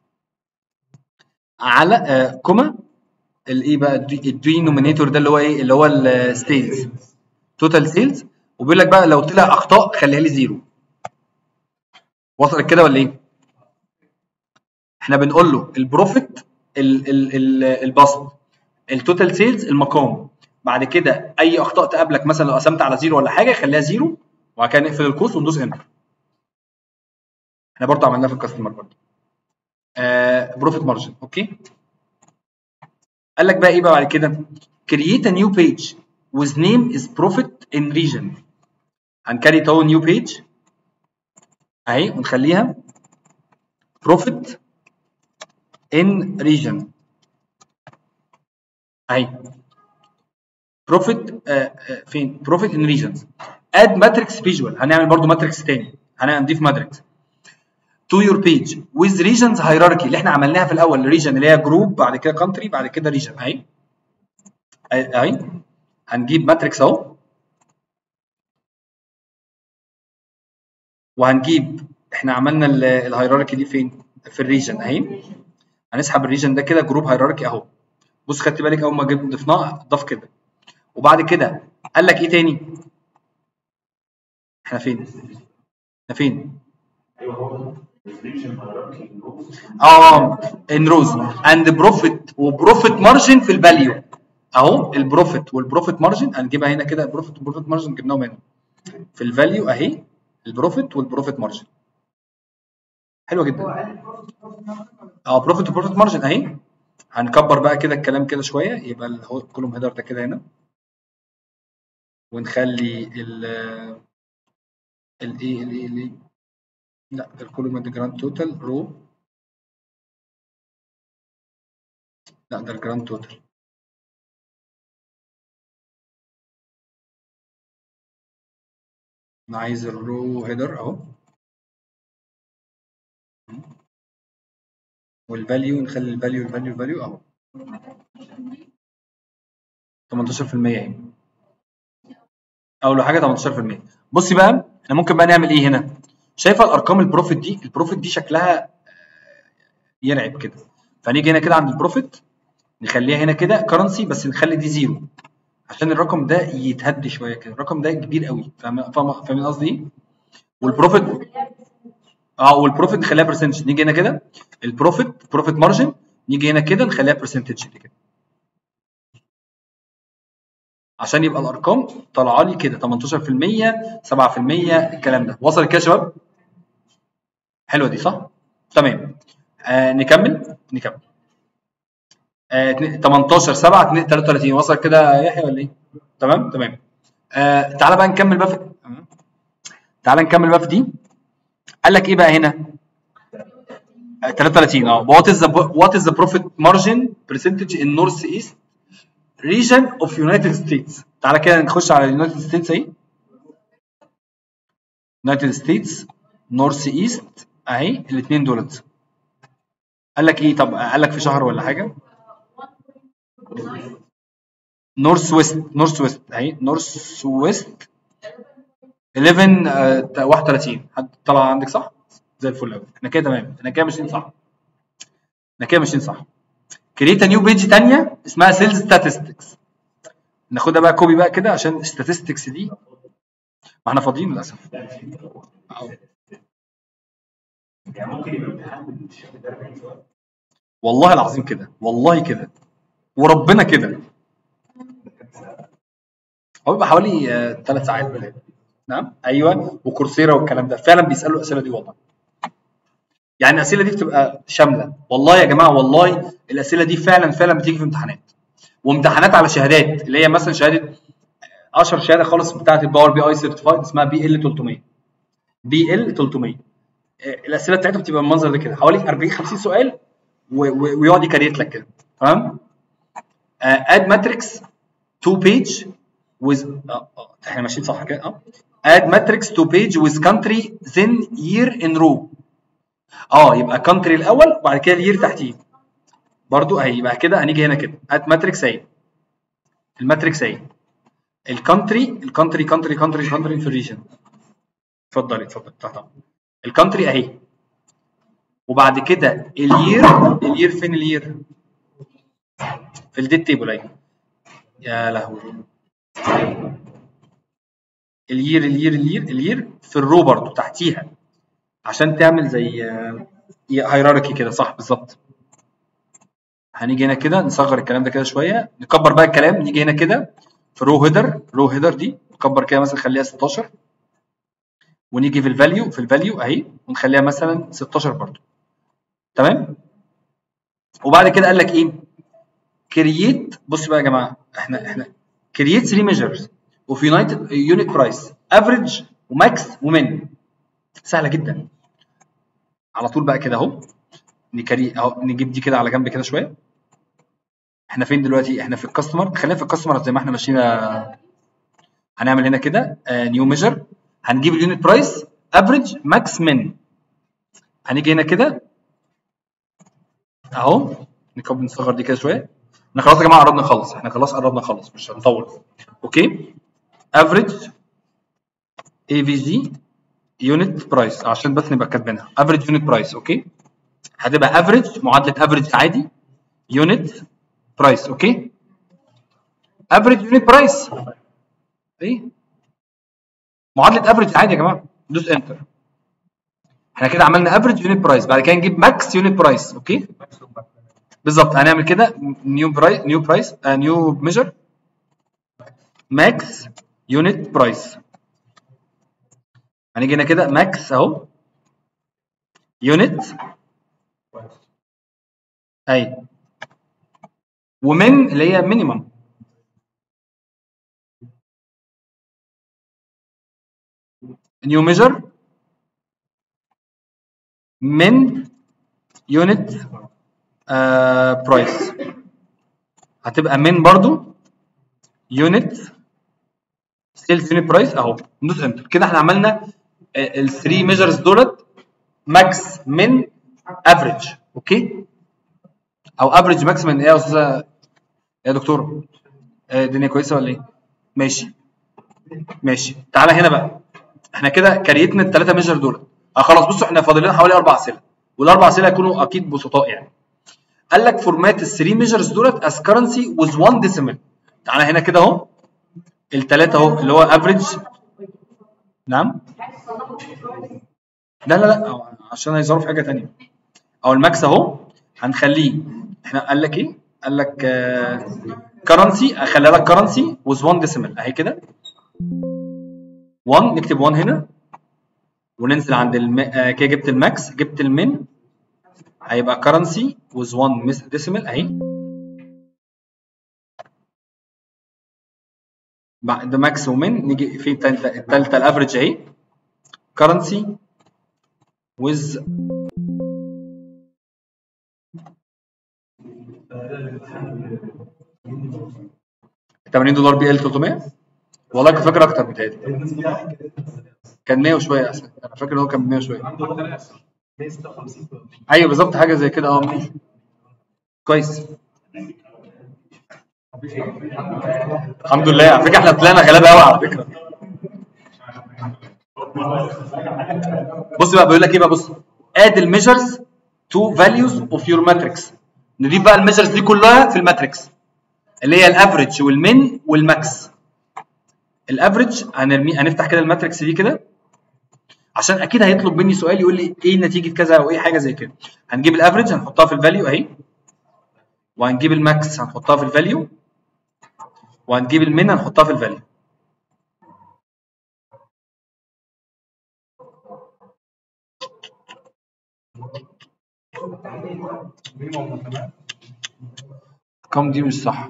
على آه كوما الايه بقى الدينومينيتور ده اللي هو ايه اللي هو السيلز توتال سيلز وبيقول لك بقى لو طلع اخطاء خليها لي زيرو وصلت كده ولا ايه؟ احنا بنقول له البروفيت ال- ال- ال- البسط التوتال سيلز المقام بعد كده اي اخطاء تقابلك مثلا لو قسمت على زيرو ولا حاجه خليها زيرو وبعد كده نقفل القوس وندوس انتر احنا برضه عملناها في الكاستمر برضه آه بروفيت مارجن اوكي قال لك بقى ايه بقى بعد كده create a new page with name is profit in region هنكري تو نيو page اهي ونخليها profit in region اهي profit آه آه فين profit in regions add matrix visual هنعمل برضو ماتريكس تاني هنضيف ماتريكس to your page with regions hierarchy اللي احنا عملناها في الاول region اللي هي جروب بعد كده country بعد كده region اهي اهي هنجيب ماتريكس اهو وهنجيب احنا عملنا الهيراركي دي فين في الريجن اهي هنسحب الريجن ده كده جروب هيراركي اهو بص خدت بالك اول ما جبنا ضفناه ضاف كده وبعد كده قال لك ايه تاني احنا فين احنا فين ايوه هو الريجن هيراركي اه ان روز اند بروفيت وبروفيت مارجن في الفاليو اهو البروفيت والبروفيت مارجن هنجيبها هنا كده البروفيت والبروفيت مارجن جبناهم هنا في الفاليو اهي البروفيت والبروفيت مارجن حلوه هو جدا قال البروفيت بروفيت مارجن ولا اه بروفيت وبروفيت مارجن اهي هنكبر بقى كده الكلام كده شويه يبقى الكولوم هيدر ده كده هنا ونخلي ال الايه الايه الايه لا الكولوم ده جراند توتال رو لا ده الجراند توتال انا عايز الرو هيدر اهو والفاليو نخلي الفاليو الفاليو الفاليو اهو 18% اهي اول حاجه 18% بصي بقى احنا ممكن بقى نعمل ايه هنا شايفه الارقام البروفيت دي البروفيت دي شكلها آه، يرعب كده فنيجي هنا كده عند البروفيت نخليها هنا كده كرنسي بس نخلي دي زيرو عشان الرقم ده يتهدي شويه كده الرقم ده كبير قوي فاهم فاهم فاهمين قصدي ايه والبروفيت اه والبروفيت نخليها برسنتج نيجي هنا كده البروفيت بروفيت مارجن نيجي هنا كده نخليها برسنتج كده عشان يبقى الارقام طالعه لي كده 18% 7% الكلام ده وصل كده يا شباب حلوه دي صح تمام آه نكمل نكمل آه اتنين- 18 7 2 33 وصل كده يا يحيى ولا ايه تمام تمام آه تعالى بقى نكمل بقى في تعالى نكمل بقى في دي قال لك ايه بقى هنا آه 33 اه what is the what is the profit margin percentage in north east region of United States تعالى كده نخش على United States اهي United States North East اهي الاثنين دولت قال لك ايه طب قال لك في شهر ولا حاجه نورث ويست نورث ويست اهي نورث ويست 11 آه، 31 حد طلع عندك صح زي الفل قوي احنا كده تمام احنا كده ماشيين صح احنا كده ماشيين صح كريت نيو بيج تانية اسمها سيلز ستاتستكس ناخدها بقى كوبي بقى كده عشان statistics دي ما احنا فاضيين للاسف أهو. يعني ممكن يبقى امتحان بالشكل ده 40 سؤال والله العظيم كده والله كده وربنا كده هو بيبقى حوالي ثلاث ساعات بلاقي. نعم ايوه وكورسيرا والكلام ده فعلا بيسالوا الاسئله دي والله يعني الاسئله دي بتبقى شامله والله يا جماعه والله الاسئله دي فعلا فعلا بتيجي في امتحانات وامتحانات على شهادات اللي هي مثلا شهاده اشهر شهاده خالص بتاعه الباور بي اي سيرتيفايد اسمها بي ال 300 بي ال 300 آه، الاسئله بتاعتها بتبقى بالمنظر ده كده حوالي 40 50 سؤال و- و- ويقعد يكريت لك كده تمام اد ماتريكس تو بيج with اه اه احنا ماشيين صح كده اه add matrix to page with country then year in row اه يبقى كونتري الاول وبعد كده الير تحتيه برضو اهي يبقى كده هنيجي هنا كده هات ماتريكس اهي الماتريكس اهي الكونتري الكونتري كونتري كونتري كونتري في الريجن اتفضلي اتفضلي تحت أمرك. الكونتري اهي وبعد كده الير الير فين الير في الديت تيبل اهي يا لهوي الير الير الير الير في الرو برضو تحتيها عشان تعمل زي هيراركي كده صح بالظبط هنيجي هنا كده نصغر الكلام ده كده شويه نكبر بقى الكلام نيجي هنا كده في رو هيدر رو هيدر دي نكبر كده مثلا نخليها 16 ونيجي في الفاليو في الفاليو اهي ونخليها مثلا 16 برضو تمام وبعد كده قال لك ايه كرييت بص بقى يا جماعه احنا احنا كرييت 3 ميجرز اوف يونايتد يونت برايس افريج وماكس ومن سهله جدا على طول بقى كده اهو نكري اهو نجيب دي كده على جنب كده شويه احنا فين دلوقتي احنا في الكاستمر خلينا في الكاستمر زي ما احنا ماشيين هنعمل هنا كده نيو ميجر هنجيب اليونت برايس افريج ماكس من هنيجي هنا كده اهو نكبر نصغر دي كده شويه احنا خلاص يا جماعه قربنا نخلص احنا خلاص قربنا نخلص مش هنطول اوكي افريج اي في جي يونت برايس عشان بس نبقى كاتبينها افريج يونت برايس اوكي هتبقى افريج معادله افريج عادي يونت برايس اوكي افريج يونت برايس ايه معادله افريج عادي يا جماعه دوس انتر احنا كده عملنا افريج يونت برايس بعد كده نجيب ماكس يونت برايس اوكي بالظبط هنعمل كده نيو برايس نيو برايس نيو ميجر ماكس يونت برايس هنيجي هنا كده ماكس اهو يونت اي ومن اللي هي مينيمم نيو ميجر من يونت برايس هتبقى من برضو يونت سيلز يونت برايس اهو ندوس انتر كده احنا عملنا ال 3 ميجرز دولت ماكس من افريج اوكي او افريج ماكس من ايه يا استاذه يا دكتور آه، الدنيا كويسه ولا ايه ماشي ماشي تعالى هنا بقى احنا كده كريتنا الثلاثه ميجر دول اه خلاص بصوا احنا فاضل لنا حوالي اربع اسئله والاربع اسئله هيكونوا اكيد بسطاء يعني قال لك فورمات الثري ميجرز دولت از كرنسي وذ 1 ديسيمال تعالى هنا كده اهو الثلاثه اهو اللي هو افريج نعم لا لا لا أو عشان هيظهروا في حاجه ثانيه او الماكس اهو هنخليه احنا قال لك ايه قال لك كرنسي اخلي لك كرنسي وذ 1 ديسيمال اهي كده 1 نكتب 1 هنا وننزل عند الم... آه كده جبت الماكس جبت المين هيبقى كرنسي وذ 1 ديسيمال اهي بعد ماكس ومن نيجي في التالتة التالتة الافريج اهي كرنسي وذ $80 دولار بي ال 300 والله كنت فاكر اكتر بتهيألي كان 100 وشويه اصلا انا فاكر ان هو كان 100 وشويه ايوه بالظبط حاجه زي كده اه ماشي كويس الحمد لله على فكره احنا طلعنا غلابه قوي على فكره بص بقى بيقول لك ايه بقى بص اد الميجرز تو فاليوز اوف يور ماتريكس نضيف بقى الميجرز دي كلها في الماتريكس اللي هي الافريج والمين والماكس الافريج هنرمي هنفتح كده الماتريكس دي كده عشان اكيد هيطلب مني سؤال يقول لي ايه نتيجه كذا او ايه حاجه زي كده هنجيب الافريج هنحطها في الفاليو اهي وهنجيب الماكس هنحطها في الفاليو وهنجيب المين هنحطها في الفاليو الارقام دي مش صح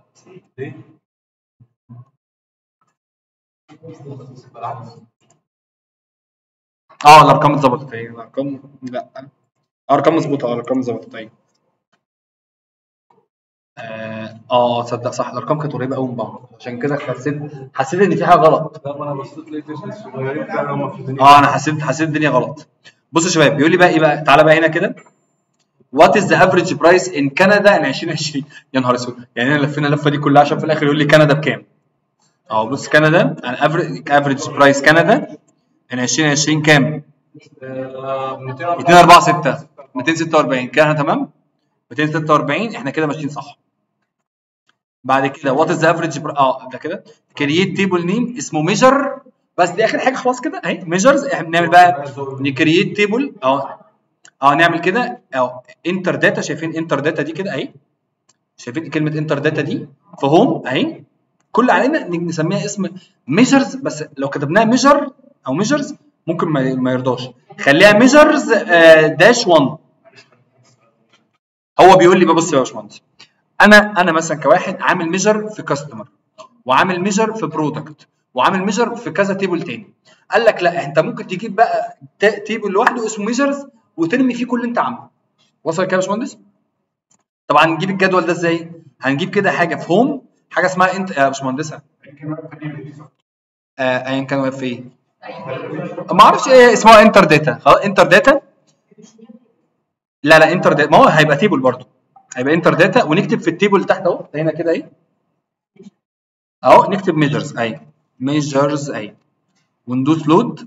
اه الارقام اتظبطت اهي الارقام لا ارقام مظبوطه اه الارقام اتظبطت اهي اه اه تصدق صح الارقام كانت قريبه قوي من بعض عشان كده حسيت حسيت ان في حاجه غلط لما انا بصيت لقيت الصغيرين فعلا هم في الدنيا اه انا حسيت حسيت الدنيا غلط بصوا يا شباب بيقول لي بقى ايه بقى تعالى بقى هنا كده وات از ذا افريج برايس ان كندا ان 2020 يا نهار اسود يعني انا لفينا اللفه دي كلها عشان في الاخر يقول لي كندا بكام اهو بص كندا افريج برايس كندا ان 2020 كام 246 246 كده احنا تمام 246 احنا كده ماشيين صح بعد كده وات از افريج اه ده كده كرييت تيبل نيم اسمه ميجر بس دي اخر حاجه خلاص كده اهي ميجرز احنا بنعمل بقى نكرييت تيبل اه اه نعمل كده اه انتر داتا شايفين انتر داتا دي كده اهي شايفين كلمه انتر داتا دي في هوم اهي كل علينا إن نسميها اسم ميجرز بس لو كتبناها ميجر او ميجرز ممكن ما ما يرضاش خليها ميجرز داش 1 هو بيقول لي بقى بص يا باشمهندس انا انا مثلا كواحد عامل ميجر في كاستمر وعامل ميجر في برودكت وعامل ميجر في كذا تيبل تاني قال لك لا انت ممكن تجيب بقى تا- تيبل لوحده اسمه ميجرز وترمي فيه كل اللي انت عامله وصل كده يا باشمهندس طبعا نجيب الجدول ده ازاي هنجيب كده حاجه في هوم حاجه اسمها انت يا باشمهندسه آه، ايا كان واقف في ايه ما اعرفش ايه اسمها انتر داتا خلاص انتر داتا لا لا انتر داتا ما هو هيبقى تيبل برضه هيبقى انتر داتا ونكتب في التيبل تحت اهو هنا كده اهي اهو نكتب ميجرز اهي ميجرز اهي وندوس لود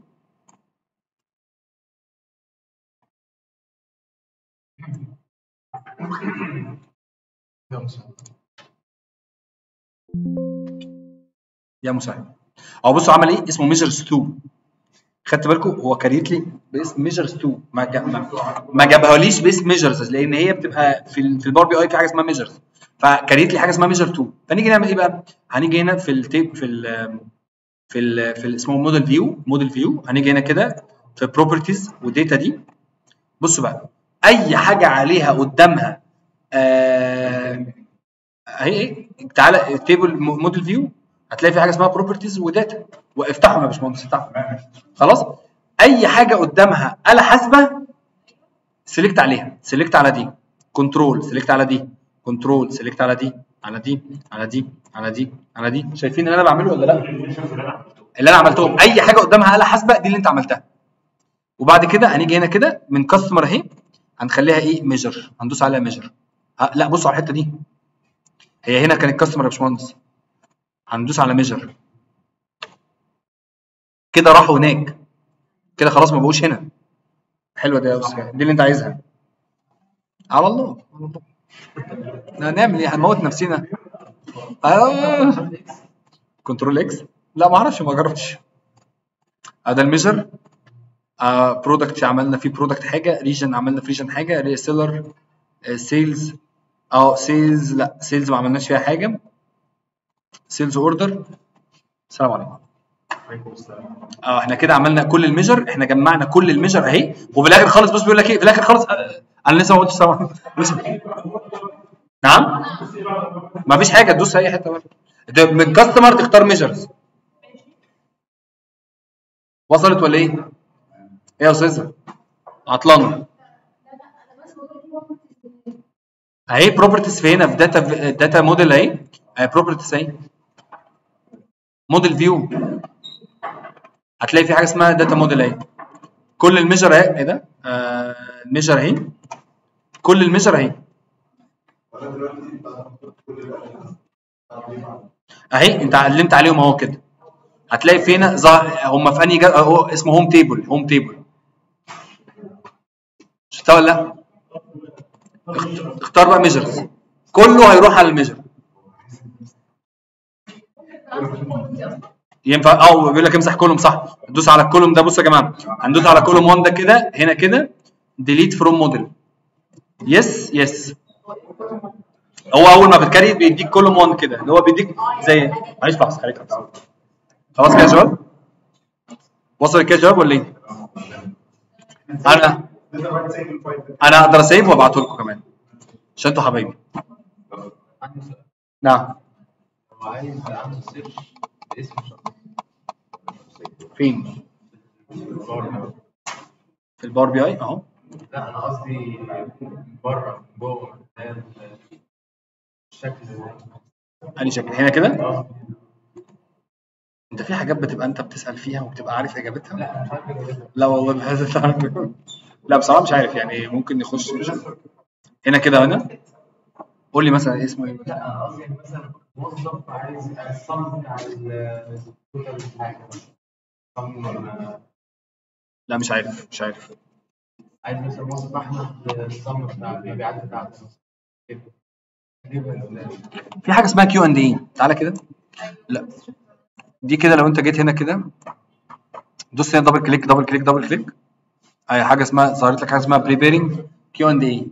يا مساعد اهو بصوا عمل ايه اسمه ميجرز 2 خدت بالكم هو كريت لي باسم ميجرز 2 ما جا- ما, ما جابهاليش باسم ميجرز لان هي بتبقى في ال في البار بي اي في حاجه اسمها ميجرز فكريت لي حاجه اسمها ميجر 2 فنيجي نعمل ايه بقى هنيجي هنا في التيب في ال في ال في ال اسمه موديل فيو موديل فيو هنيجي هنا كده في بروبرتيز وداتا دي بصوا بقى اي حاجه عليها قدامها آه اهي ايه تعالى تيبل موديل فيو هتلاقي في حاجه اسمها بروبرتيز وداتا وافتحهم يا باشمهندس افتحهم خلاص اي حاجه قدامها آلة حاسبه سيلكت عليها سيلكت على دي كنترول سيلكت على دي كنترول سيلكت على دي على دي على دي على دي على دي شايفين اللي انا بعمله ولا لا اللي انا عملتهم اي حاجه قدامها آلة حاسبه دي اللي انت عملتها وبعد كده هنيجي هنا كده من كاستمر اهي هنخليها ايه ميجر هندوس عليها ميجر لا بصوا على الحته دي هي هنا كانت كاستمر يا باشمهندس هندوس على ميجر كده راحوا هناك كده خلاص ما بقوش هنا حلوه دي يا استاذ دي اللي انت عايزها على الله على الله هنعمل ايه هنموت نفسنا آه. كنترول اكس لا ما اعرفش ما جربتش ده الميجر آه برودكت عملنا فيه برودكت حاجه ريجن عملنا في ريجن حاجه ريسيلر سيلز اه سيلز لا سيلز ما عملناش فيها حاجه سيلز اوردر السلام عليكم اه احنا كده عملنا كل الميجر احنا جمعنا كل الميجر اهي وفي الاخر خالص بص بيقول لك ايه في الاخر خالص آه انا لسه ما قلتش السلام عليكم لسه نعم ما فيش حاجه تدوس اي حته برضه ده من كاستمر تختار ميجرز وصلت ولا ايه؟ ايه يا استاذه؟ عطلانه اهي بروبرتيز في هنا في داتا داتا موديل اهي اهي بروبرتيز اهي موديل فيو هتلاقي في حاجه اسمها داتا موديل اهي كل الميجر اهي ايه ده؟ آه الميجر اهي كل الميجر اهي اهي انت علمت عليهم اهو كده هتلاقي فينا ظهر هم في انهي جا- اهو اسمه هوم تيبل هوم تيبل شفتها ولا لا؟ اخت- اختار بقى ميجرز كله هيروح على الميجر ينفع اه بيقول لك امسح كولوم صح دوس على الكولوم ده بصوا يا جماعه هندوس على كولوم 1 ده كده هنا كده ديليت فروم موديل يس يس هو اول ما بتكريت بيديك كولوم 1 كده اللي هو بيديك زي معلش بحث خليك أبحث. خلاص كده يا شباب وصل كده يا شباب ولا ايه؟ انا انا اقدر اسيب وابعته لكم كمان عشان انتوا حبايبي نعم عايز اعمل سيرش باسم شخص فين؟ في الباور بي اي اهو لا انا قصدي من بره من جوه ده ال- الشكل انهي شكل هنا كده اه انت في حاجات بتبقى انت بتسال فيها وبتبقى عارف اجابتها لا مش عارف اجابتها لا والله بحس تعرف لا بصراحه مش عارف يعني ممكن نخش هنا كده هنا قول لي مثلا اسمه ايه لا أنا قصدي يعني مثلا موظف عايز الصم بتاع التوتال بتاعك صم لا مش عارف مش عارف عايز مثلا موظف احمد الصم بتاع المبيعات بتاعته كده اجيب ال- في حاجه اسمها كيو اند اي تعالى كده لا دي كده لو انت جيت هنا كده دوس هنا دبل كليك دبل كليك دبل كليك اي حاجه اسمها ظهرت لك حاجه اسمها بريبيرنج كيو اند اي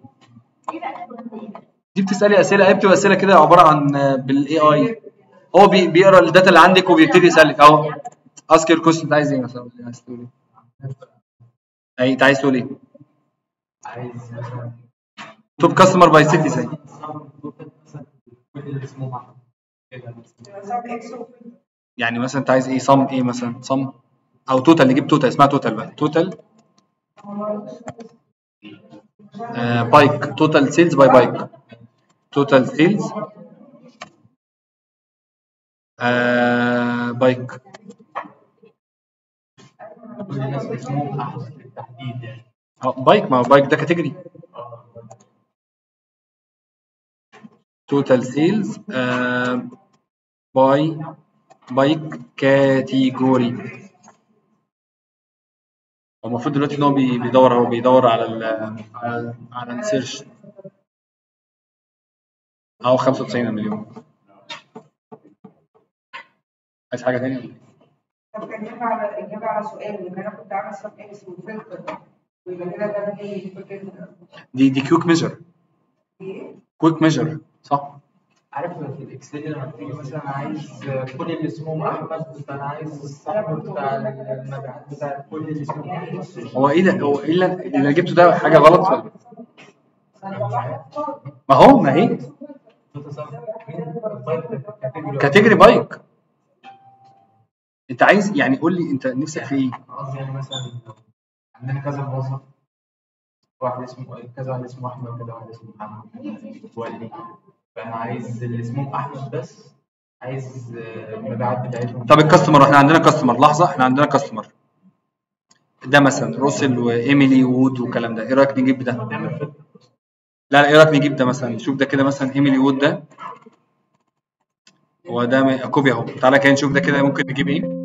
دي بتسالي اسئله هي بتبقى اسئله كده عباره عن بالاي اي هو بي- بيقرا الداتا اللي عندك وبيبتدي يسالك اهو اسك الكويستشن انت عايز ايه مثلا عايز تقول ايه اي انت عايز تقول ايه عايز مثلا توب كاستمر باي سيتي زي الصم توتال مثلا كل اللي اسمه احمد كده مثلا سب اكس يعني مثلا انت عايز ايه صم ايه مثلا صم او توتال نجيب توتال اسمها توتال بقى توتال آه بايك توتال سيلز باي بايك توتال سيلز آه بايك كل الناس اسمهم احمد بالتحديد يعني اه بايك ما هو بايك ده كاتيجوري اه توتال سيلز باي بايك كاتيجوري هو المفروض دلوقتي ان هو بي- بيدور هو بيدور على ال على على السيرش اهو 95 مليون عايز حاجه ثانيه ولا إيه؟ طب كان ينفع على اجابه على سؤال ان انا كنت عامل سب اكس وفلتر ويبقى كده ده ليه فكره دي دي كويك ميجر ايه؟ كويك ميجر صح عارف في الاكسل لما تيجي مثلا عايز كل اللي اسمهم احمد فانا عايز الصاحب بتاع المبيعات بتاع كل اللي اسمهم احمد هو ايه ده هو ايه اللي اللي انا جبته ده حاجه غلط ولا ما هو ما هي كاتيجوري بايك انت عايز يعني قول لي انت نفسك في ايه قصدي يعني مثلا عندنا كذا موظف واحد اسمه كذا واحد اسمه احمد كذا واحد اسمه محمد ولي فانا عايز اللي اسمهم احمد بس عايز آه، المبيعات بتاعتهم طب الكاستمر احنا عندنا كاستمر لحظه احنا عندنا كاستمر ده مثلا روسل وايميلي وود والكلام ده ايه رايك نجيب ده نعمل فلتر لا لا ايه رايك نجيب ده مثلا نشوف ده كده مثلا ايميلي وود ده هو ده م- كوبي اهو تعالى كده نشوف ده كده ممكن نجيب ايه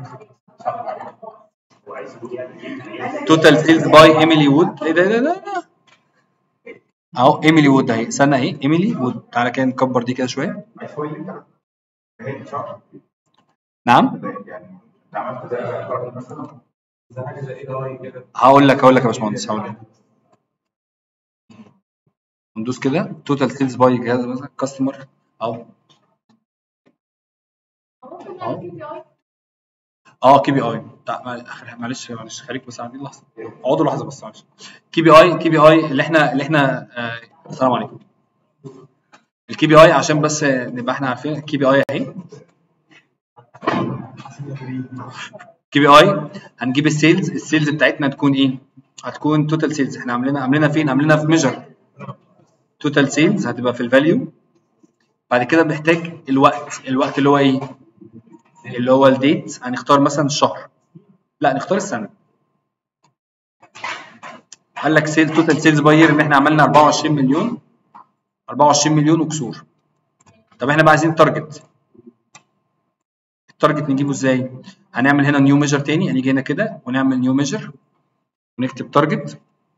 توتال سيلز باي ايميلي وود ايه ده ده ده ده اهو ايميلي وود اهي استنى اهي ايميلي وود تعالى كده نكبر دي كده شويه هو اللي انت هي صح نعم يعني انت عملت ده قرار مثلا زي حاجه زي اي اي كده هقول لك هقول لك يا باشمهندس هقول لك ندوس كده توتال سيلز باي جهاز مثلا كاستمر اهو ممكن نعمل كي بي اي اه كي بي اي معلش معلش خليك بس قاعدين لحظه اقعدوا لحظه بس معلش كي بي اي كي بي اي اللي احنا اللي احنا آه السلام عليكم الكي بي اي عشان بس نبقى احنا عارفين الكي بي اي اهي كي بي اي هنجيب السيلز السيلز بتاعتنا تكون ايه هتكون توتال سيلز احنا عاملينها عاملينها فين عاملينها في ميجر توتال سيلز هتبقى في الفاليو بعد كده بنحتاج الوقت الوقت اللي هو ايه اللي هو الديت هنختار مثلا الشهر لا نختار السنه قال لك سيل توتال سيلز باي يير ان احنا عملنا 24 مليون 24 مليون وكسور طب احنا بقى عايزين تارجت التارجت نجيبه ازاي هنعمل هنا نيو ميجر تاني هنيجي هنا كده ونعمل نيو ميجر ونكتب تارجت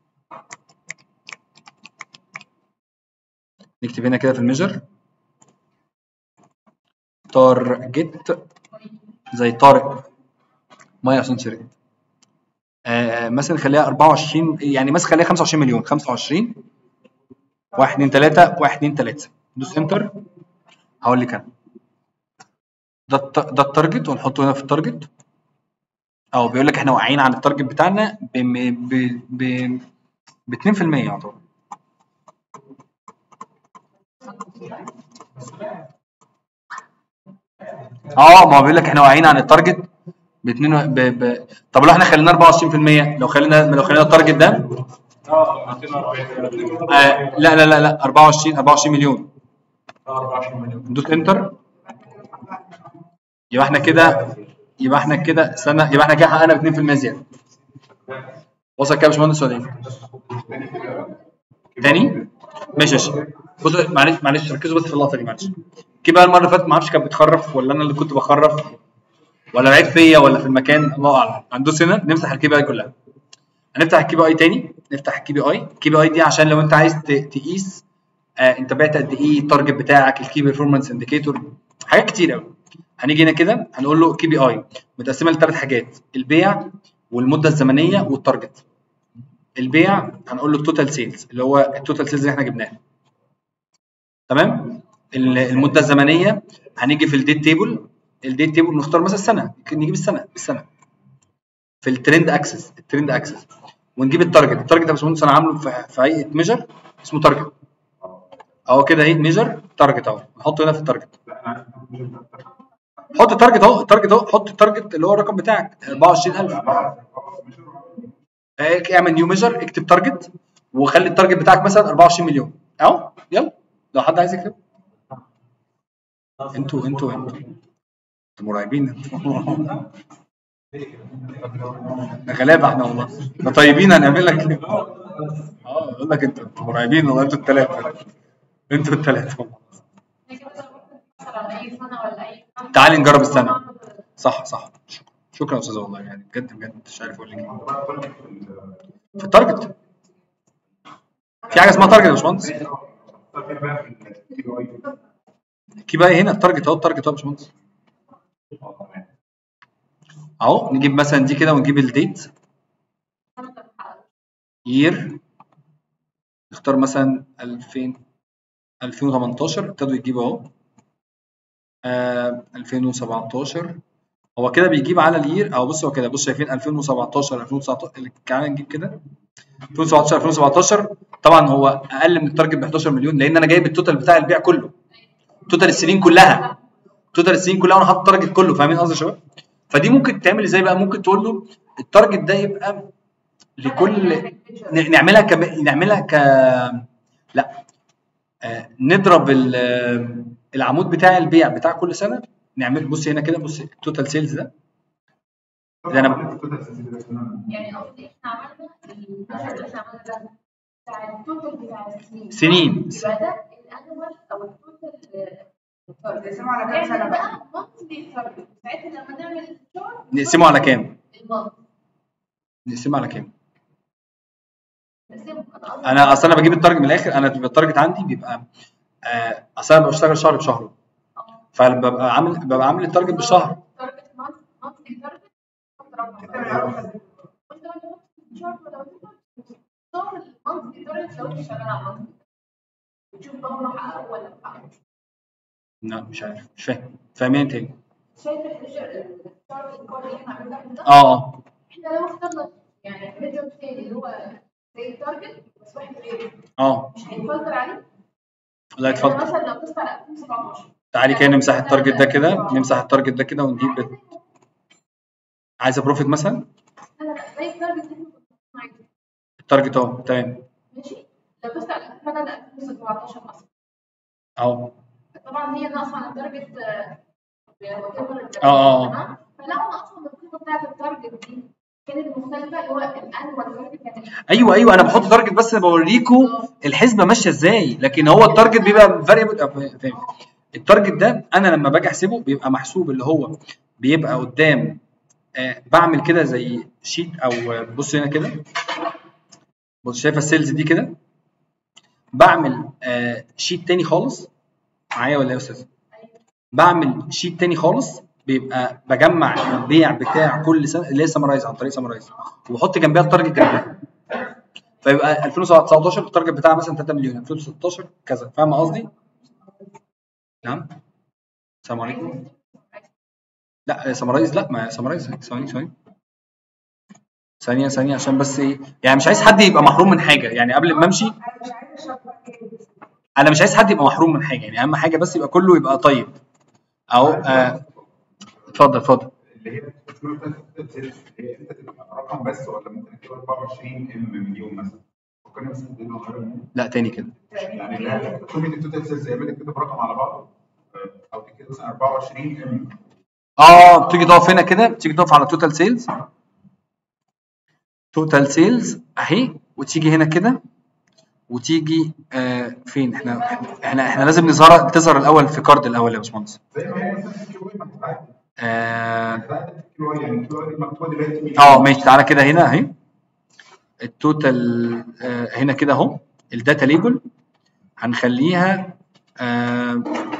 نكتب هنا كده في الميجر تارجت زي طارق ميه عشان شرقت آه مثلا خليها 24 يعني مثلا خليها 25 مليون 25 1 2 3 1 2 3 دوس انتر هقول لك انا ده الت- ده التارجت ونحطه هنا في التارجت اه بيقول لك احنا واقعين عن التارجت بتاعنا ب ب ب ب 2% يعتبر اه ما هو بيقول لك احنا واقعين عن التارجت ب 2 ب... ب... طب لو احنا خلينا 24% لو خلينا لو خلينا التارجت ده اه 240 آه لا لا لا لا 24 24 مليون 24 مليون دوس انتر يبقى احنا كده يبقى احنا كده استنى يبقى احنا كده حققنا ب 2% زياده وصل كده يا باشمهندس ولا ايه؟ تاني؟ ماشي ماشي بص معلش معلش ركزوا بس في اللقطه دي معلش كي بقى المره اللي فاتت ما اعرفش كانت بتخرف ولا انا اللي كنت بخرف ولا العيب فيا ولا في المكان الله اعلم هندوس هنا نمسح الكي بي اي كلها هنفتح الكي بي اي تاني نفتح الكي بي اي الكي بي اي دي عشان لو انت عايز ت- تقيس آه انت بعت قد ايه التارجت بتاعك الكي بيرفورمانس انديكيتور حاجات كتير قوي هنيجي هنا كده هنقول له كي بي اي متقسمه لثلاث حاجات البيع والمده الزمنيه والتارجت البيع هنقول له التوتال سيلز اللي هو التوتال سيلز اللي احنا جبناه تمام ال- المده الزمنيه هنيجي في الديت تيبل الديت تيبل نختار مثلا السنه ممكن نجيب السنه السنه في الترند اكسس الترند اكسس ونجيب التارجت التارجت ده يا باشمهندس انا عامله في في هيئه ميجر اسمه تارجت اهو كده هيئه ميجر تارجت اهو نحطه هنا في التارجت حط التارجت اهو التارجت اهو حط التارجت اللي هو الرقم بتاعك 24000 آه، اعمل نيو ميجر اكتب تارجت وخلي التارجت بتاعك مثلا 24 مليون اهو يلا لو حد عايز يكتب انتوا انتوا انتوا انتوا مرعبين انتوا ده غلابه احنا والله ده طيبين هنعمل لك ايه؟ اه يقول لك انتوا انتوا مرعبين والله انتوا الثلاثه انتوا الثلاثه والله هي كده ممكن تحصل على اي سنه ولا اي سنه تعالي نجرب السنة. صح صح شكرا شكرا يا استاذ والله يعني بجد بجد مش عارف اقول لك ايه في التارجت في حاجه اسمها تارجت يا باشمهندس كي بقى هنا التارجت اهو التارجت اهو يا باشمهندس اهو نجيب مثلا دي كده ونجيب الديت يير نختار مثلا 2000 2018 ابتدوا يجيبوا اهو آه 2017 هو كده بيجيب على الير او بص هو كده بص شايفين 2017 2019 تعالى نجيب كده 2017 2017 طبعا هو اقل من التارجت ب 11 مليون لان انا جايب التوتال بتاع البيع كله توتال السنين كلها توتال السنين كلها وانا حاطط التارجت كله فاهمين قصدي يا شباب فدي ممكن تعمل ازاي بقى ممكن تقول له التارجت ده يبقى لكل ن- نعملها ك نعملها ك لا آه، نضرب ال- آه، العمود بتاع البيع بتاع كل سنه نعمل بص هنا كده بص التوتال سيلز ده ده انا يعني قصدي احنا عملنا المشهد اللي احنا عملنا ده بتاع التوتال بتاع السنين سنين يبقى ده الانوال او التوتال نقسمه على كام سنة نعمل بقى؟ بقى مانثلي تارجت ساعتها لما نعمل الشهر نقسمه على كام؟ المانث نقسمه على كام؟ نقسمه انا قصدي انا اصل انا بجيب التارجت من الاخر انا بيبقى التارجت عندي بيبقى آه، اصل انا بشتغل شهر بشهره فببقى عامل ببقى عامل التارجت بالشهر تارجت مانث مانثلي تارجت حط رقم وانت لما تحط شهر ولا تختار المانثلي تارجت لو انت شغال على المانثلي تشوف بقى هم حققوا ولا ما حققوش لا مش عارف مش فاهم فاهمين تاني شايف التارجت الكود اللي احنا عملناه ده اه اه احنا لو اخترنا يعني ميجر تاني اللي هو زي التارجت بس واحد غيره اه مش هيتفلتر عليه لا يعني اتفضل مثلا لو قست على 2017 تعالي كده نمسح التارجت ده كده نمسح التارجت ده كده ونجيب عايزه بروفيت مثلا لا لا لا زي التارجت اللي كنت عايزه التارجت اهو تمام ماشي لو قست على مثلا 2017 مثلا اهو طبعا هي ناقصه عن التارجت آه، whatever اه اه اه تمام فلو ناقصه من القيمه بتاعت التارجت دي كانت مختلفه اللي هو الانوال تارجت يعني ايوه ايوه انا بحط تارجت بس انا بوريكم الحسبه ماشيه ازاي لكن هو التارجت بيبقى فاريبل فاهم التارجت ده انا لما باجي احسبه بيبقى محسوب اللي هو بيبقى قدام آه بعمل كده زي شيت او آه، بص هنا كده بص شايفه السيلز دي كده بعمل آه شيت تاني خالص معايا ولا إيه يا استاذ بعمل شيت تاني خالص بيبقى بجمع البيع بتاع كل سنه اللي هي سمرايز عن طريق سمرايز وبحط جنبها التارجت جنبها فيبقى 2019 التارجت بتاعها مثلا 3 مليون 2016 كذا فاهم قصدي؟ نعم السلام عليكم لا سمرايز لا ما سمرايز ثواني ثواني ثانية ثانية عشان بس ايه يعني مش عايز حد يبقى محروم من حاجة يعني قبل ما امشي انا مش عايزه اشرب كده انا مش عايز حد يبقى محروم من حاجة يعني اهم حاجة بس يبقى كله يبقى طيب اهو آه، اتفضل اتفضل اللي هي هي انت تبقى رقم بس ولا ممكن تبقى 24 ام مليون مثلا فكرني بس نديله نغير لا تاني كده يعني اللي هي قيمه التوتال سيلز هي بتكتب رقم على بعضه او تكتب مثلا 24 ام اه بتيجي تقف هنا كده بتيجي تقف على توتال سيلز توتال سيلز اهي وتيجي هنا كده وتيجي آه فين احنا احنا احنا لازم نظهر تظهر الاول في كارد الاول يا باشمهندس زي ما هي مثلا في كيو اي مكتوب عادي اه بتاعت كيو اي يعني كيو اي مكتوبه دلوقتي مليون. اه ماشي تعالى كده هنا اهي التوتال آه هنا كده اهو الداتا ليبل هنخليها آه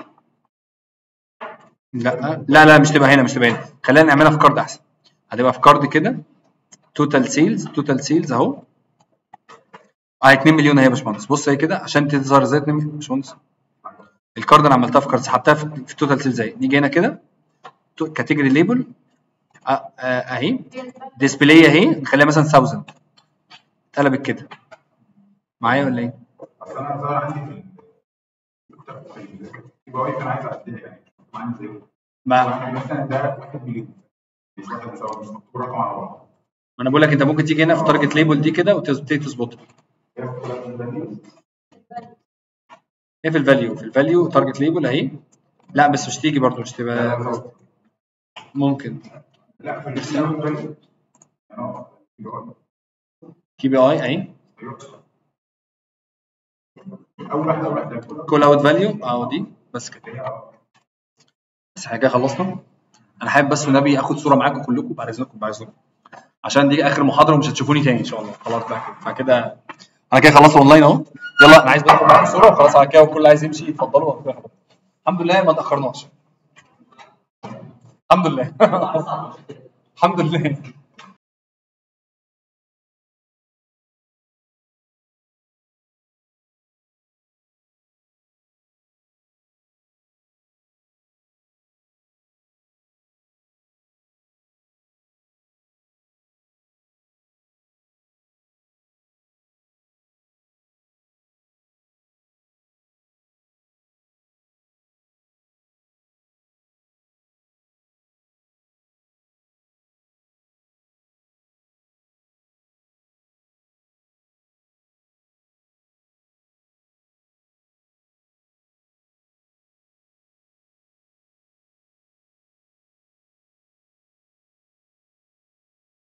لا لا لا مش تبقى هنا مش تبقى هنا خلينا نعملها في كارد احسن هتبقى في كارد كده توتال سيلز توتال سيلز اهو اه 2 مليون اهي يا باشمهندس بص اهي كده عشان تظهر ازاي 2 مليون يا باشمهندس الكارد انا عملتها في كارد سحبتها في في توتال سيلز اهي نيجي هنا كده كاتيجوري ليبل اهي ديسبلاي اهي نخليها مثلا 1000 اتقلبت كده معايا ولا ايه؟ اصل انا ظهر عندي في ال- في الكيو اي كان عايز اعدلها يعني عامل زي ما واحد مثلا ده 1 مليون مش واحد سوا مش مكتوب رقم على بعض ما انا بقول لك انت ممكن تيجي هنا في تارجت ليبل دي كده وتبتدي تظبطها ياخد لك الفاليو ايه في الفاليو في الفاليو تارجت ليبل اهي لا بس مش تيجي برضو مش تبقى ممكن لا في الفاليو فاليو اه كيو اي كي بي اي اهي اول واحده اول واحده كلها كول اوت فاليو اهو دي بس كده بس احنا كده خلصنا انا حابب بس والنبي اخد صوره معاكم كلكم بعد اذنكم بعد اذنكم عشان دي اخر محاضره ومش هتشوفوني تاني ان شاء الله خلاص بقى كده فكده انا كده خلصت اونلاين اهو يلا انا عايز بس اخد معاكم صوره وخلاص على كده والكل عايز يمشي اتفضلوا الحمد لله ما تاخرناش الحمد لله الحمد لله